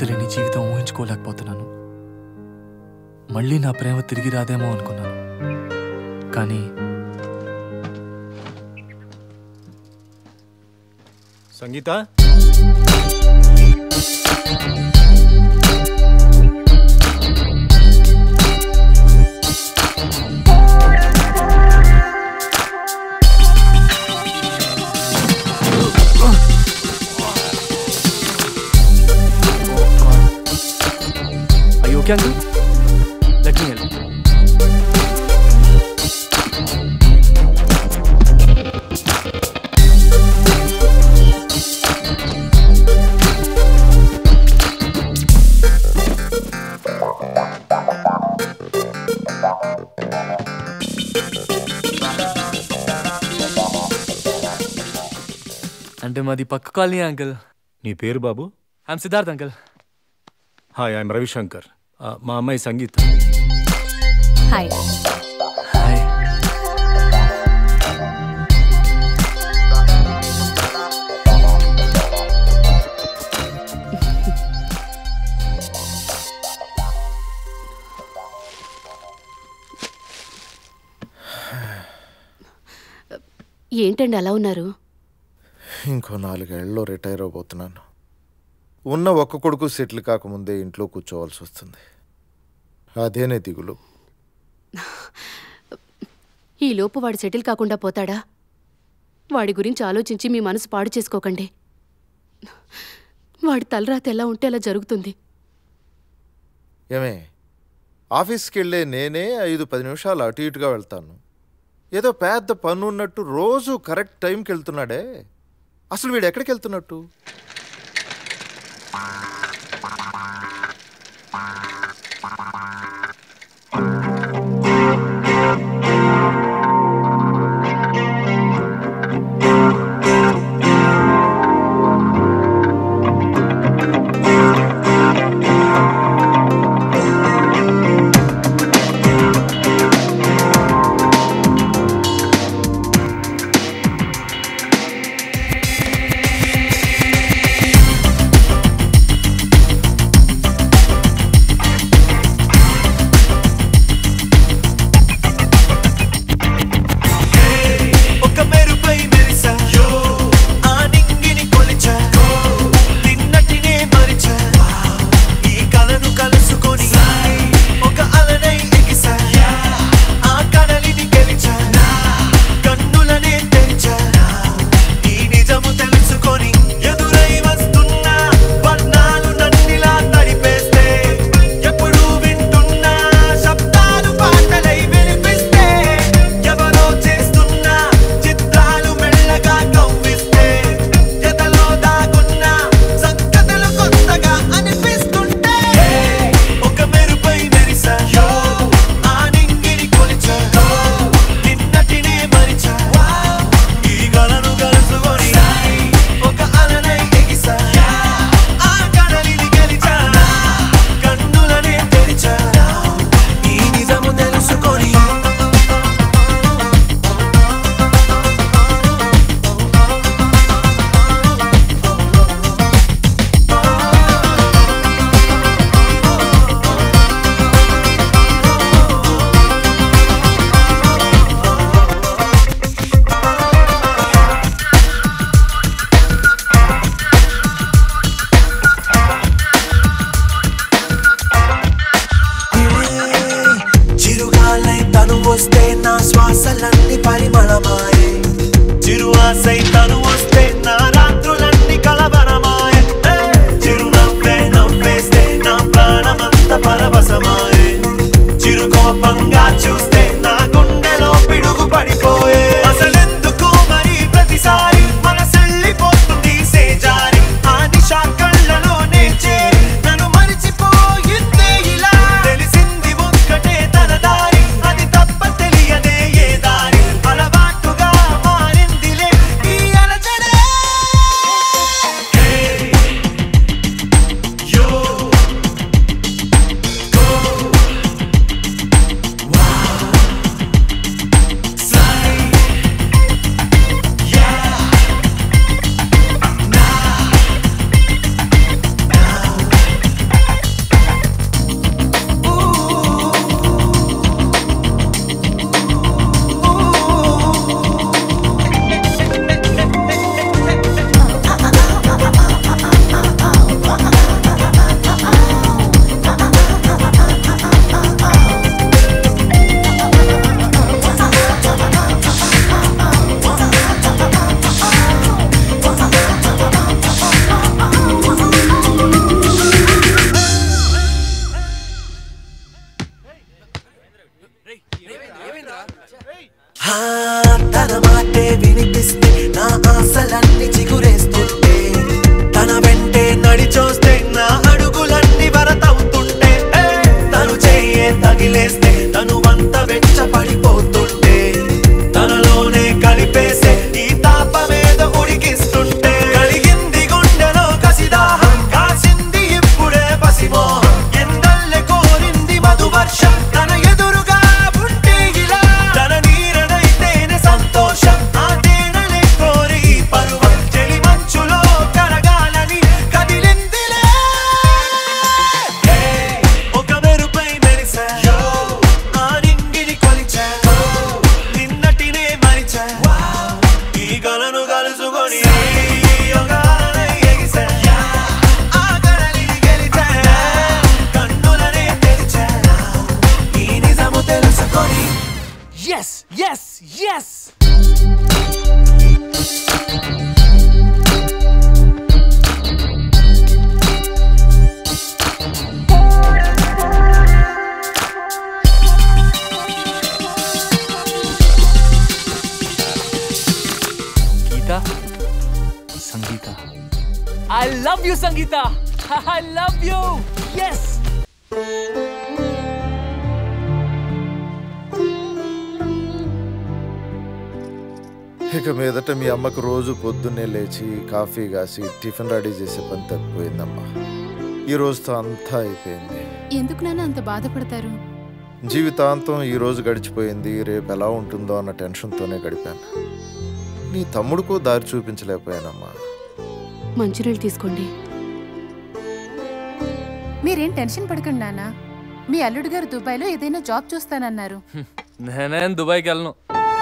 బాధ్యత లేని జీవితం ఊహించుకోలేకపోతున్నాను మళ్ళీ నా ప్రేమ తిరిగి రాదేమో అనుకున్నాను కానీ సంగీత Are you okay, uncle? Let me help. అంటే మాది పక్క కాలనీ అంకుల్ నీ పేరు బాబు I'm Siddharth uncle hi I'm Ravishankar ఆ, మా అమ్మాయి సంగీత హాయ్ ఏంటండి అలా ఉన్నారు ఇంకో నాలుగేళ్లలో రిటైర్ అవబోతున్నాను ఉన్న ఒక్క కొడుకు సెటిల్ కాకముందే ఇంట్లో కూర్చోవాల్సి వస్తుంది అదేనే దిగులు ఈ లోపు వాడు సెటిల్ కాకుండా పోతాడా వాడి గురించి ఆలోచించి మీ మనసు పాడు చేసుకోకండి వాడి తలరాత ఎలా ఉంటే అలా జరుగుతుంది ఏమే ఆఫీస్కి వెళ్ళే నేనే ఐదు పది నిమిషాలు అటు ఇటుగా వెళ్తాను ఏదో పెద్ద పని ఉన్నట్టు రోజు కరెక్ట్ టైంకి వెళ్తున్నాడే అసలు వీడు ఎక్కడికి వెళ్తున్నట్టు Thank I love you Sangeetha I love you yes ఇక మీదట మీ అమ్మకు రోజు పొద్దున్నే లేచి కాఫీ కాసి టిఫిన్ రెడీ చేసే పని తప్పిపోయిందమ్మా ఈ రోజుతో అంతా అయిపోయింది ఎందుకు నాన్న అంత బాధపడతారు జీవితాంతం ఈ రోజు గడిచిపోయింది రేపు ఎలా ఉంటుందో అన్న టెన్షన్తోనే గడిపాను నీ తమ్ముడుకు దారి చూపించలేకపోయానమ్మా మంచినీళ్ళు తీసుకోండి మీరేం టెన్షన్ పడకండి నాన్న మీ అల్లుడు గారు దుబాయ్లో ఏదైనా జాబ్ చూస్తానన్నారు నేనేం దుబాయ్కి వెళ్ళను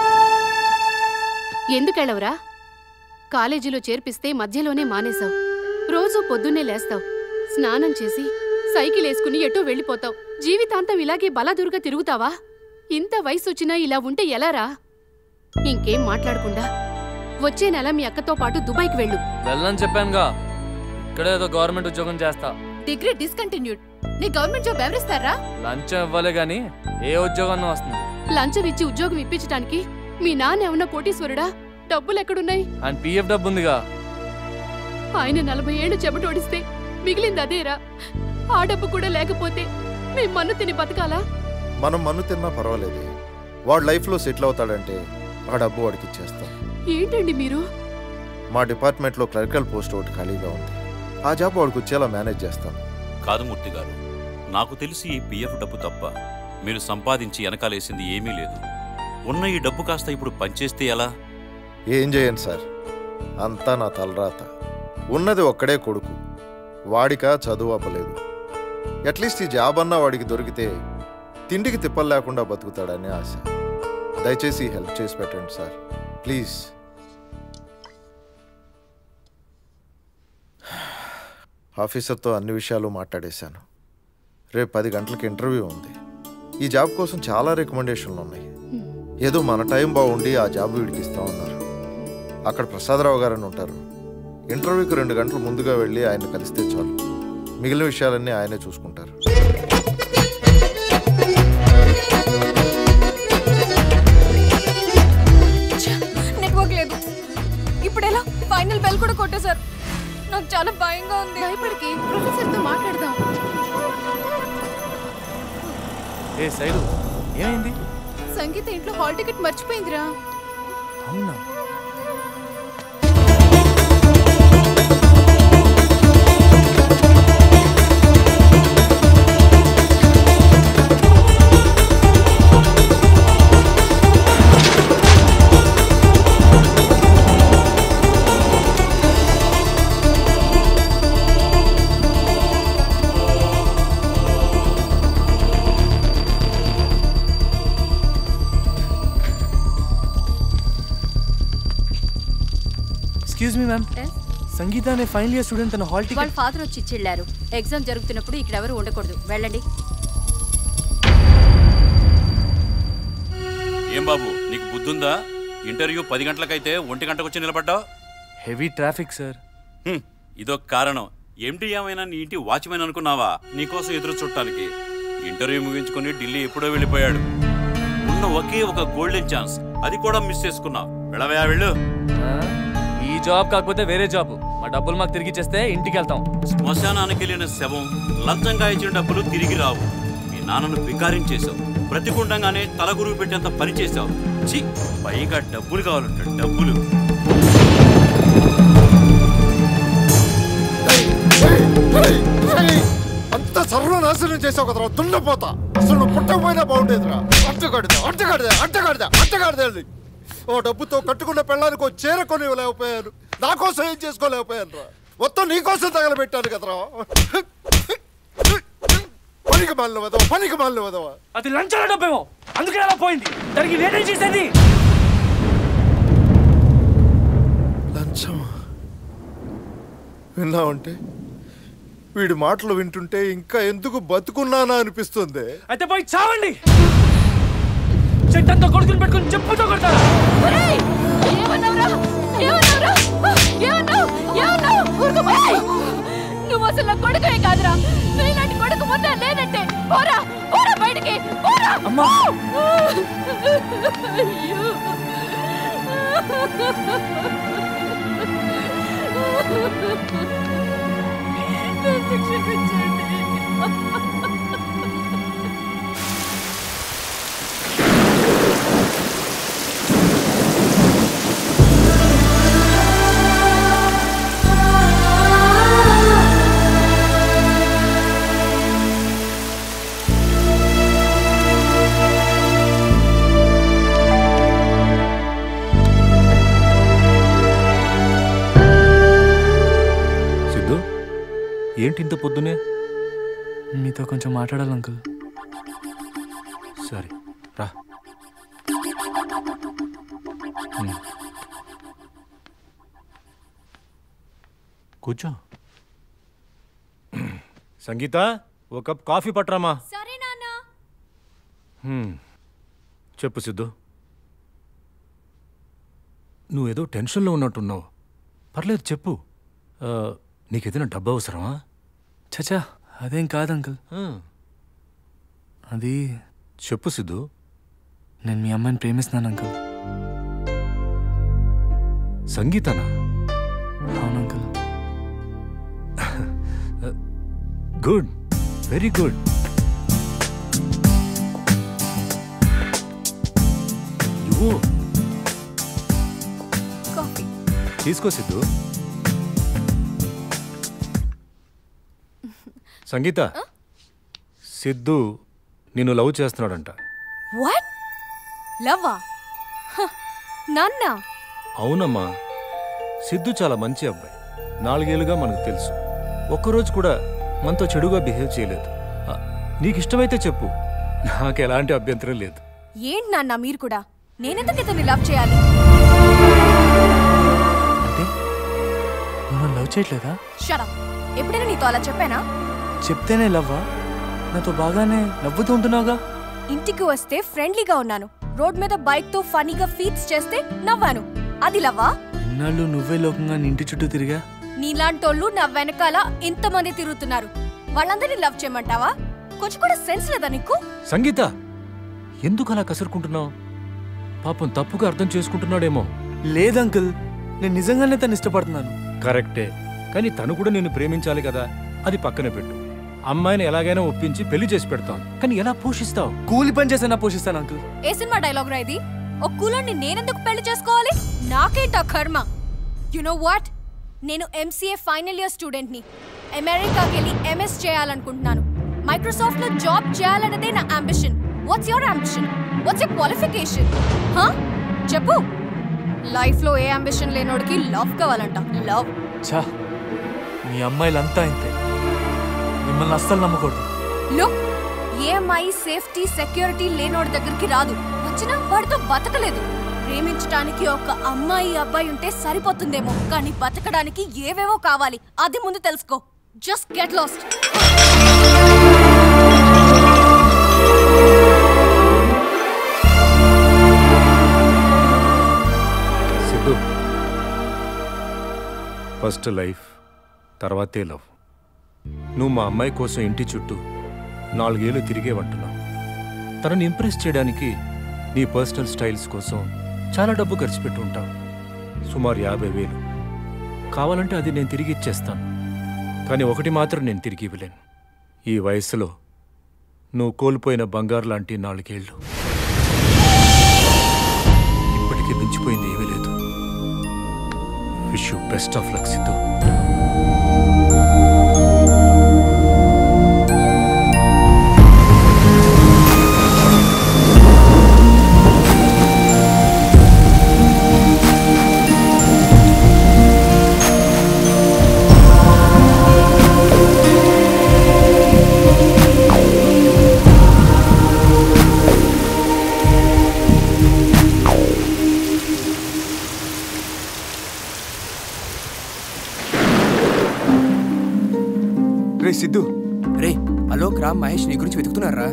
ఎందుకెళ్ళవరా కాలేజీలో చేర్పిస్తే మధ్యలోనే మానేశావు రోజు పొద్దున్నే లేస్తావు స్నానం చేసి సైకిల్ వేసుకుని ఎటో వెళ్ళిపోతావు జీవితాంతం ఇలాగే బలదురుగా తిరుగుతావా ఇంత వయసు వచ్చినా ఇలా ఉంటే ఎలారా ఇంకేం మాట్లాడకుండా వచ్చే నెల మీ అక్కతో పాటు దుబాయ్కి వెళ్ళు వెళ్ళని చెప్పానుగా ఇక్కడే ఏదో గవర్నమెంట్ ఉద్యోగం చేస్తా డిగ్రీ డిస్కంటిన్యూడ్ నీ గవర్నమెంట్ జాబ్ ఎవరిస్తారా లంచం ఇవ్వలే గాని ఏ ఉద్యోగం వస్తుంది లంచం ఇచ్చి ఉద్యోగం ఇప్పించడానికి మీ నాన్న ఏమన్నా కోటీశ్వరుడా డబ్బులు ఎక్కడున్నాయి ఆయన పిఎఫ్ డబ్బు ఉందిగా ఆయన నలభై ఏళ్ళు చెమటోడిస్తే మిగిలింది అదేరా ఆ డబ్బు కూడా లేకపోతే మీ మన్ను తిని బతకాలా మనం మన్ను తిన్నా పర్వాలేదు వాడు లైఫ్లో సెటిల్ అవుతాడంటే ఆ డబ్బు వాడికి ఇచ్చేస్తాం ఏంటండి మీరు మా డిపార్ట్మెంట్లో క్లరికల్ పోస్ట్ ఒకటి ఖాళీగా ఉంది ఆ జాబ్ వాడికి వచ్చేలా మేనేజ్ చేస్తాం కాదు మూర్తి గారు నాకు తెలిసి ఈ పిఎఫ్ డబ్బు తప్ప మీరు సంపాదించి వెనకాలేసింది ఏమీ లేదు ఉన్న ఈ డబ్బు కాస్త ఇప్పుడు పనిచేస్తే ఎలా ఏం చేయను సార్ అంతా నా తలరాత ఉన్నది ఒక్కడే కొడుకు వాడిక చదువు అప్పలేదు అట్లీస్ట్ ఈ జాబ్ అన్నా వాడికి దొరికితే తిండికి తిప్పలు లేకుండా బతుకుతాడని ఆశ దయచేసి హెల్ప్ చేసి పెట్టండి సార్ ప్లీజ్ ఆఫీసర్తో అన్ని విషయాలు మాట్లాడేశాను రేపు పది గంటలకు ఇంటర్వ్యూ ఉంది ఈ జాబ్ కోసం చాలా రికమెండేషన్లు ఉన్నాయి ఏదో మన టైం బాగుండి ఆ జాబ్ వీడికి ఇస్తామన్నారు అక్కడ ప్రసాదరావు గారని ఉంటారు ఇంటర్వ్యూకి రెండు గంటలు ముందుగా వెళ్ళి ఆయన కలిస్తే చాలు మిగిలిన విషయాలన్నీ ఆయనే చూసుకుంటారు నెట్వర్క్ లేదు ఇప్పుడు ఎలా ఫైనల్ బెల్ కూడా కొట్టేశారు నాకు చాలా భయంగా ఉంది భయపడికి ప్రొఫెసర్తో మాట్లాడదాం ఏ సైడు ఏమైంది సంగీత ఇంట్లో హాల్ టికెట్ మర్చిపోయిందిరా అవునా ఎక్స్క్యూజ్ మీ మ్యామ్ సంగీత అనే ఫైనల్ ఇయర్ స్టూడెంట్ తన హాల్ వాళ్ళ టికెట్ ఫాదర్ వచ్చి ఇచ్చిళ్ళారు ఎగ్జామ్ జరుగుతున్నప్పుడు ఇక్కడ ఎవరు ఉండకూడదు వెళ్ళండి ఏం బాబు నీకు బుద్ధుందా ఇంటర్వ్యూ పది గంటలకైతే ఒంటి గంటకు వచ్చి నిలబడ్డావు హెవీ ట్రాఫిక్ సార్ ఇదొక కారణం ఏమిటి ఏమైనా నీ ఇంటి వాచ్మెన్ అనుకున్నావా నీకోసం ఎదురు చుట్టానికి ఇంటర్వ్యూ ముగించుకొని ఢిల్లీ ఎప్పుడో వెళ్ళిపోయాడు ఉన్న ఒకే ఒక గోల్డెన్ ఛాన్స్ అది కూడా మిస్ చేసుకున్నావు వెళ్ళవయా వెళ్ళు ఈ జాబ్ కాకపోతే వేరే జాబ్ మా డబ్బులు మాకు తిరిగి ఇచ్చేస్తే ఇంటికి వెళ్తాం శ్మశానానికి వెళ్ళిన శవం లంచంగా ఇచ్చిన డబ్బులు తిరిగి రావు మీ నాన్నను వికారించేశావు ప్రతికుండంగానే తలగురువు పెట్టేంత పని చేశావు చి పైగా డబ్బులు కావాలంట డబ్బులు అంత సర్వనాశనం చేసావు కదరా దున్నపోతా అసలు నువ్వు పుట్టకపోయినా బాగుండేదిరా అట్టగాడిదే అట్టగాడిదే అట్టగాడిదే అట్టగాడిదే అది. ఓ డబ్బుతో కట్టుకున్న పెళ్ళానికి ఓ చీర కొని ఇవ్వలేకపోయాను నా కోసం ఏం చేసుకోలేకపోయాను రా మొత్తం నీ కోసం తగలబెట్టాను కదరా పనికి మాలిన వదవ పనికి మాలిన వదవ అది లంచాల డబ్బేమో అందుకే అలా పోయింది దానికి నేనేం చేసేది లంచం విన్నావంటే వీడి మాటలు వింటుంటే ఇంకా ఎందుకు బతుకున్నానా అనిపిస్తుంది అయితే పోయి చావండి చెట్టంతా కొడుకుని పెట్టుకుని చెప్పుతో కొడతారా ఏమన్నావురా ఏమన్నావురా ఏమన్నావు ఏమన్నావు ఊరుకోపోయి నువ్వు అసలు నా కొడుకువే కాదురా నువ్వు ఇలాంటి కొడుకు ముందే లేనంటే పోరా పోరా బయటికి పోరా అమ్మా అయ్యో ఏంటి ఇంత పొద్దునే మీతో కొంచెం మాట్లాడాలి అంకుల్ సరే రా ఉమ్. కూర్చో సంగీత ఒక కప్ కాఫీ పట్టరామా సరే నాన్న హ్మ్. చెప్పు సిద్ధు నువ్వేదో టెన్షన్లో ఉన్నట్టున్నావు పర్లేదు చెప్పు ఆ, నీకేదైనా డబ్బు అవసరమా చచా అదేం కాదు అంకుల్ అది చెప్పు సిద్ధు నేను మీ అమ్మాయిని ప్రేమిస్తున్నాను అంకుల్ సంగీతనా అవును అంకుల్ గుడ్ వెరీ గుడ్ ఇవ్వు కాఫీ తీసుకో సిద్ధు సంగీత సిద్ధు నిన్ను లవ్ చేస్తున్నాడంట వాట్ లవ్వా నాన్న అవునమ్మా సిద్ధు చాలా మంచి అబ్బాయి నాలుగేళ్లుగా మనకు తెలుసు ఒక్కరోజు కూడా మనతో చెడుగా బిహేవ్ చేయలేదు ఆ, నీకు ఇష్టమైతే చెప్పు నాకు ఎలాంటి అభ్యంతరం లేదు ఏంటి నాన్న మీరు కూడా నేనెందుకు ఇతన్ని లవ్ చేయాలి నువ్వు లవ్ చేయట్లేదా షరా ఎప్పుడైనా నీతో అలా చెప్పానా చెప్తేనే లవ్వా నాతో బాగానే నవ్వుతూ ఉంటున్నావుగా ఇంటికి వస్తే ఫ్రెండ్లీగా ఉన్నాను రోడ్ మీద బైక్ తో ఫనీగా ఫీట్స్ చేస్తే నవ్వాను అది లవ్వా ఇన్నాళ్ళు నువ్వే లోకంగా నీ ఇంటి చుట్టూ తిరిగా నీలాంటోళ్ళు నా వెనకాల ఇంతమంది తిరుగుతున్నారు వాళ్ళందరినీ లవ్ చేయమంటావా కొంచెం కూడా సెన్స్ లేదా నీకు సంగీత ఎందుకు అలా కసురుకుంటున్నావు పాపం తప్పుగా అర్థం చేసుకుంటున్నాడేమో లేదు అంకుల్ నేను నిజంగానే తను ఇష్టపడుతున్నాను కరెక్టే కానీ తను కూడా నిన్ను ప్రేమించాలి కదా అది పక్కన పెట్టు అమ్మాయిని ఎలాగైనా ఒప్పించి పెళ్లి చేసి పెడతాను కానీ ఎలా పోషిస్తావు కూలి పని చేసైనా పోషిస్తాను అంకుల్ ఏ సినిమా డైలాగ్ రా ఇది ఒక కూలోని నేనెందుకు పెళ్లి చేసుకోవాలి నాకేంటా కర్మ యు నో వాట్ నేను ఎంసీఏ ఫైనల్ ఇయర్ స్టూడెంట్ ని అమెరికాకి వెళ్ళి ఎంఎస్ చేయాలనుకుంటున్నాను మైక్రోసాఫ్ట్ లో జాబ్ చేయాలన్నదే నా ambition what's your ambition what's your qualification హా చెప్పు లైఫ్ లో ఏ అంబిషన్ లేనోడికి లవ్ కావాలంట లవ్ ఛా మీ అమ్మాయిలంతా ఇంతే మిమ్మల్ని అస్సలు నమ్మకూడదు లుక్ ఏ అమ్మాయి సేఫ్టీ సెక్యూరిటీ లేనోడి దగ్గరికి రాదు వచ్చినా వాడితో బతకలేదు ప్రేమించడానికి ఒక అమ్మాయి అబ్బాయి ఉంటే సరిపోతుందేమో కానీ బతకడానికి ఏవేవో కావాలి అది ముందు తెలుసుకో just get lost Siddhu first life తర్వాతే లవ్ నువ్వు మా అమ్మాయి కోసం ఇంటి చుట్టూ నాలుగేళ్ళు తిరిగేవంటున్నావు తనని ఇంప్రెస్ చేయడానికి నీ పర్సనల్ స్టైల్స్ కోసం చాలా డబ్బు ఖర్చు పెట్టి ఉంటావు సుమారు యాభై వేలు కావాలంటే అది నేను తిరిగి ఇచ్చేస్తాను కానీ ఒకటి మాత్రం నేను తిరిగి ఇవ్వలేను ఈ వయసులో నువ్వు కోల్పోయిన బంగారు లాంటి నాలుగేళ్ళు ఇప్పటికీ మించిపోయింది ఏమీ లేదు wish you best of luck Siddhu రే సిద్ధు రే అలోక్ రామ్ మహేష్ నీ గురించి వెతుకుతున్నారా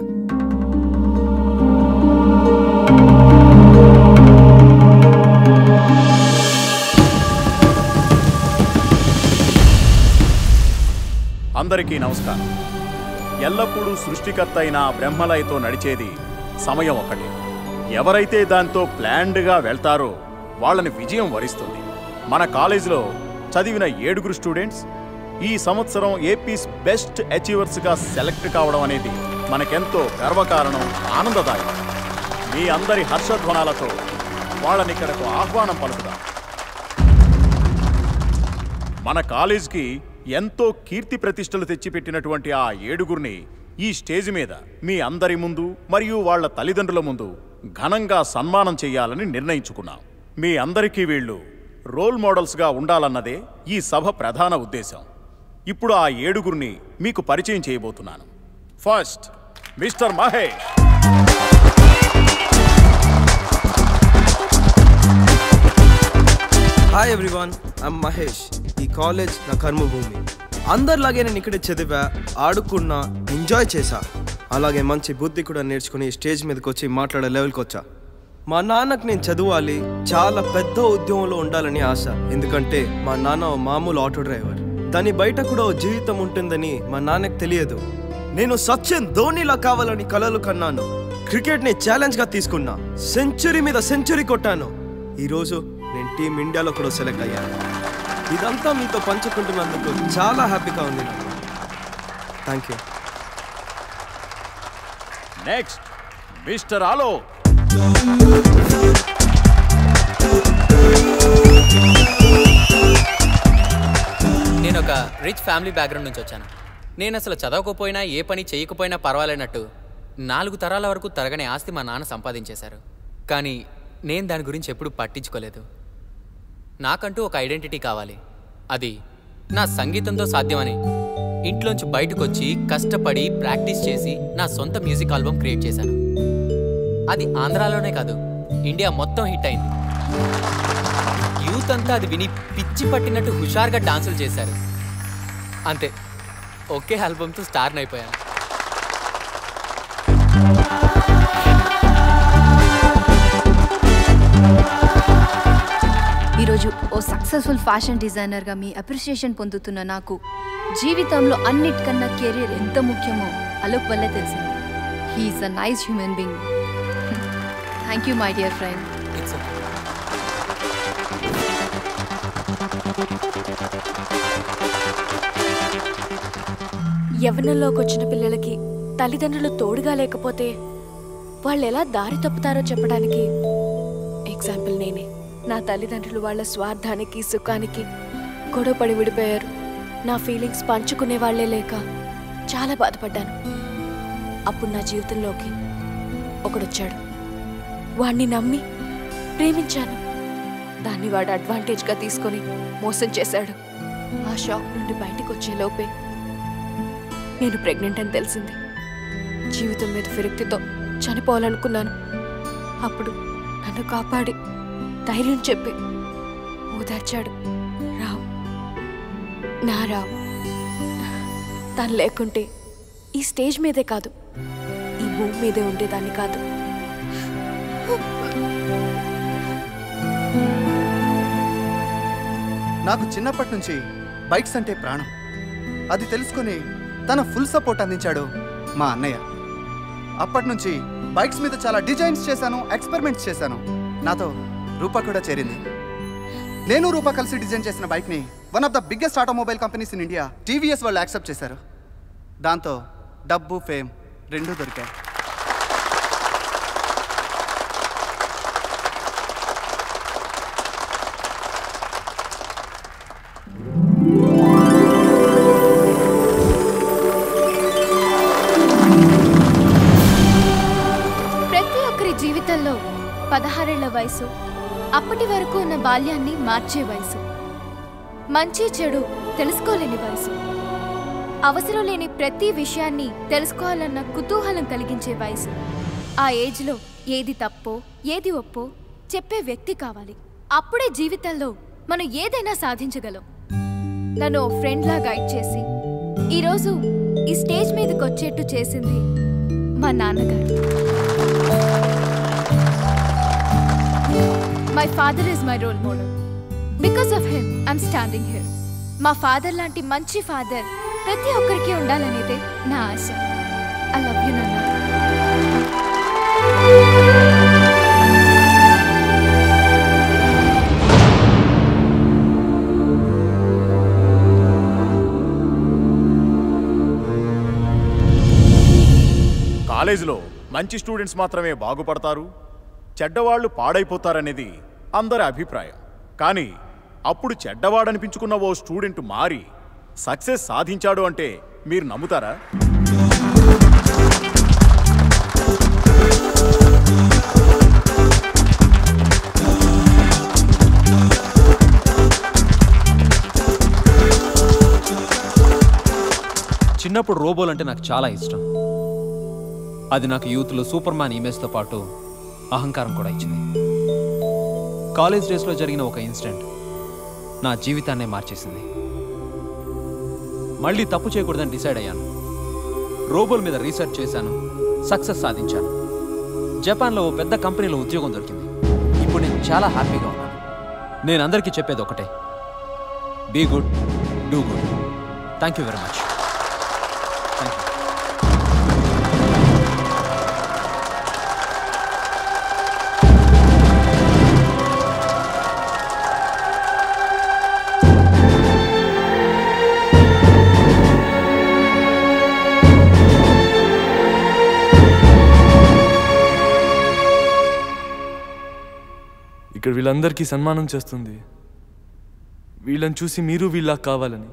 అందరికీ నమస్కారం ఎల్లప్పుడూ సృష్టికర్త అయిన బ్రహ్మలయతో నడిచేది సమయం ఒకటి ఎవరైతే దాంతో ప్లాన్డ్గా వెళ్తారో వాళ్ళని విజయం వరిస్తుంది మన కాలేజీలో చదివిన ఏడుగురు స్టూడెంట్స్ ఈ సంవత్సరం ఏపీస్ బెస్ట్ అచీవర్స్గా సెలెక్ట్ కావడం అనేది మనకెంతో గర్వకారణం ఆనందదాయకం మీ అందరి హర్షధ్వనాలతో వాళ్ళని ఇక్కడకు ఆహ్వానం పలుకుదాం మన కాలేజ్కి ఎంతో కీర్తి ప్రతిష్టలు తెచ్చిపెట్టినటువంటి ఆ ఏడుగురిని ఈ స్టేజ్ మీద మీ అందరి ముందు మరియు వాళ్ళ తల్లిదండ్రుల ముందు ఘనంగా సన్మానం చేయాలని నిర్ణయించుకున్నాం మీ అందరికీ వీళ్ళు రోల్ మోడల్స్గా ఉండాలన్నదే ఈ సభ ప్రధాన ఉద్దేశం ఇప్పుడు ఆ ఏడుగురిని మీకు పరిచయం చేయబోతున్నాను first mister Mahesh hi everyone I'm Mahesh ఈ కాలేజ్ నా కర్మభూమి అందరిలాగే నేను ఇక్కడే చదివా ఆడుకున్నా ఎంజాయ్ చేశా అలాగే మంచి బుద్ధి కూడా నేర్చుకుని స్టేజ్ మీదకి వచ్చి మాట్లాడే లెవెల్కి వచ్చా మా నాన్నకు నేను చదవాలి చాలా పెద్ద ఉద్యోగంలో ఉండాలని ఆశ ఎందుకంటే మా నాన్న ఓ మామూలు ఆటో డ్రైవర్ దాని బయట కూడా ఓ జీవితం ఉంటుందని మా నాన్నకు తెలియదు నేను సచిన్ ధోనిలా కావాలని కలలు కన్నాను క్రికెట్ని ఛాలెంజ్గా తీసుకున్నా సెంచరీ మీద సెంచరీ కొట్టాను ఈరోజు నేను టీం ఇండియాలో కూడా సెలెక్ట్ అయ్యాను ఇదంతా మీతో పంచుకుంటున్నందుకు చాలా హ్యాపీగా ఉంది నాకు థ్యాంక్ యూ నెక్స్ట్ మిస్టర్ ఆలో నేను ఒక రిచ్ ఫ్యామిలీ బ్యాక్గ్రౌండ్ నుంచి వచ్చాను నేను అసలు చదవకపోయినా ఏ పని చేయకపోయినా పర్వాలేనట్టు నాలుగు తరాల వరకు తరగని ఆస్తి మా నాన్న సంపాదించేశారు కానీ నేను దాని గురించి ఎప్పుడూ పట్టించుకోలేదు నాకంటూ ఒక ఐడెంటిటీ కావాలి అది నా సంగీతంతో సాధ్యమని ఇంట్లోంచి బయటకు వచ్చి కష్టపడి ప్రాక్టీస్ చేసి నా సొంత మ్యూజిక్ ఆల్బమ్ క్రియేట్ చేశాను అది ఆంధ్రాలోనే కాదు ఇండియా మొత్తం హిట్ అయింది యూత్ అంతా అది విని పిచ్చి పట్టినట్టు హుషారుగా డాన్సులు చేశారు అంతే ఒకే ఆల్బమ్తో స్టార్న్ అయిపోయాను ఈరోజు ఓ సక్సెస్ఫుల్ ఫ్యాషన్ డిజైనర్గా మీ అప్రిసియేషన్ పొందుతున్న నాకు జీవితంలో అన్నిటికన్నా కెరీర్ ఎంత ముఖ్యమో అలోక్ వల్లే తెలిసింది he's a nice human being thank you my dear friend యవ్వనంలోకి వచ్చిన పిల్లలకి తల్లిదండ్రులు తోడుగా లేకపోతే వాళ్ళు ఎలా దారి తప్పుతారో చెప్పడానికి ఎగ్జాంపుల్ నేనే నా తల్లిదండ్రులు వాళ్ళ స్వార్థానికి సుఖానికి గొడవపడి విడిపోయారు నా ఫీలింగ్స్ పంచుకునే వాళ్ళే లేక చాలా బాధపడ్డాను అప్పుడు నా జీవితంలోకి ఒకడొచ్చాడు వాణ్ణి నమ్మి ప్రేమించాను దాన్ని వాడు అడ్వాంటేజ్గా తీసుకొని మోసం చేశాడు ఆ షాక్ నుండి బయటికి వచ్చే లోపే నేను ప్రెగ్నెంట్ అని తెలిసింది జీవితం మీద విరక్తితో చనిపోవాలనుకున్నాను అప్పుడు నన్ను కాపాడి ధైర్యం చెప్పి ఓదార్చాడు రావు నా రావు తను లేకుంటే ఈ స్టేజ్ మీదే కాదు ఈ భూమి మీదే ఉండేదాన్ని కాదు నాకు చిన్నప్పటి నుంచి బైక్స్ అంటే ప్రాణం అది తెలుసుకుని తన ఫుల్ సపోర్ట్ అందించాడు మా అన్నయ్య అప్పటి నుంచి బైక్స్ మీద చాలా డిజైన్స్ చేశాను ఎక్స్పెరిమెంట్స్ చేశాను నాతో రూపా కూడా చేరింది నేను రూపా కలిసి డిజైన్ చేసిన బైక్ని one of the biggest automobile companies in India TVS వాళ్ళు యాక్సెప్ట్ చేశారు దాంతో డబ్బు ఫేమ్ రెండూ దొరికాయి ప్రతి ఒక్కరి జీవితంలో పదహారేళ్ల వయసు అప్పటి వరకు ఉన్న బాల్యాన్ని మార్చే వయసు మంచి చెడు తెలుసుకోలేని వయసు అవసరం లేని ప్రతి విషయాన్ని తెలుసుకోవాలన్న కుతూహలం కలిగించే వయసు ఆ ఏజ్లో ఏది తప్పో ఏది ఒప్పో చెప్పే వ్యక్తి కావాలి అప్పుడే జీవితంలో మనం ఏదైనా సాధించగలం నన్ను ఓ ఫ్రెండ్లా గైడ్ చేసి ఈరోజు ఈ స్టేజ్ మీదకి వచ్చేట్టు చేసింది మా నాన్నగారు my father is my role model because of him I'm standing here మా ఫాదర్ లాంటి మంచి ఫాదర్ ప్రతి ఒక్కరికి ఉండాలనేదే నా ఆశ ఐ లవ్ యూ నాన్న కాలేజీలో మంచి స్టూడెంట్స్ మాత్రమే బాగుపడతారు చెడ్డవాళ్ళు పాడైపోతారనేది అందరి అభిప్రాయం కానీ అప్పుడు చెడ్డవాడనిపించుకున్న ఓ స్టూడెంట్ మారి సక్సెస్ సాధించాడు అంటే మీరు నమ్ముతారా చిన్నప్పుడు రోబోలు అంటే నాకు చాలా ఇష్టం అది నాకు యూత్లో సూపర్ మ్యాన్ ఇమేజ్తో పాటు అహంకారం కూడా ఇచ్చింది కాలేజ్ డేస్లో జరిగిన ఒక ఇన్సిడెంట్ నా జీవితాన్నే మార్చేసింది మళ్ళీ తప్పు చేయకూడదని డిసైడ్ అయ్యాను రోబోల మీద రీసెర్చ్ చేశాను సక్సెస్ సాధించాను జపాన్లో ఓ పెద్ద కంపెనీలో ఉద్యోగం దొరికింది ఇప్పుడు నేను చాలా హ్యాపీగా ఉన్నాను నేను అందరికీ చెప్పేది ఒకటే be good do good thank you very much thank you ఇక్కడ వీళ్ళందరికీ సన్మానం చేస్తుంది వీళ్ళని చూసి మీరు వీళ్ళ కావాలని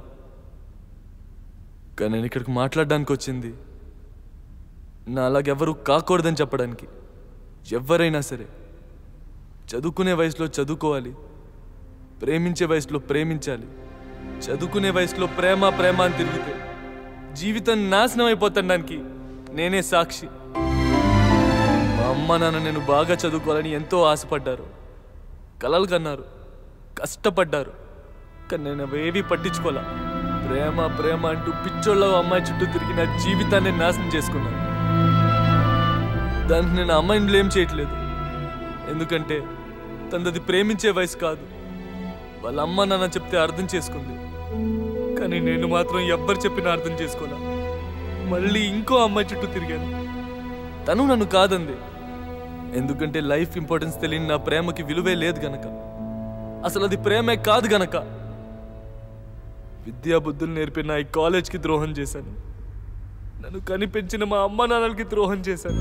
కానీ నేను ఇక్కడికి మాట్లాడడానికి వచ్చింది నా అలాగెవరూ కాకూడదని చెప్పడానికి ఎవరైనా సరే చదువుకునే వయసులో చదువుకోవాలి ప్రేమించే వయసులో ప్రేమించాలి చదువుకునే వయసులో ప్రేమ ప్రేమ అని తిరిగితే జీవితం నాశనం అయిపోతాడానికి నేనే సాక్షి మా అమ్మ నాన్న నేను బాగా చదువుకోవాలని ఎంతో ఆశపడ్డారు కలలు కన్నారు కష్టపడ్డారు కానీ నేను అవేవి పట్టించుకోలే ప్రేమ ప్రేమ అంటూ పిచ్చోళ్ళ అమ్మాయి చుట్టూ తిరిగి నా జీవితాన్ని నాశనం చేసుకున్నాను దానికి నేను ఆ అమ్మాయిని బ్లేమ్ చేయట్లేదు ఎందుకంటే తనది ప్రేమించే వయసు కాదు వాళ్ళ అమ్మ నాన్న చెప్తే అర్థం చేసుకుంది కానీ నేను మాత్రం ఎవ్వరు చెప్పినా అర్థం చేసుకోలే మళ్ళీ ఇంకో అమ్మాయి చుట్టూ తిరిగాను తను నన్ను కాదంది ఎందుకంటే లైఫ్ ఇంపార్టెన్స్ తెలియని నా ప్రేమకి విలువే లేదు గనక అసలు అది ప్రేమే కాదు గనక విద్యా బుద్ధులు నేర్పిన ఈ కాలేజ్కి ద్రోహం చేశాను నన్ను కనిపించిన మా అమ్మ నాన్నలకి ద్రోహం చేశాను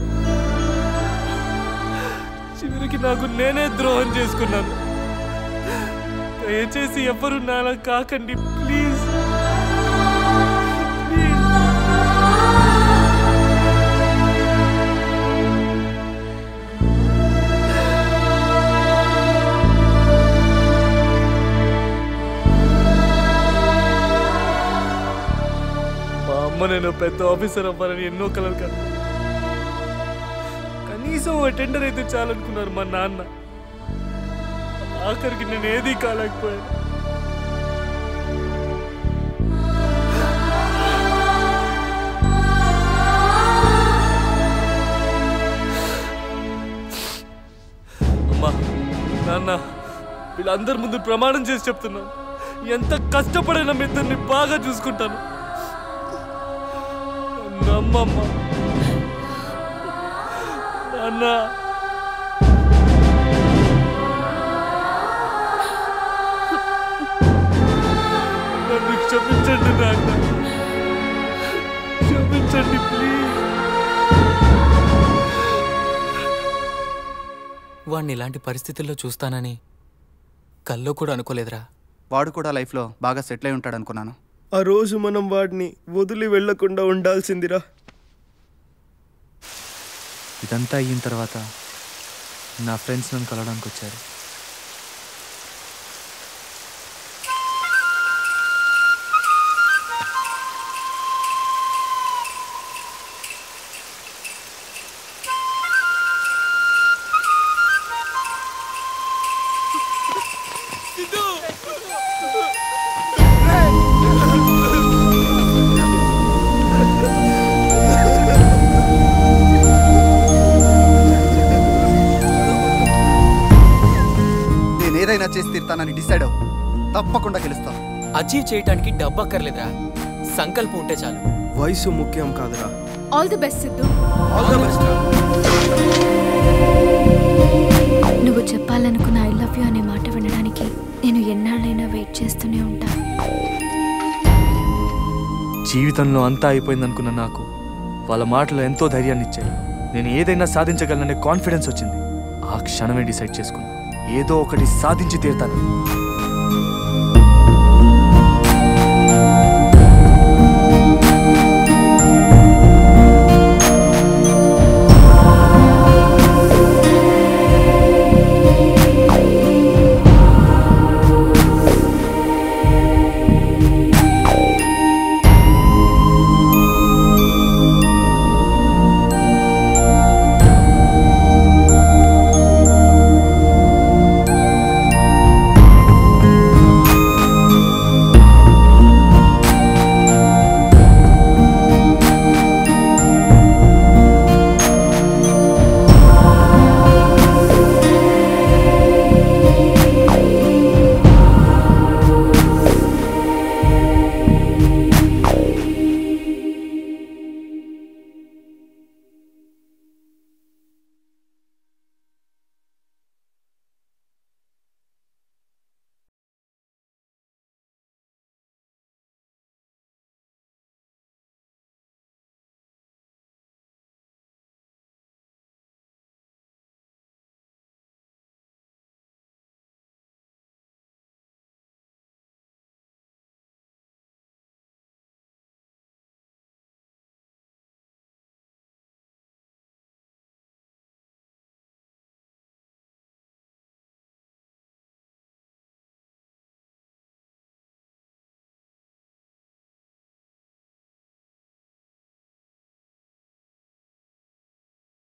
చివరికి నాకు నేనే ద్రోహం చేసుకున్నాను దయచేసి ఎవరు నాలా కాకండి ప్లీజ్ మా అమ్మ నేను పెద్ద ఆఫీసర్ అవ్వాలని ఎన్నో కలలు కదా కనీసం అటెండర్ అయితే చాలనుకున్నారు మా నాన్న ఆఖరికి నేను ఏదీ కాలేకపోయాను అమ్మా నాన్న వీళ్ళందరి ముందు ప్రమాణం చేసి చెప్తున్నాను ఎంత కష్టపడిన మీ ఇద్దరిని బాగా చూసుకుంటాను నమ్మమ్మ నాన్న నన్ను క్షమించండి నాన్న క్షమించండి ప్లీజ్ వాణ్ణి ఇలాంటి పరిస్థితుల్లో చూస్తానని కల్లో కూడా అనుకోలేదురా వాడు కూడా లైఫ్లో బాగా సెటిల్ అయి ఉంటాడు అనుకున్నాను ఆ రోజు మనం వాడిని వదిలి వెళ్లకుండా ఉండాల్సిందిరా ఇదంతా అయిన తర్వాత నా ఫ్రెండ్స్ నన్ను కలవడానికి వచ్చారు నేను ఏదైనా చేసి తీరుతానని డిసైడ్ అవ్వు తప్పకుండా గెలుస్తాను అచీవ్ చేయటానికి డబ్బు అక్కర్లేదురా సంకల్పం ఉంటే చాలు వయసు ముఖ్యం కాదురా all the best Siddhu all the best నువ్వు చెప్పాలనుకున్న ఐ లవ్ యూ అనే మాట వినడానికి నేను ఎన్నాళ్ళైనా వెయిట్ చేస్తూనే ఉంటాను జీవితంలో అంతా అయిపోయింది అనుకున్న నాకు వాళ్ళ మాటలు ఎంతో ధైర్యాన్ని ఇచ్చాయి నేను ఏదైనా సాధించగలననే కాన్ఫిడెన్స్ వచ్చింది ఆ క్షణమే డిసైడ్ చేసుకున్నా ఏదో ఒకటి సాధించి తీరుతాను